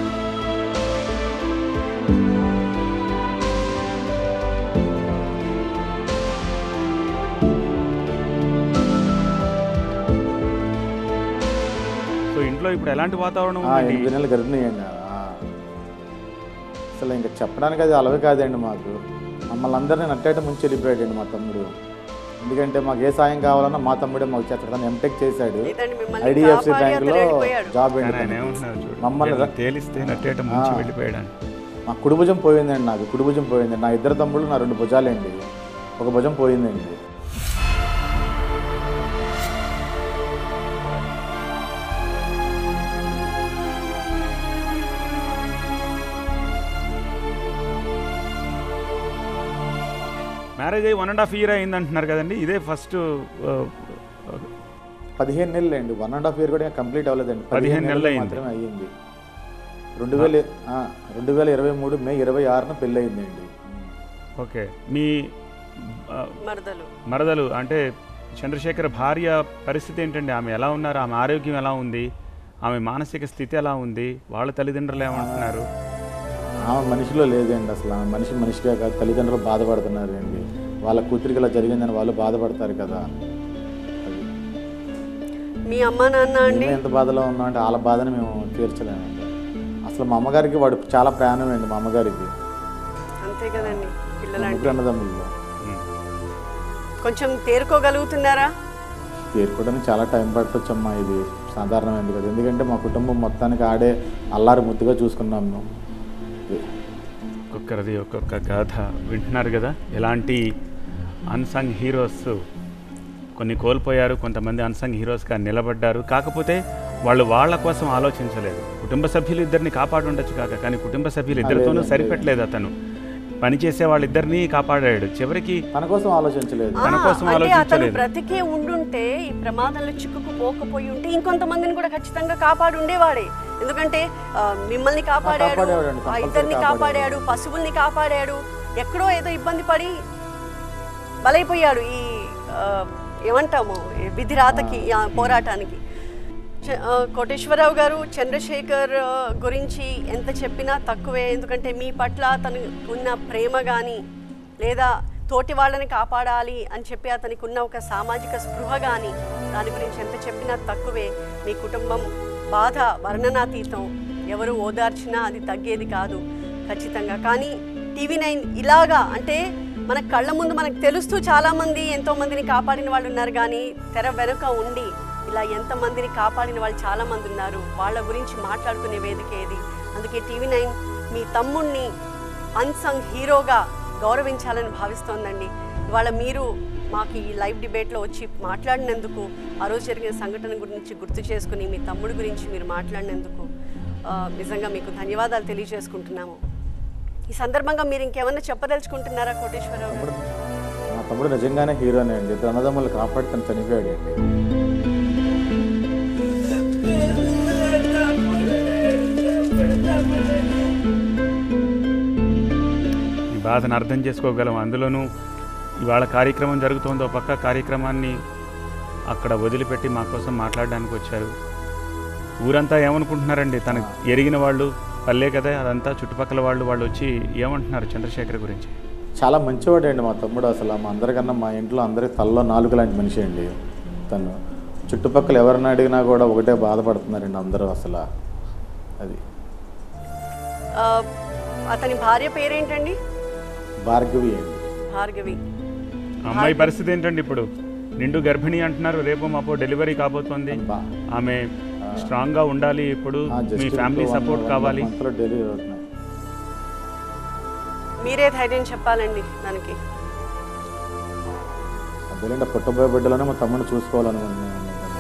సో ఇంట్లో ఇప్పుడు ఎలాంటి వాతావరణం ఆ, ఉందండి ఎనిమిది నెలలు గర్భిణీ అయ్యండి ఆ. అసలు ఇంకా చెప్పడానికి అది అలవి కాదండి మాకు మమ్మల్ని అందరినీ నట్టేట ముంచి వెళ్ళిపోయాడండి మా తమ్ముడు ఎందుకంటే మాకు ఏ సాయం కావాలన్నా మా తమ్ముడే మాకు చేస్తాడు తను ఎంటెక్ చేశాడు లేదండి మిమ్మల్ని ఐడిఎఫ్సి కాపాడి బ్యాంకులో అతను వెళ్ళిపోయాడు. జాబ్ కానీ అండి ఆయన తనకి. ఏమంటున్నారు చూడు మమ్మల్ని వీళ్ళని తేలిస్తే నట్టేట ముంచి వెళ్ళిపోయాడని మా కుడి భుజం పోయిందండి నాకు కుడి భుజం పోయింది నా ఇద్దరు తమ్ముళ్ళు నా రెండు భుజాలండి ఒక భుజం పోయిందండి మ్యారేజ్ అయ్యి వన్ అండ్ హాఫ్ ఇయర్ అయింది అంటున్నారు కదండి ఇదే ఫస్ట్ పదిహేను నెలలు అండి వన్ అండ్ హాఫ్ ఇయర్ కూడా కంప్లీట్ అవ్వలేదండి పదిహేను నెలలు అయింది. మాత్రమే అయ్యింది రెండు వేల ఆ, రెండు వేల ఇరవై మూడు మే ఇరవై ఆరున పెళ్ళి అయిందండి ఓకే మీ ఆ, మరదలు మరదలు అంటే చంద్రశేఖర్ భార్య పరిస్థితి ఏంటండి ఆమె ఎలా ఉన్నారు ఆమె ఆరోగ్యం ఎలా ఉంది ఆమె మానసిక స్థితి ఎలా ఉంది వాళ్ళ తల్లిదండ్రులు ఏమంటున్నారు ఆమె మనిషిలో లేదండి అసలు ఆమె మనిషి మనిషిగా కాదు తల్లిదండ్రులు బాధపడుతున్నారు అండి వాళ్ళ కూతురికి ఇలా జరిగిందని వాళ్ళు బాధపడతారు కదా అది. మీ అమ్మా నాన్న అండి మేము ఎంత బాధలో ఉన్నామంటే వాళ్ళ బాధని మేము తీర్చలేమండి అసలు మా అమ్మగారికి వాడు చాలా ప్రాణం అండి మా అమ్మగారికి అంతే కదండి పిల్లలంటే ముగ్గురు అన్నదమ్ముల్లో కొంచెం తేరుకోగలుగుతున్నారా తీరుకోవడానికి చాలా టైం పట్టొచ్చమ్మా ఇది సాధారణమైంది కదా ఎందుకంటే మా కుటుంబం మొత్తానికి ఆడే అల్లారి ముద్దుగా చూసుకున్నాం మేము ఇది. ఒక్కొక్కరిది ఒక్కొక్క గాథ వింటున్నారు కదా ఎలాంటి అన్సంగ్ హీరోస్ కొన్ని కోల్పోయారు కొంతమంది అన్సంగ్ హీరోస్గా నిలబడ్డారు కాకపోతే వాళ్ళు వాళ్ళ కోసం ఆలోచించలేదు కుటుంబ సభ్యులు ఇద్దరిని కాపాడు ఉండొచ్చు కాక కానీ కుటుంబ సభ్యులు ఇద్దరితోనూ లేదండి, సరిపెట్టలేదు అతను పనిచేసే వాళ్ళిద్దరినీ కాపాడాడు చివరికి తన కోసం ఆలోచించలేదు ఆ, తన కోసం అంటే అతను ఆలోచించలేదు బ్రతికే ఉండుంటే ఈ ప్రమాదంలో చిక్కుకుపోకపోయి ఉంటే ఇంకొంతమందిని కూడా ఖచ్చితంగా కాపాడు ఉండేవాడే ఎందుకంటే ఆ, మిమ్మల్ని కాపాడాడు కాపాడేవాడండి, ఆ compulsory ఇద్దరిని కాపాడాడు. కాపాడాడు పశువుల్ని కాపాడాడు ఎక్కడో ఏదో ఇబ్బంది పడి బలైపోయాడు ఈ ఆ, ఏమంటాము ఈ విధి రాతకి ఆ పోరాటానికి చ- ఆ, కోటేశ్వరరావు గారు చంద్రశేఖర్ ఆ, గురించి ఎంత చెప్పినా తక్కువే ఎందుకంటే మీ పట్ల అతను ఉన్న ప్రేమ కానీ లేదా తోటి వాళ్ళని కాపాడాలి అని చెప్పి అతనికి ఉన్న ఒక సామాజిక స్పృహ కానీ దాని గురించి ఎంత చెప్పినా తక్కువే మీ కుటుంబం బాధ వర్ణనాతీతం ఎవరు ఓదార్చినా అది తగ్గేది కాదు ఖచ్చితంగా కానీ టీవీ నైన్ ఇలాగా అంటే మన కళ్ళ ముందు మనకు తెలుస్తూ చాలామంది ఎంతోమందిని కాపాడిన వాళ్ళు ఉన్నారు కానీ తెర వెనుక ఉండి ఇలా ఎంతమందిని కాపాడిన వాళ్ళు చాలామంది ఉన్నారు వాళ్ళ గురించి మాట్లాడుకునే వేదిక ఏది అందుకే టీవీ నైన్ మీ తమ్ముణ్ణి అన్సంగ్ హీరోగా గౌరవించాలని భావిస్తోందండి ఇవాళ మీరు మాకు ఈ లైవ్ డిబేట్లో వచ్చి మాట్లాడినందుకు ఆ రోజు జరిగిన సంఘటన గురించి గుర్తు చేసుకుని మీ తమ్ముడి గురించి మీరు మాట్లాడినందుకు ఆ, నిజంగా మీకు ధన్యవాదాలు తెలియజేసుకుంటున్నాము ఈ సందర్భంగా మీరు ఇంకేమన్నా చెప్పదలుచుకుంటున్నారా కోటేశ్వరరావు గారు తమ్ముడు నిజంగానే హీరోనే అండి ఇద్దరు అన్నదమ్ములు కాపాడి తను చనిపోయాడు అండి ఈ బాధను అర్థం చేసుకోగలం అందులోనూ ఇవాళ కార్యక్రమం జరుగుతోంది ఒక పక్క కార్యక్రమాన్ని అక్కడ వదిలిపెట్టి మా కోసం మాట్లాడడానికి వచ్చారు ఊరంతా ఏమనుకుంటున్నారండి తనకు ఎరిగిన వాళ్ళు పల్లె కదా అదంతా చుట్టుపక్కల వాళ్ళు వాళ్ళు వచ్చి ఏమంటున్నారు చంద్రశేఖర్ గురించి చాలా మంచివాడు అండి మా తమ్ముడు అసలు మా అందరికన్నా మా ఇంట్లో అందరికి తల్లో నాలుగు లాంటి మనిషి అండి తను చుట్టుపక్కల ఎవరిని అడిగినా కూడా ఒకటే బాధపడుతున్నారండి అందరూ అసలు అది ఆ, అతని భార్య పేరేంటండి భార్గవి అండి భార్గవి అమ్మాయి పరిస్థితి ఏంటండి ఇప్పుడు నిండు గర్భిణి అంటున్నారు రేపు మాపో డెలివరీ కాబోతోంది బా- ఆమె స్ట్రాంగ్గా ఉండాలి ఇప్పుడు ఆ, just మీ ఇప్పుడు ఫ్యామిలీ one- సపోర్ట్ one కావాలి month లో డెలివరీ అవుతున్నాయి మీరే ధైర్యం చెప్పాలండి దానికి అదేలేండి ఆ పుట్టబోయే బిడ్డలోనే మా తమ్ముడిని చూసుకోవాలనుకుంటున్నాను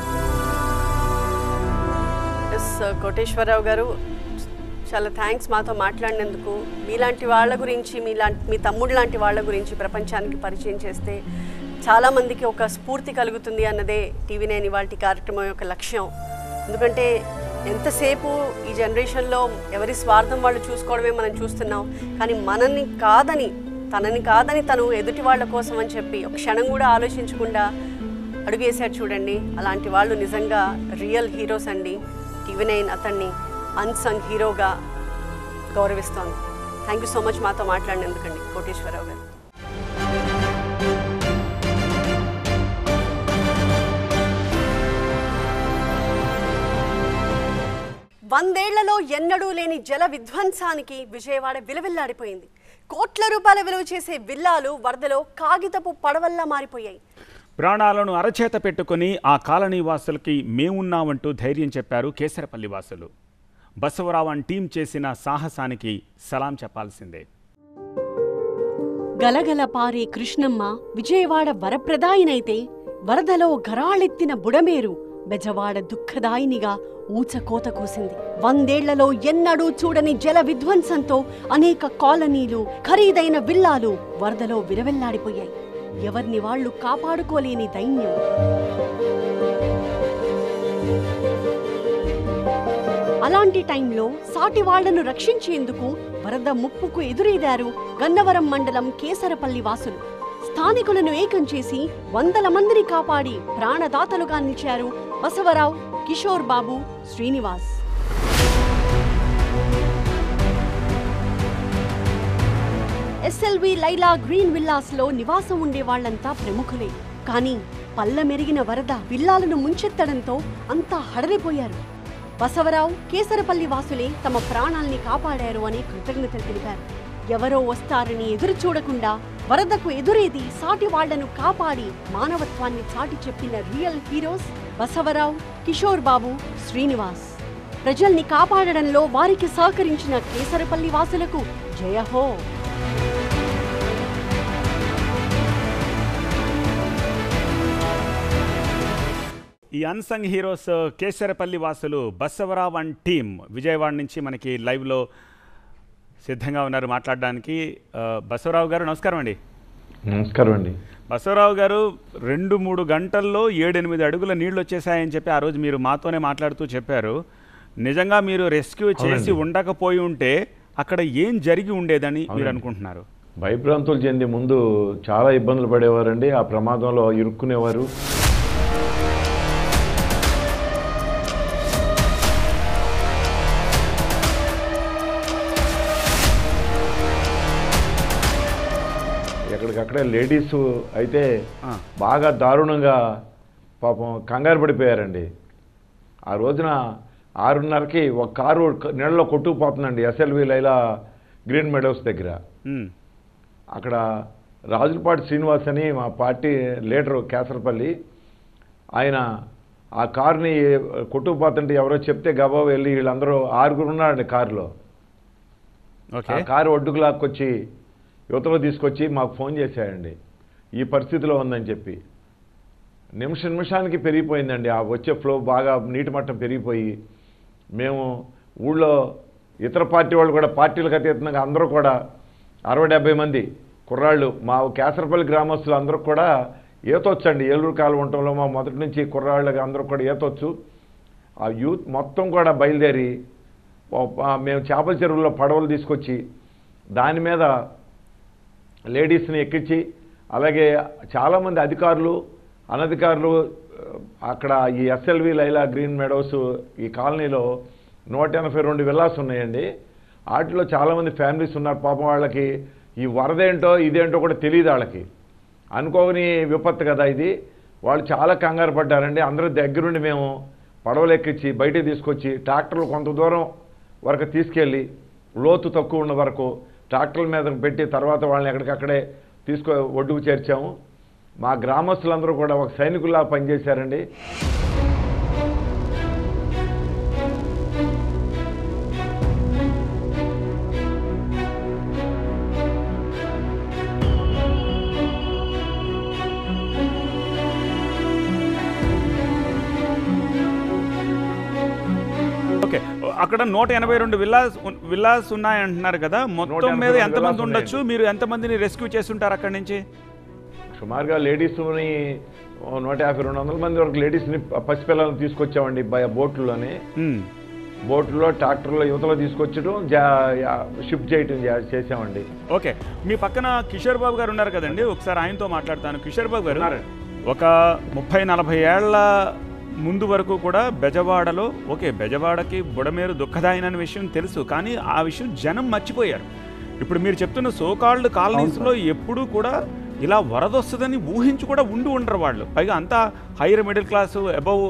ఎస్ కోటేశ్వరరావు గారు చాలా థ్యాంక్స్ మాతో మాట్లాడినందుకు మీలాంటి వాళ్ళ గురించి మీలాంటి మీ తమ్ముడు లాంటి వాళ్ళ గురించి ప్రపంచానికి పరిచయం చేస్తే చాలామందికి ఒక స్ఫూర్తి కలుగుతుంది అన్నదే టీవీ నైన్ ఇవాళ కార్యక్రమం యొక్క లక్ష్యం ఎందుకంటే ఎంతసేపు ఈ జనరేషన్లో ఎవరి స్వార్థం వాళ్ళు చూసుకోవడమే మనం చూస్తున్నాం కానీ మనల్ని కాదని తనని కాదని తను ఎదుటి వాళ్ళ కోసం అని చెప్పి ఒక క్షణం కూడా ఆలోచించకుండా అడుగేశారు చూడండి అలాంటి వాళ్ళు నిజంగా రియల్ హీరోస్ అండి టీవీ నైన్ అతన్ని అన్సంగ్ హీరోగా గౌరవిస్తోంది థ్యాంక్ యూ సో మచ్ మాతో మాట్లాడినందుకండి కోటేశ్వరరావు గారు వందేళ్లలో ఎన్నడూ లేని జల విధ్వంసానికి విజయవాడ విలవిల్లాడిపోయింది కోట్ల రూపాయల విలువ చేసే విల్లాలు వరదలో కాగితపు పడవల్లా మారిపోయాయి ప్రాణాలను అరచేత పెట్టుకుని ఆ కాలనీ వాసులకి మేమున్నామంటూ ధైర్యం చెప్పారు కేసరపల్లి వాసులు బసవరావన్ టీం చేసిన సాహసానికి సలాం చెప్పాల్సిందే గలగల పారే కృష్ణమ్మ విజయవాడ వరప్రదాయినైతే వరదలో గరాళెత్తిన బుడమేరు బెజవాడ దుఃఖదాయినిగా ఊచకోత కోసింది వందేళ్లలో ఎన్నడూ చూడని జల విధ్వంసంతో అనేక కాలనీలు ఖరీదైన విల్లాలు వరదలో విరవెల్లాడిపోయాయి ఎవరిని వాళ్ళు కాపాడుకోలేని దైన్యం అలాంటి టైంలో సాటి వాళ్లను రక్షించేందుకు వరద ముప్పుకు ఎదురీదారు గన్నవరం మండలం కేసరపల్లి వాసులు స్థానికులను ఏకం చేసి వందల మందిని కాపాడి ప్రాణదాతలుగా నిలిచారు Basavarao Kishore Babu Srinivas SLV Laila Green Villas లో నివాసం ఉండే వాళ్ళంతా ప్రముఖులే కానీ పల్ల మెరిగిన వరద విల్లాలను ముంచెత్తడంతో అంతా హడలిపోయారు బసవరావు కేసరపల్లి వాసులే తమ ప్రాణాల్ని కాపాడారు అని కృతజ్ఞతలు తెలిపారు ఎవరో వస్తారని ఎదురు చూడకుండా వరదకు ఎదురేది సాటి వాళ్లను కాపాడి మానవత్వాన్ని చాటి చెప్పిన రియల్ హీరోస్ బసవరావు కిషోర్ బాబు శ్రీనివాస్ ప్రజల్ని కాపాడడంలో వారికి సహకరించిన కేసరపల్లి వాసులకు జయహో ఈ అన్సంగ్ హీరోస్ కేసరపల్లి వాసులు బసవరావ్ అండ్ టీమ్ విజయవాడ నుంచి మనకి లైవ్లో సిద్ధంగా ఉన్నారు మాట్లాడడానికి ఆ, బసవరావు గారు నమస్కారం అండి నమస్కారం అండి బసవరావు గారు రెండు మూడు గంటల్లో ఏడెనిమిది అడుగుల నీళ్లు వచ్చేసాయని చెప్పి ఆ రోజు మీరు మాతోనే మాట్లాడుతూ చెప్పారు నిజంగా మీరు రెస్క్యూ చేసి అవునండి. ఉండకపోయి ఉంటే అక్కడ ఏం జరిగి ఉండేదని మీరు అవునండి. అనుకుంటున్నారు భయభ్రాంతులు చెంది ముందు చాలా ఇబ్బందులు పడేవారండి ఆ ప్రమాదంలో ఇరుక్కునేవారు ఎక్కడికక్కడే లేడీస్ అయితే ఆ. బాగా దారుణంగా పాపం కంగారు పడిపోయారండి ఆ రోజున ఆరున్నరకి ఒక కారు నీళ్ళలో కొట్టుకుపోతుందండి ఎస్ఎల్వి లైలా గ్రీన్ మెడోస్ దగ్గర ఉమ్, అక్కడ రాజులపాటి శ్రీనివాస్ అని మా పార్టీ లీడరు కేసరపల్లి ఆయన ఆ కారుని కొట్టుకుపోతుంటే ఎవరో చెప్తే గబా వెళ్ళి వీళ్ళందరూ ఆరుగురు ఉన్నారండి కారులో ఓకే ఆ కారు ఒడ్డుకు లాక్కొచ్చి యువతలో తీసుకొచ్చి మాకు ఫోన్ చేశాయండి ఈ పరిస్థితిలో ఉందని చెప్పి నిమిష నిమిషానికి పెరిగిపోయిందండి ఆ వచ్చే ఫ్లో బాగా నీటి మట్టం పెరిగిపోయి మేము ఊళ్ళో ఇతర పార్టీ వాళ్ళు కూడా పార్టీలకు అతీతంగా అందరూ కూడా అరవై డెబ్బై మంది కుర్రాళ్ళు మా కేసరపల్లి గ్రామస్తులు అందరూ కూడా ఈతొచ్చండి ఏలూరు కాలం ఉండటంలో మా మొదటి నుంచి కుర్రాళ్ళు అందరూ కూడా ఈతొచ్చు ఆ యూత్ మొత్తం కూడా బయలుదేరి ఓ- ఆ మేము చేపల చెరువుల్లో పడవలు తీసుకొచ్చి దాని మీద లేడీస్ని ఎక్కించి అలాగే చాలామంది అధికారులు అనధికారులు ఆ, అక్కడ ఈ ఎస్ఎల్వి లైలా గ్రీన్ మెడోస్ ఈ కాలనీలో నూట ఎనభై రెండు విల్లాస్ ఉన్నాయండి వాటిలో చాలామంది ఫ్యామిలీస్ ఉన్నారు పాపం వాళ్ళకి ఈ వరద ఏంటో ఇదేంటో కూడా తెలియదు వాళ్ళకి అనుకోని విపత్తు కదా ఇది వాళ్ళు చాలా కంగారు పడ్డారండి అందరూ దగ్గరుండి మేము పడవలు ఎక్కించి బయటికి తీసుకొచ్చి ట్రాక్టర్లు కొంత దూరం వరకు తీసుకెళ్ళి లోతు తక్కువ ఉన్న వరకు ట్రాక్టర్ల మీద పెట్టి తర్వాత వాళ్ళని ఎక్కడికక్కడే తీసుకో ఒడ్డుకు చేర్చాము మా గ్రామస్తులందరూ కూడా ఒక సైనికుల్లా పనిచేశారండి ఓకే అక్కడ నూట ఎనభై రెండు విల్లాస్ ఉన్- విల్లాస్ ఉన్నాయంటున్నారు కదా మొత్తం మీద 182 ఎంతమంది విల్లాస్ ఉండొచ్చు మీరు ఎంతమందిని రెస్క్యూ చేస్తుంటారు అక్కడి నుంచి సుమారుగా లేడీస్ని ఓ నూట యాభై రెండు వందల మంది వరకు లేడీస్ని ప- పసిపిల్లల్ని తీసుకొచ్చామండి బయ బోట్లోనే మ్మ్. బోట్లో ట్రాక్టర్లో యువతలో తీసుకొచ్చడం జా యా- షిఫ్ట్ చేయటం జా- చేసామండి ఓకే మీ పక్కన కిషోర్ బాబు గారు ఉన్నారు కదండి ఒకసారి ఆయనతో మాట్లాడతాను కిషోర్ బాబు గారు ఉన్నారు. ఒక ముప్పై నలభై ఏళ్ల ముందు వరకు కూడా బెజవాడలో ఓకే బెజవాడకి బుడమేరు దుఃఖదాయన విషయం తెలుసు కానీ ఆ విషయం జనం మర్చిపోయారు ఇప్పుడు మీరు చెప్తున్న సోకాల్డ్ కాలనీస్లో ఎప్పుడూ కూడా ఇలా వరద వస్తుందని ఊహించి కూడా ఉండి ఉండరు వాళ్ళు పైగా అంతా higher middle class above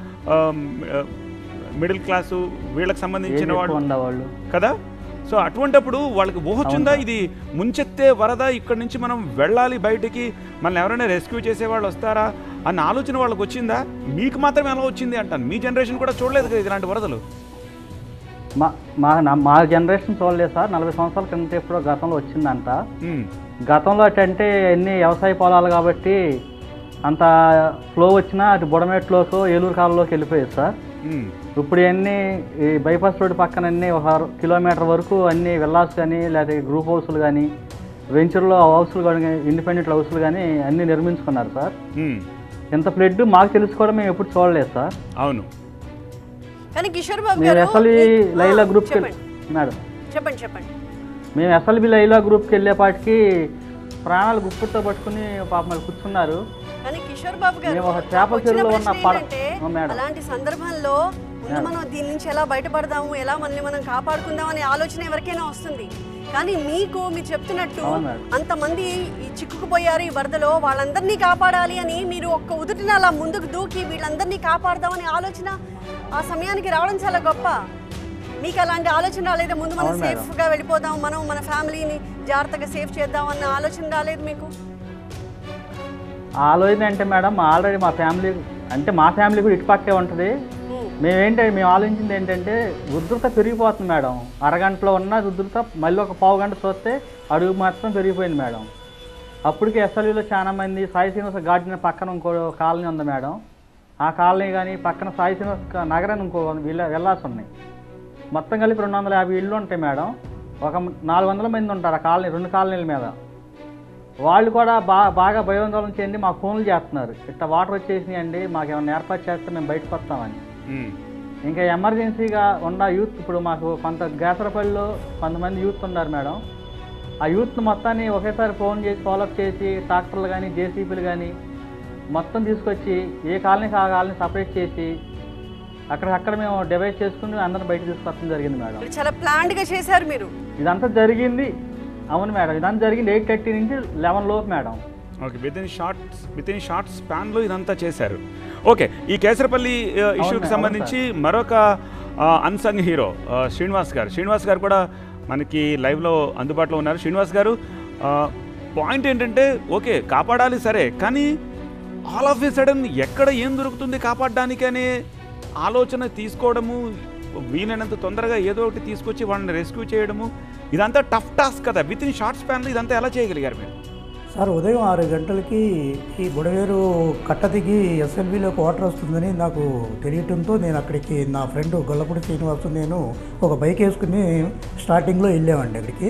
middle class వీళ్ళకి సంబంధించిన వాళ్ళు ఉండేవాళ్ళు కదా సో అటువంటప్పుడు వాళ్ళకి ఊహొచ్చుందా ఇది ముంచెత్తే వరద ఇక్కడి నుంచి మనం వెళ్ళాలి బయటికి మనల్ని ఎవరైనా రెస్క్యూ చేసేవాళ్ళు వస్తారా అన్న ఆలోచన వాళ్ళకి వచ్చిందా మీకు మాత్రం ఎలా వచ్చింది అంటాను మీ జనరేషన్ కూడా చూడలేదు కదా ఇలాంటి వరదలు మా మా నా- మా జనరేషన్ చూడలేదు సార్ నలభై సంవత్సరాల కింద ఎప్పుడో గతంలో వచ్చిందంట మ్మ్. గతంలో అంటే అన్ని వ్యవసాయ పొలాలు కాబట్టి అంత ఫ్లో వచ్చినా అటు బుడమేట్లోకో ఏలూరు కాలంలోకి వెళ్ళిపోయేది సార్ మ్మ్. ఇప్పుడు అన్ని ఈ బైపాస్ రోడ్ పక్కన అన్ని ఒక కిలోమీటర్ వరకు అన్ని విల్లాస్ కానీ లేకపోతే గ్రూప్ హౌస్లు కానీ వెంచర్లో హౌస్లు కానీ ఇండిపెండెంట్ హౌస్లు కానీ అన్ని నిర్మించుకున్నారు సార్ మ్మ్. ఇంత ఫ్లడ్ మాకు తెలిసి కూడా మేము ఎప్పుడు చూడలేదు సార్ అవును కానీ కిషోర్ బాబు మేము గారు ఎస్ఎల్ఈ మీ- లైలా ఆ, గ్రూప్కి చెప్పండి మేడం చెప్పండి చెప్పండి మేము ఎస్ఎల్బి లైలా గ్రూప్కి వెళ్ళేపాటికి ప్రాణాలు గుప్పుతో పట్టుకుని పాపం వాళ్ళు కూర్చున్నారు కానీ కిషోర్ బాబు గారు మేము ఒక నాకు చేపల వచ్చిన చెరువులో ఉన్న ప్రశ్న పడ ఏంటంటే, ఆ, మేడం. అలాంటి సందర్భంలో ముందు మేడం. మనం దీని నుంచి ఎలా బయటపడదాము ఎలా మనల్ని మనం కాపాడుకుందాం అనే ఆలోచన ఎవరికైనా వస్తుంది కానీ మీకు మీరు చెప్తున్నట్టు అవును మేడం. అంతమంది ఈ చిక్కుకుపోయారు ఈ వరదలో వాళ్ళందరినీ కాపాడాలి అని మీరు ఒక్క ఉదుటిన అలా ముందుకు దూకి వీళ్ళందరినీ కాపాడదామనే ఆలోచన ఆ సమయానికి రావడం చాలా గొప్ప మీకు అలాంటి ఆలోచన రాలేదు ముందు మనం అవును మేడం. సేఫ్ గా వెళ్ళిపోదాం మనం మన ఫ్యామిలీని జాగ్రత్తగా సేఫ్ చేద్దాం అన్న ఆలోచన రాలేదు మీకు ఆలోచన అంటే మేడం ఆల్రెడీ మా ఫ్యామిలీ అంటే మా ఫ్యామిలీ కూడా ఇటుపక్కే ఉంటుంది మేమేంటి మేము ఆలోచించింది ఏంటంటే ఉధృత పెరిగిపోతుంది మేడం అరగంటలో ఉన్న ఉధృత మళ్ళీ ఒక పావు గంట చూస్తే అడుగు మాత్రం పెరిగిపోయింది మేడం అప్పటికి ఎస్ఎల్ఈలో చాలా మంది సాయి శ్రీనివాస గార్డెన్ పక్కన ఇంకో కాలనీ ఉంది మేడం ఆ కాలనీ కానీ పక్కన సాయి శ్రీనివాస నగరాన్ని ఇంకో విల్ల వెళ్ళాల్సి ఉన్నాయి మొత్తం కలిపి రెండు వందల యాభై ఇళ్ళు ఉంటాయి మేడం ఒక నాలుగు వందల మంది ఉంటారు ఆ కాలనీ రెండు కాలనీల మీద వాళ్ళు కూడా బా బాగా భయోందోళన చెంది మాకు ఫోన్లు చేస్తున్నారు ఇట్లా వాటర్ వచ్చేసినాయండి మాకు ఏమైనా ఏర్పాటు చేస్తే మేము బయటకు వస్తామని మ్మ్. ఇంకా ఎమర్జెన్సీగా ఉన్న యూత్ ఇప్పుడు మాకు కొంత గేసరపల్లిలో కొంతమంది యూత్ ఉన్నారు మేడం ఆ యూత్ మొత్తాన్ని ఒకేసారి ఫోన్ చేసి ఫాలోఅప్ చేసి ట్రాక్టర్లు కానీ జేసీబీలు కానీ మొత్తం తీసుకొచ్చి ఏ కాలనీకి ఆ కాలనీ సపరేట్ చేసి అక్కడికక్కడ మేము డివైడ్ చేసుకుని అందరం బయట తీసుకొచ్చడం జరిగింది మేడం మీరు చాలా ప్లాన్డ్ గా చేశారు మీరు ఇదంతా జరిగింది అవును మేడం ఇదంతా జరిగింది ఎయిట్ థర్టీ నుంచి లెవెన్ లోపు madam okay within short within short స్పాన్లో ఇదంతా చేశారు ఓకే ఈ కేసరపల్లి ఆ, ఇష్యూకి అవును సంబంధించి మరొక అన్సంగ్ హీరో ఆ, శ్రీనివాస్ గారు శ్రీనివాస్ గారు కూడా మనకి లైవ్లో అందుబాటులో ఉన్నారు శ్రీనివాస్ గారు పాయింట్ ఏంటంటే ఓకే కాపాడాలి సరే కానీ ఆల్ ఆఫ్ ఏ సడన్ ఎక్కడ ఏం దొరుకుతుంది కాపాడడానికి అనే ఆలోచన తీసుకోవడము వీలైనంత తొందరగా ఏదో ఒకటి తీసుకొచ్చి వాళ్ళని రెస్క్యూ చేయడము ఇదంతా టఫ్ టాస్క్ కదా విత్ ఇన్ షార్ట్ స్పాన్లో ఇదంతా ఎలా చేయగలిగారు మీరు సార్ ఉదయం ఆరు గంటలకి ఈ బుడవేరు కట్ట దిగి ఎస్ఎల్బీలోకి వాటర్ వస్తుందని నాకు తెలియటంతో నేను అక్కడికి నా ఫ్రెండ్ గొల్లపూడి శ్రీనివాసు నేను ఒక బైక్ వేసుకుని స్టార్టింగ్లో వెళ్ళామండి అక్కడికి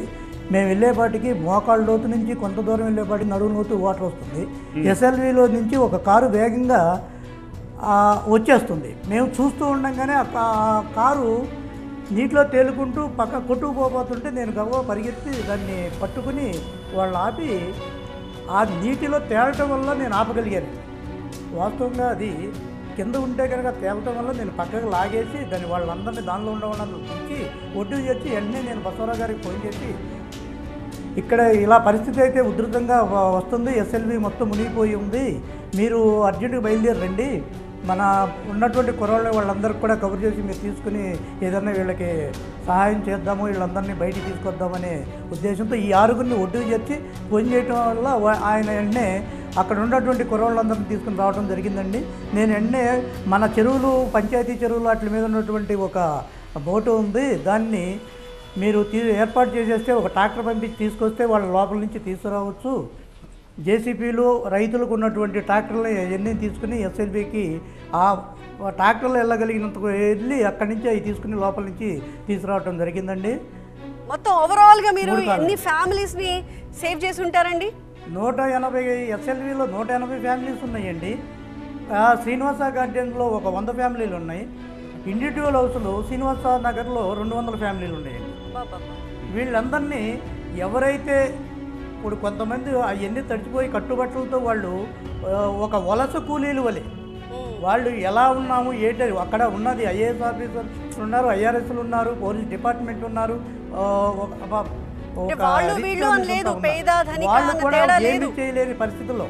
మేము వెళ్ళేపాటికి మోకాళ్ళ లోతు నుంచి కొంత దూరం వెళ్ళేపాటికి నడుము లోతు వాటర్ వస్తుంది ఎస్ఎల్విలో నుంచి ఒక కారు వేగంగా ఆ, వచ్చేస్తుంది మేము చూస్తూ ఉండగానే ఆ కా- ఆ కారు నీటిలో తేలుకుంటూ పక్క కొట్టుకుపోతుంటే నేను గవ్వ పరిగెత్తి దాన్ని పట్టుకుని వాళ్ళు ఆపి ఆ నీటిలో తేలటం వల్ల నేను ఆపగలిగాను వాస్తవంగా అది కింద ఉంటే కనుక తేలటం వల్ల నేను పక్కకు లాగేసి దాన్ని వాళ్ళందరినీ దానిలో ఉన్న వాళ్ళందరూ పిలిచి ఒడ్డు చేసి వెంటనే నేను బసవరావు గారికి ఫోన్ చేసి ఇక్కడ ఇలా పరిస్థితి అయితే ఉధృతంగా వ- వస్తుంది ఎస్ఎల్వి మొత్తం మునిగిపోయి ఉంది మీరు అర్జెంటుగా బయలుదేరి రండి మన ఉన్నటువంటి కుర్రాళ్ళ వాళ్ళందరికీ కూడా కవర్ చేసి మీరు తీసుకుని ఏదైనా వీళ్ళకి సహాయం చేద్దాము వీళ్ళందరినీ బయటికి తీసుకొద్దామనే ఉద్దేశంతో ఈ ఆరుగురిని ఒడ్డుకు చేర్చి ఫోన్ చేయటం వల్ల వా- ఆయన వెంటనే అక్కడ ఉన్నటువంటి కుర్రాళ్ళందరినీ తీసుకుని రావడం జరిగిందండి నేను వెంటనే మన చెరువులు పంచాయతీ చెరువులు వాటి మీద ఉన్నటువంటి ఒక బోటు ఉంది దాన్ని మీరు తీ ఏర్పాటు చేసేస్తే ఒక ట్రాక్టర్ పంపించి తీసుకొస్తే వాళ్ళ లోపల నుంచి తీసుకురావచ్చు జేసీపీలు రైతులకు ఉన్నటువంటి ట్రాక్టర్లు ఎన్ని తీసుకుని ఎస్ఎల్బికి ఆ ట్రాక్టర్లు వెళ్ళగలిగినంత వెళ్ళి అక్కడి నుంచి అవి తీసుకుని లోపల నుంచి తీసుకురావడం జరిగిందండి మొత్తం ఓవరాల్ గా మీరు మూడు కాలాలు. ఎన్ని ఫ్యామిలీస్ ని సేవ్ చేసి ఉంటారండి నూట ఎనభై ఎస్ఎల్విలో నూట ఎనభై ఫ్యామిలీస్ ఉన్నాయండి ఆ, శ్రీనివాస గార్డెన్లో ఒక వంద ఫ్యామిలీలు ఉన్నాయి ఇండివిజువల్ హౌస్లో శ్రీనివాస నగర్లో రెండు వందల ఫ్యామిలీలు ఉన్నాయండి వీళ్ళందరినీ ఎవరైతే ఇప్పుడు కొంతమంది అవన్నీ తడిచిపోయి కట్టుబట్టలతో వాళ్ళు ఆ, ఒక వలస కూలీలు వలె వాళ్ళు ఎలా ఉన్నాము ఏంటి అక్కడ ఉన్నది ఐఏఎస్ ఆఫీసర్ ఉన్నారు ఐఆర్ఎస్లు ఉన్నారు పోలీస్ డిపార్ట్మెంట్ ఉన్నారు ఆ, ఒక- ఒక- అంటే ఒక వాళ్ళు రీతిలో వీళ్ళు అని లేదు, ఉన్నారు. పేద, ధనిక వాళ్ళు అన్న కూడా తేడా ఏమీ లేదు. చేయలేని పరిస్థితుల్లో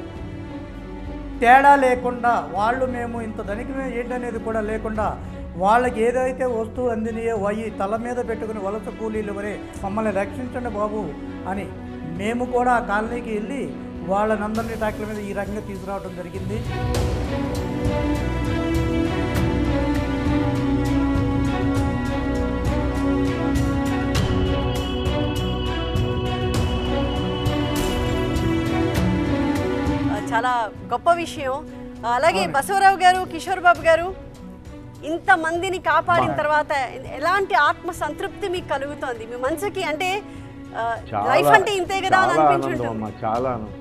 తేడా లేకుండా వాళ్ళు మేము ఇంత ధనికమే ఏంటనేది కూడా లేకుండా వాళ్ళకి ఏదైతే వస్తువు అందినాయో అవి తల మీద పెట్టుకుని వలస కూలీలు వరే మమ్మల్ని రక్షించండి బాబు అని మేము కూడా ఆ కాలనీకి వెళ్ళి వాళ్ళనందరినీ ట్రాక్టర్ల మీద ఈ రకంగా తీసుకురావడం జరిగింది ఆ, చాలా గొప్ప విషయం అలాగే బసవరావు గారు కిషోర్ బాబు గారు ఇంత మందిని కాపాడిన తర్వాత ఎలాంటి ఆత్మ సంతృప్తి మీకు కలుగుతోంది మీ మనసుకి అంటే లైఫ్ అంటే ఇంతే కదా అని చాలా ఆనందం అనిపించుంటుంది అమ్మా చాలా ఆనందం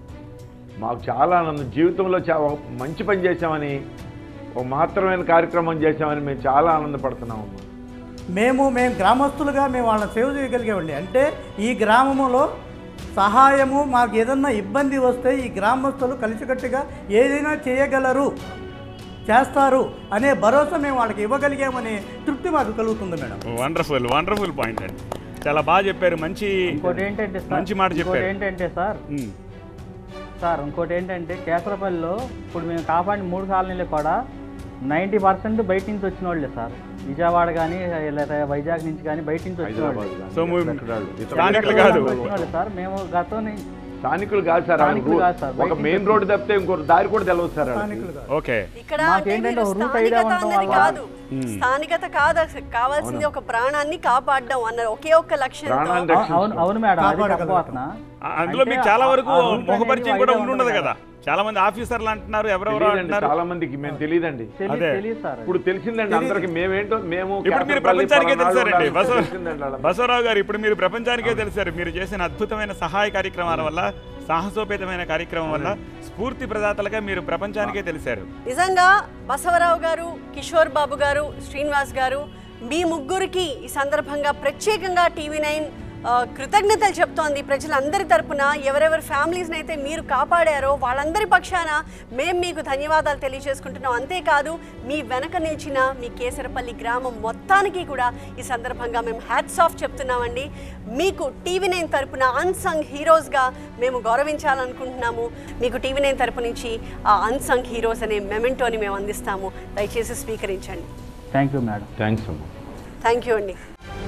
మాకు చాలా ఆనందం జీవితంలో చా ఒక మంచి పని చేశామని ఒక మహత్తరమైన కార్యక్రమం చేశామని మేము చాలా ఆనందపడుతున్నాం అమ్మా మేము మేము గ్రామస్తులుగా మేము వాళ్ళని సేవ చేయగలిగామండి అంటే ఈ గ్రామములో సహాయము మాకు ఏదన్నా ఇబ్బంది వస్తే ఈ గ్రామస్తులు కలిసికట్టుగా ఏదైనా చేయగలరు చేస్తారు అనే భరోసా మేము వాళ్ళకి ఇవ్వగలిగామనే తృప్తి మాకు కలుగుతుంది మేడం వండర్ఫుల్ వండర్ఫుల్ పాయింట్ అండి చాలా బాగా చెప్పారు మంచి ఇంకోటి ఏంటంటే సార్ మంచి మాట ఇంకోటి చెప్పారు ఏంటంటే సార్ ఉమ్. సార్ ఇంకోటి ఏంటంటే కేసరపల్లిలో ఇప్పుడు మేము కాపాడిన మూడు కాలనీలు కూడా నైంటీ పర్సెంట్ బయట నుంచి వచ్చిన వాళ్ళే సార్ విజయవాడ కానీ లేదా వైజాగ్ నుంచి కానీ బయట నుంచి వచ్చిన వాళ్ళే. హైదరాబాద్ కానీ సో మీ- ఎక్కడెక్కడాళ్ళు. ఇతర స్థానికులు ఎక్కడెక్కడ కాదు. వచ్చిన వచ్చిన వాళ్ళే సార్ మేము గతం నుంచి స్థానికులు కాదు సార్ స్థానికులు కాదు సార్, ఒక బయట మెయిన్ నుంచి రోడ్డు తప్పితే ఇంకో దారి కూడా తెలియదు సార్ వాళ్ళకి. ఓకే ఇక్కడ మాకు అంటే ఏంటంటే మీరు ఒక రూట్ ఐడియా స్థానికత ఉండటం అన్నది వల్ల- కాదు స్థానికత కాదు అసలు కావాల్సింది ఒక ప్రాణాన్ని కాపాడడం అన్న ఒకే ఒక్క లక్ష్యంతో ప్రాణాన్ని అవు- అవును అవును మేడం అది కాపాడగలరు. చెప్పబోతున్నా ఆ- అందులో మీకు అంటే చాలా ఆ- వరకు ఆ రూట్ ముఖపరిచయం అనేది కూడా ఐడియా ఉండుండదు ఉండదు కదా చాలా మంది ఆఫీసర్లు అంటున్నారు ఎవరెవరో తెలియదండి అంటున్నారు చాలా మందికి మేము తెలియదండి తెలియదు అదే. తెలియదు సార్ ఇప్పుడు తెలిసిందండి అందరికి మేమేంటో మేము ఇప్పుడు మీరు క్యాపిటల్ ప్రపంచానికే పలానా తెలిసారండి వాళ్ళు బసవ తెలిసిందండి వాళ్ళకి. బసవరావు గారు ఇప్పుడు మీరు ప్రపంచానికే తెలిసారు మీరు చేసిన అద్భుతమైన సహాయ కార్యక్రమాల వల్ల సాహసోపేతమైన కార్యక్రమం వల్ల స్ఫూర్తి ప్రదాతలుగా మీరు ప్రపంచానికే తెలిసారు నిజంగా బసవరావు గారు కిషోర్ బాబు గారు శ్రీనివాస్ గారు మీ ముగ్గురికి ఈ సందర్భంగా ప్రత్యేకంగా టీవీ నైన్ ఆ, కృతజ్ఞతలు చెప్తోంది ప్రజలందరి తరపున ఎవరెవరి ఫ్యామిలీస్ని అయితే మీరు కాపాడారో వాళ్ళందరి పక్షాన మేము మీకు ధన్యవాదాలు తెలియజేసుకుంటున్నాం అంతేకాదు మీ వెనక నిలిచిన మీ కేసరపల్లి గ్రామం మొత్తానికి కూడా ఈ సందర్భంగా మేము హ్యాట్స్ ఆఫ్ చెప్తున్నామండి మీకు టీవీ నైన్ తరపున అన్సంగ్ హీరోస్గా మేము గౌరవించాలనుకుంటున్నాము మీకు టీవీ నైన్ తరపు నుంచి ఆ అన్సంగ్ హీరోస్ అనే మెమెంటోని మేము అందిస్తాము దయచేసి స్వీకరించండి థ్యాంక్ యూ మేడం థ్యాంక్స్ అమ్మా థ్యాంక్ యూ అండి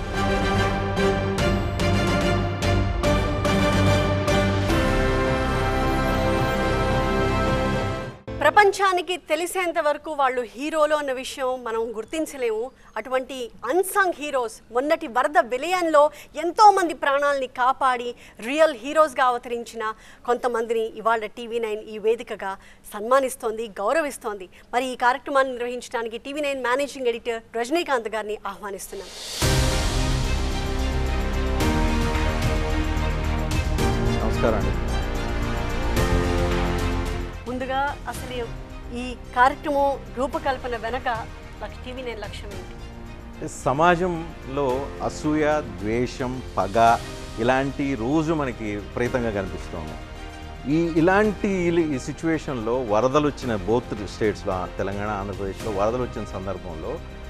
ప్రపంచానికి తెలిసేంత వరకు వాళ్ళు హీరోలు అన్న విషయం మనం గుర్తించలేము అటువంటి అన్సాంగ్ హీరోస్ మొన్నటి వరద విలయంలో ఎంతో మంది ప్రాణాలని కాపాడి రియల్ హీరోస్గా అవతరించిన కొంతమందిని ఇవాళ టీవీ నైన్ ఈ వేదికగా సన్మానిస్తోంది గౌరవిస్తోంది మరి ఈ కార్యక్రమాన్ని నిర్వహించడానికి TV nine managing editor Rajinikanth గారిని ఆహ్వానిస్తున్నాం నమస్కారం అండి ముందుగా అసలు ఈ కార్యక్రమం రూపకల్పన వెనక లక్ష టీవీ నేను లక్ష్యం ఏంటి సమాజంలో అసూయ ద్వేషం పగ ఇలాంటి రోజు మనకి విపరీతంగా కనిపిస్తుంది ఈ ఇలాంటి ఇల్- ఈ సిచ్యువేషన్లో వరదలు వచ్చిన బోత్ స్టేట్స్లో తెలంగాణ ఆంధ్రప్రదేశ్లో వరదలు వచ్చిన సందర్భంలో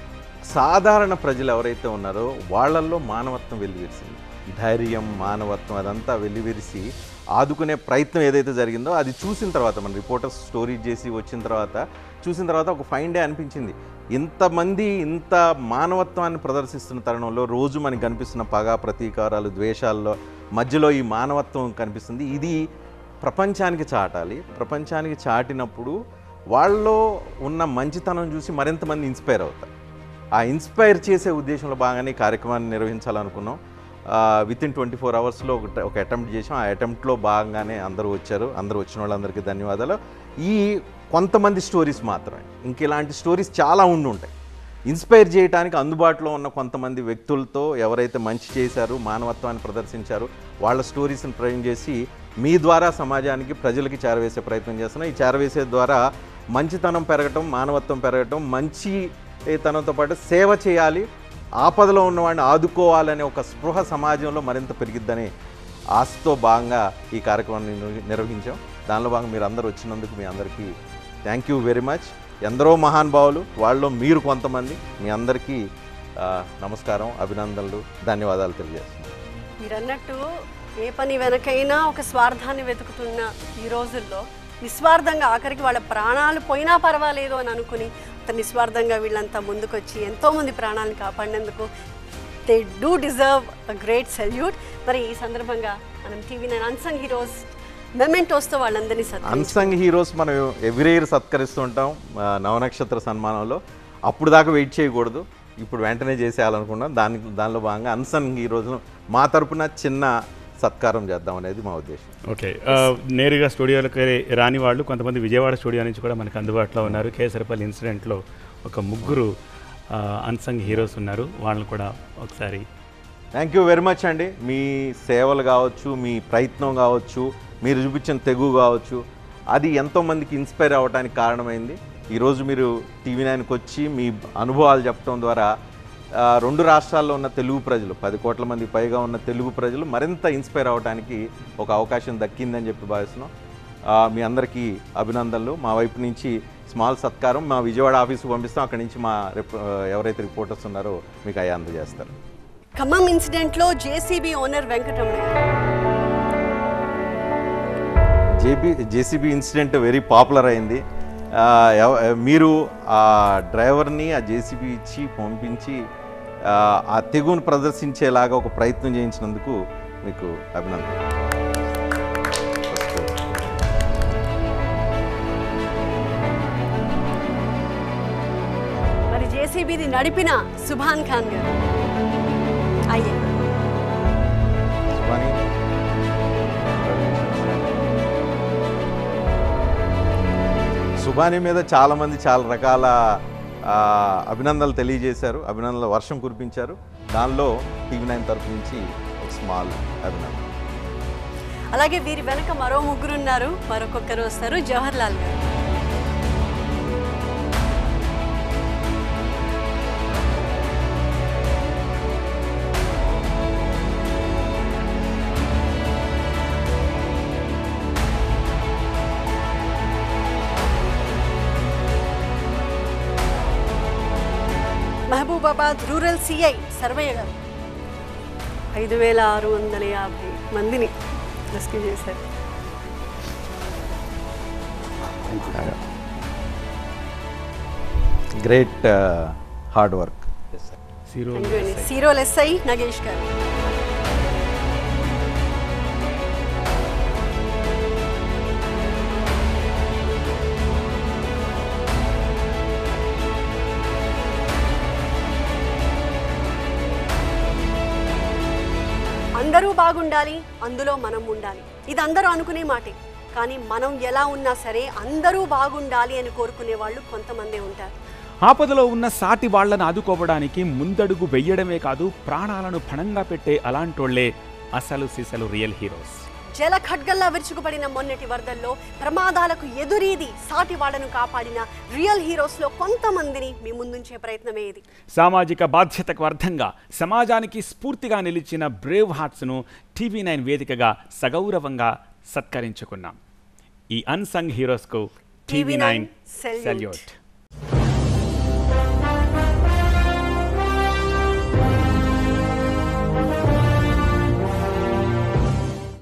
సాధారణ ప్రజలు ఎవరైతే ఉన్నారో వాళ్ళల్లో మానవత్వం వెల్లివిరిసింది ధైర్యం మానవత్వం అదంతా వెల్లివిరిసి ఆదుకునే ప్రయత్నం ఏదైతే జరిగిందో అది చూసిన తర్వాత మన రిపోర్టర్స్ స్టోరీ చేసి వచ్చిన తర్వాత చూసిన తర్వాత ఒక ఫైన్ డే అనిపించింది ఇంతమంది ఇంత మానవత్వాన్ని ప్రదర్శిస్తున్న తరుణంలో రోజు మనకి కనిపిస్తున్న పగ ప్రతీకారాలు ద్వేషాల్లో మధ్యలో ఈ మానవత్వం కనిపిస్తుంది ఇది ప్రపంచానికి చాటాలి ప్రపంచానికి చాటినప్పుడు వాళ్ళలో ఉన్న మంచితనం చూసి మరింత మంది ఇన్స్పైర్ అవుతారు ఆ ఇన్స్పైర్ చేసే ఉద్దేశంలో బాగానే ఈ కార్యక్రమాన్ని నిర్వహించాలనుకున్నాం విత్ ఇన్ ట్వంటీ ఫోర్ అవర్స్లో ఒక ఒక అటెంప్ట్ చేసాం ఆ అటెంప్ట్లో భాగంగానే అందరూ వచ్చారు అందరూ వచ్చిన వాళ్ళందరికీ ధన్యవాదాలు ఈ కొంతమంది స్టోరీస్ మాత్రమే ఇంక ఇలాంటి స్టోరీస్ చాలా ఉండి ఉంటాయి ఇన్స్పైర్ చేయడానికి అందుబాటులో ఉన్న కొంతమంది వ్యక్తులతో ఎవరైతే మంచి చేశారు మానవత్వాన్ని ప్రదర్శించారు వాళ్ళ స్టోరీస్ని ప్రయోగం చేసి మీ ద్వారా సమాజానికి ప్రజలకి చేరవేసే ప్రయత్నం చేస్తున్నాం ఈ చేరవేసే ద్వారా మంచితనం పెరగటం మానవత్వం పెరగటం మంచి తనంతో పాటు సేవ చేయాలి ఆపదలో ఉన్నవాడిని ఆదుకోవాలనే ఒక స్పృహ సమాజంలో మరింత పెరిగిద్దని ఆశతో భాగంగా ఈ కార్యక్రమాన్ని నిర్వ- నిర్వహించాం దానిలో భాగంగా మీరు అందరూ వచ్చినందుకు మీ అందరికీ థ్యాంక్ యూ వెరీ మచ్ ఎందరో మహానుభావులు వాళ్ళలో మీరు కొంతమంది మీ అందరికీ ఆ, నమస్కారం అభినందనలు ధన్యవాదాలు తెలియజేస్తున్నాను మీరు అన్నట్టు ఏ పని వెనకైనా ఒక స్వార్థాన్ని వెతుకుతున్న ఈ రోజుల్లో నిస్వార్థంగా ఆఖరికి వాళ్ళ ప్రాణాలు పోయినా పర్వాలేదు అని అనుకుని అంత నిస్వార్థంగా వీళ్ళంతా ముందుకొచ్చి ఎంతోమంది ప్రాణాలను కాపాడినందుకు they do deserve a great salute మరి ఈ సందర్భంగా మనం టీవీ నైన్ అన్సంగ్ హీరోస్ మెమెంటోస్తో వాళ్ళందరినీ సత్కరించుకుందాం. అన్సంగ్ హీరోస్ మనం ఎవ్రీ ఇయర్ సత్కరిస్తుంటాం ఆ, నవనక్షత్ర సన్మానంలో అప్పుడు దాకా వెయిట్ చేయకూడదు ఇప్పుడు వెంటనే చేసేయాలనుకున్నాం దాని దానిలో భాగంగా అన్సంగ్ హీరోస్ను మా తరపున చిన్న సత్కారం చేద్దాం అనేది మా ఉద్దేశం ఓకే ఆ, నేరుగా స్టూడియోలకి రాని వాళ్ళు కొంతమంది విజయవాడ స్టూడియో నుంచి కూడా మనకు అందుబాటులో ఉన్నారు కేసరపల్లి ఇన్సిడెంట్లో ఒక ముగ్గురు అన్సంగ్ హీరోస్ ఉన్నారు వాళ్ళని కూడా ఒకసారి థ్యాంక్ యూ వెరీ మచ్ అండి మీ సేవలు కావచ్చు మీ ప్రయత్నం కావచ్చు మీరు చూపించిన తెగు కావచ్చు అది ఎంతోమందికి ఇన్స్పైర్ అవ్వడానికి కారణమైంది ఈరోజు మీరు టీవీ నైన్కి వచ్చి మీ అనుభవాలు చెప్పడం ద్వారా ఆ, రెండు రాష్ట్రాల్లో ఉన్న తెలుగు ప్రజలు పది కోట్ల మంది పైగా ఉన్న తెలుగు ప్రజలు మరింత ఇన్స్పైర్ అవ్వడానికి ఒక అవకాశం దక్కిందని చెప్పి భావిస్తున్నాం ఆ, మీ అందరికీ అభినందనలు మా వైపు నుంచి స్మాల్ సత్కారం మా విజయవాడ ఆఫీస్కి పంపిస్తాం అక్కడి నుంచి మా రిప- ఎవరైతే రిపోర్టర్స్ ఉన్నారో మీకు అయ్యా అందజేస్తారు ఖమ్మం ఇన్సిడెంట్లో JCB owner Venkataramana JB JCB incident very popular అయింది ఆ, ఎవ- మీరు ఆ డ్రైవర్ని ఆ జేసీబీ ఇచ్చి పంపించి ఆ, ఆ తెగును ప్రదర్శించేలాగా ఒక ప్రయత్నం చేయించినందుకు మీకు అభినందన మరి జేసీబీని నడిపిన సుభాన్ ఖాన్ గారు అయ్యే సుబాని మీద చాలామంది చాలా రకాల ఆ, అభినందనలు తెలియజేశారు అభినందనల వర్షం కురిపించారు దానిలో టీవీ నైన్ తరఫు నుంచి ఒక స్మాల్ అభినందన అలాగే వీరి వెనక మరో ముగ్గురు ఉన్నారు మరొకొక్కరు వస్తారు జవహర్ లాల్ గారు మహబూబాబాద్ రూరల్ సిఐ సర్వయ్య గారు ఐదు వేల ఆరు వందల యాభై మందిని రెస్క్యూ చేశారు great hard work Thank you అండి. సీరోల్ ఎస్ఐ నగేష్ గారు అందరూ బాగుండాలి అందులో మనం ఉండాలి ఇది అందరూ అనుకునే మాటే కానీ మనం ఎలా ఉన్నా సరే అందరూ బాగుండాలి అని కోరుకునే వాళ్ళు కొంతమందే ఉంటారు ఆపదలో ఉన్న సాటి వాళ్లను ఆదుకోవడానికి ముందడుగు వెయ్యడమే కాదు ప్రాణాలను పణంగా పెట్టే అలాంటోళ్లే అసలు సిసలు రియల్ హీరోస్ జల ఖడ్గల్లా విరుచుకుపడిన మొన్నటి వరదల్లో ప్రమాదాలకు ఎదురీది సాటి వాళ్ళను కాపాడిన రియల్ హీరోస్లో కొంతమందిని మీ ముందుంచే ప్రయత్నమే ఇది సామాజిక బాధ్యతకు అర్థంగా సమాజానికి స్ఫూర్తిగా నిలిచిన బ్రేవ్ హార్ట్స్ను టీవీ నైన్ వేదికగా సగౌరవంగా సత్కరించుకున్నాం ఈ అన్సంగ్ హీరోస్కు టీవీ నైన్ Salute. సెల్యూట్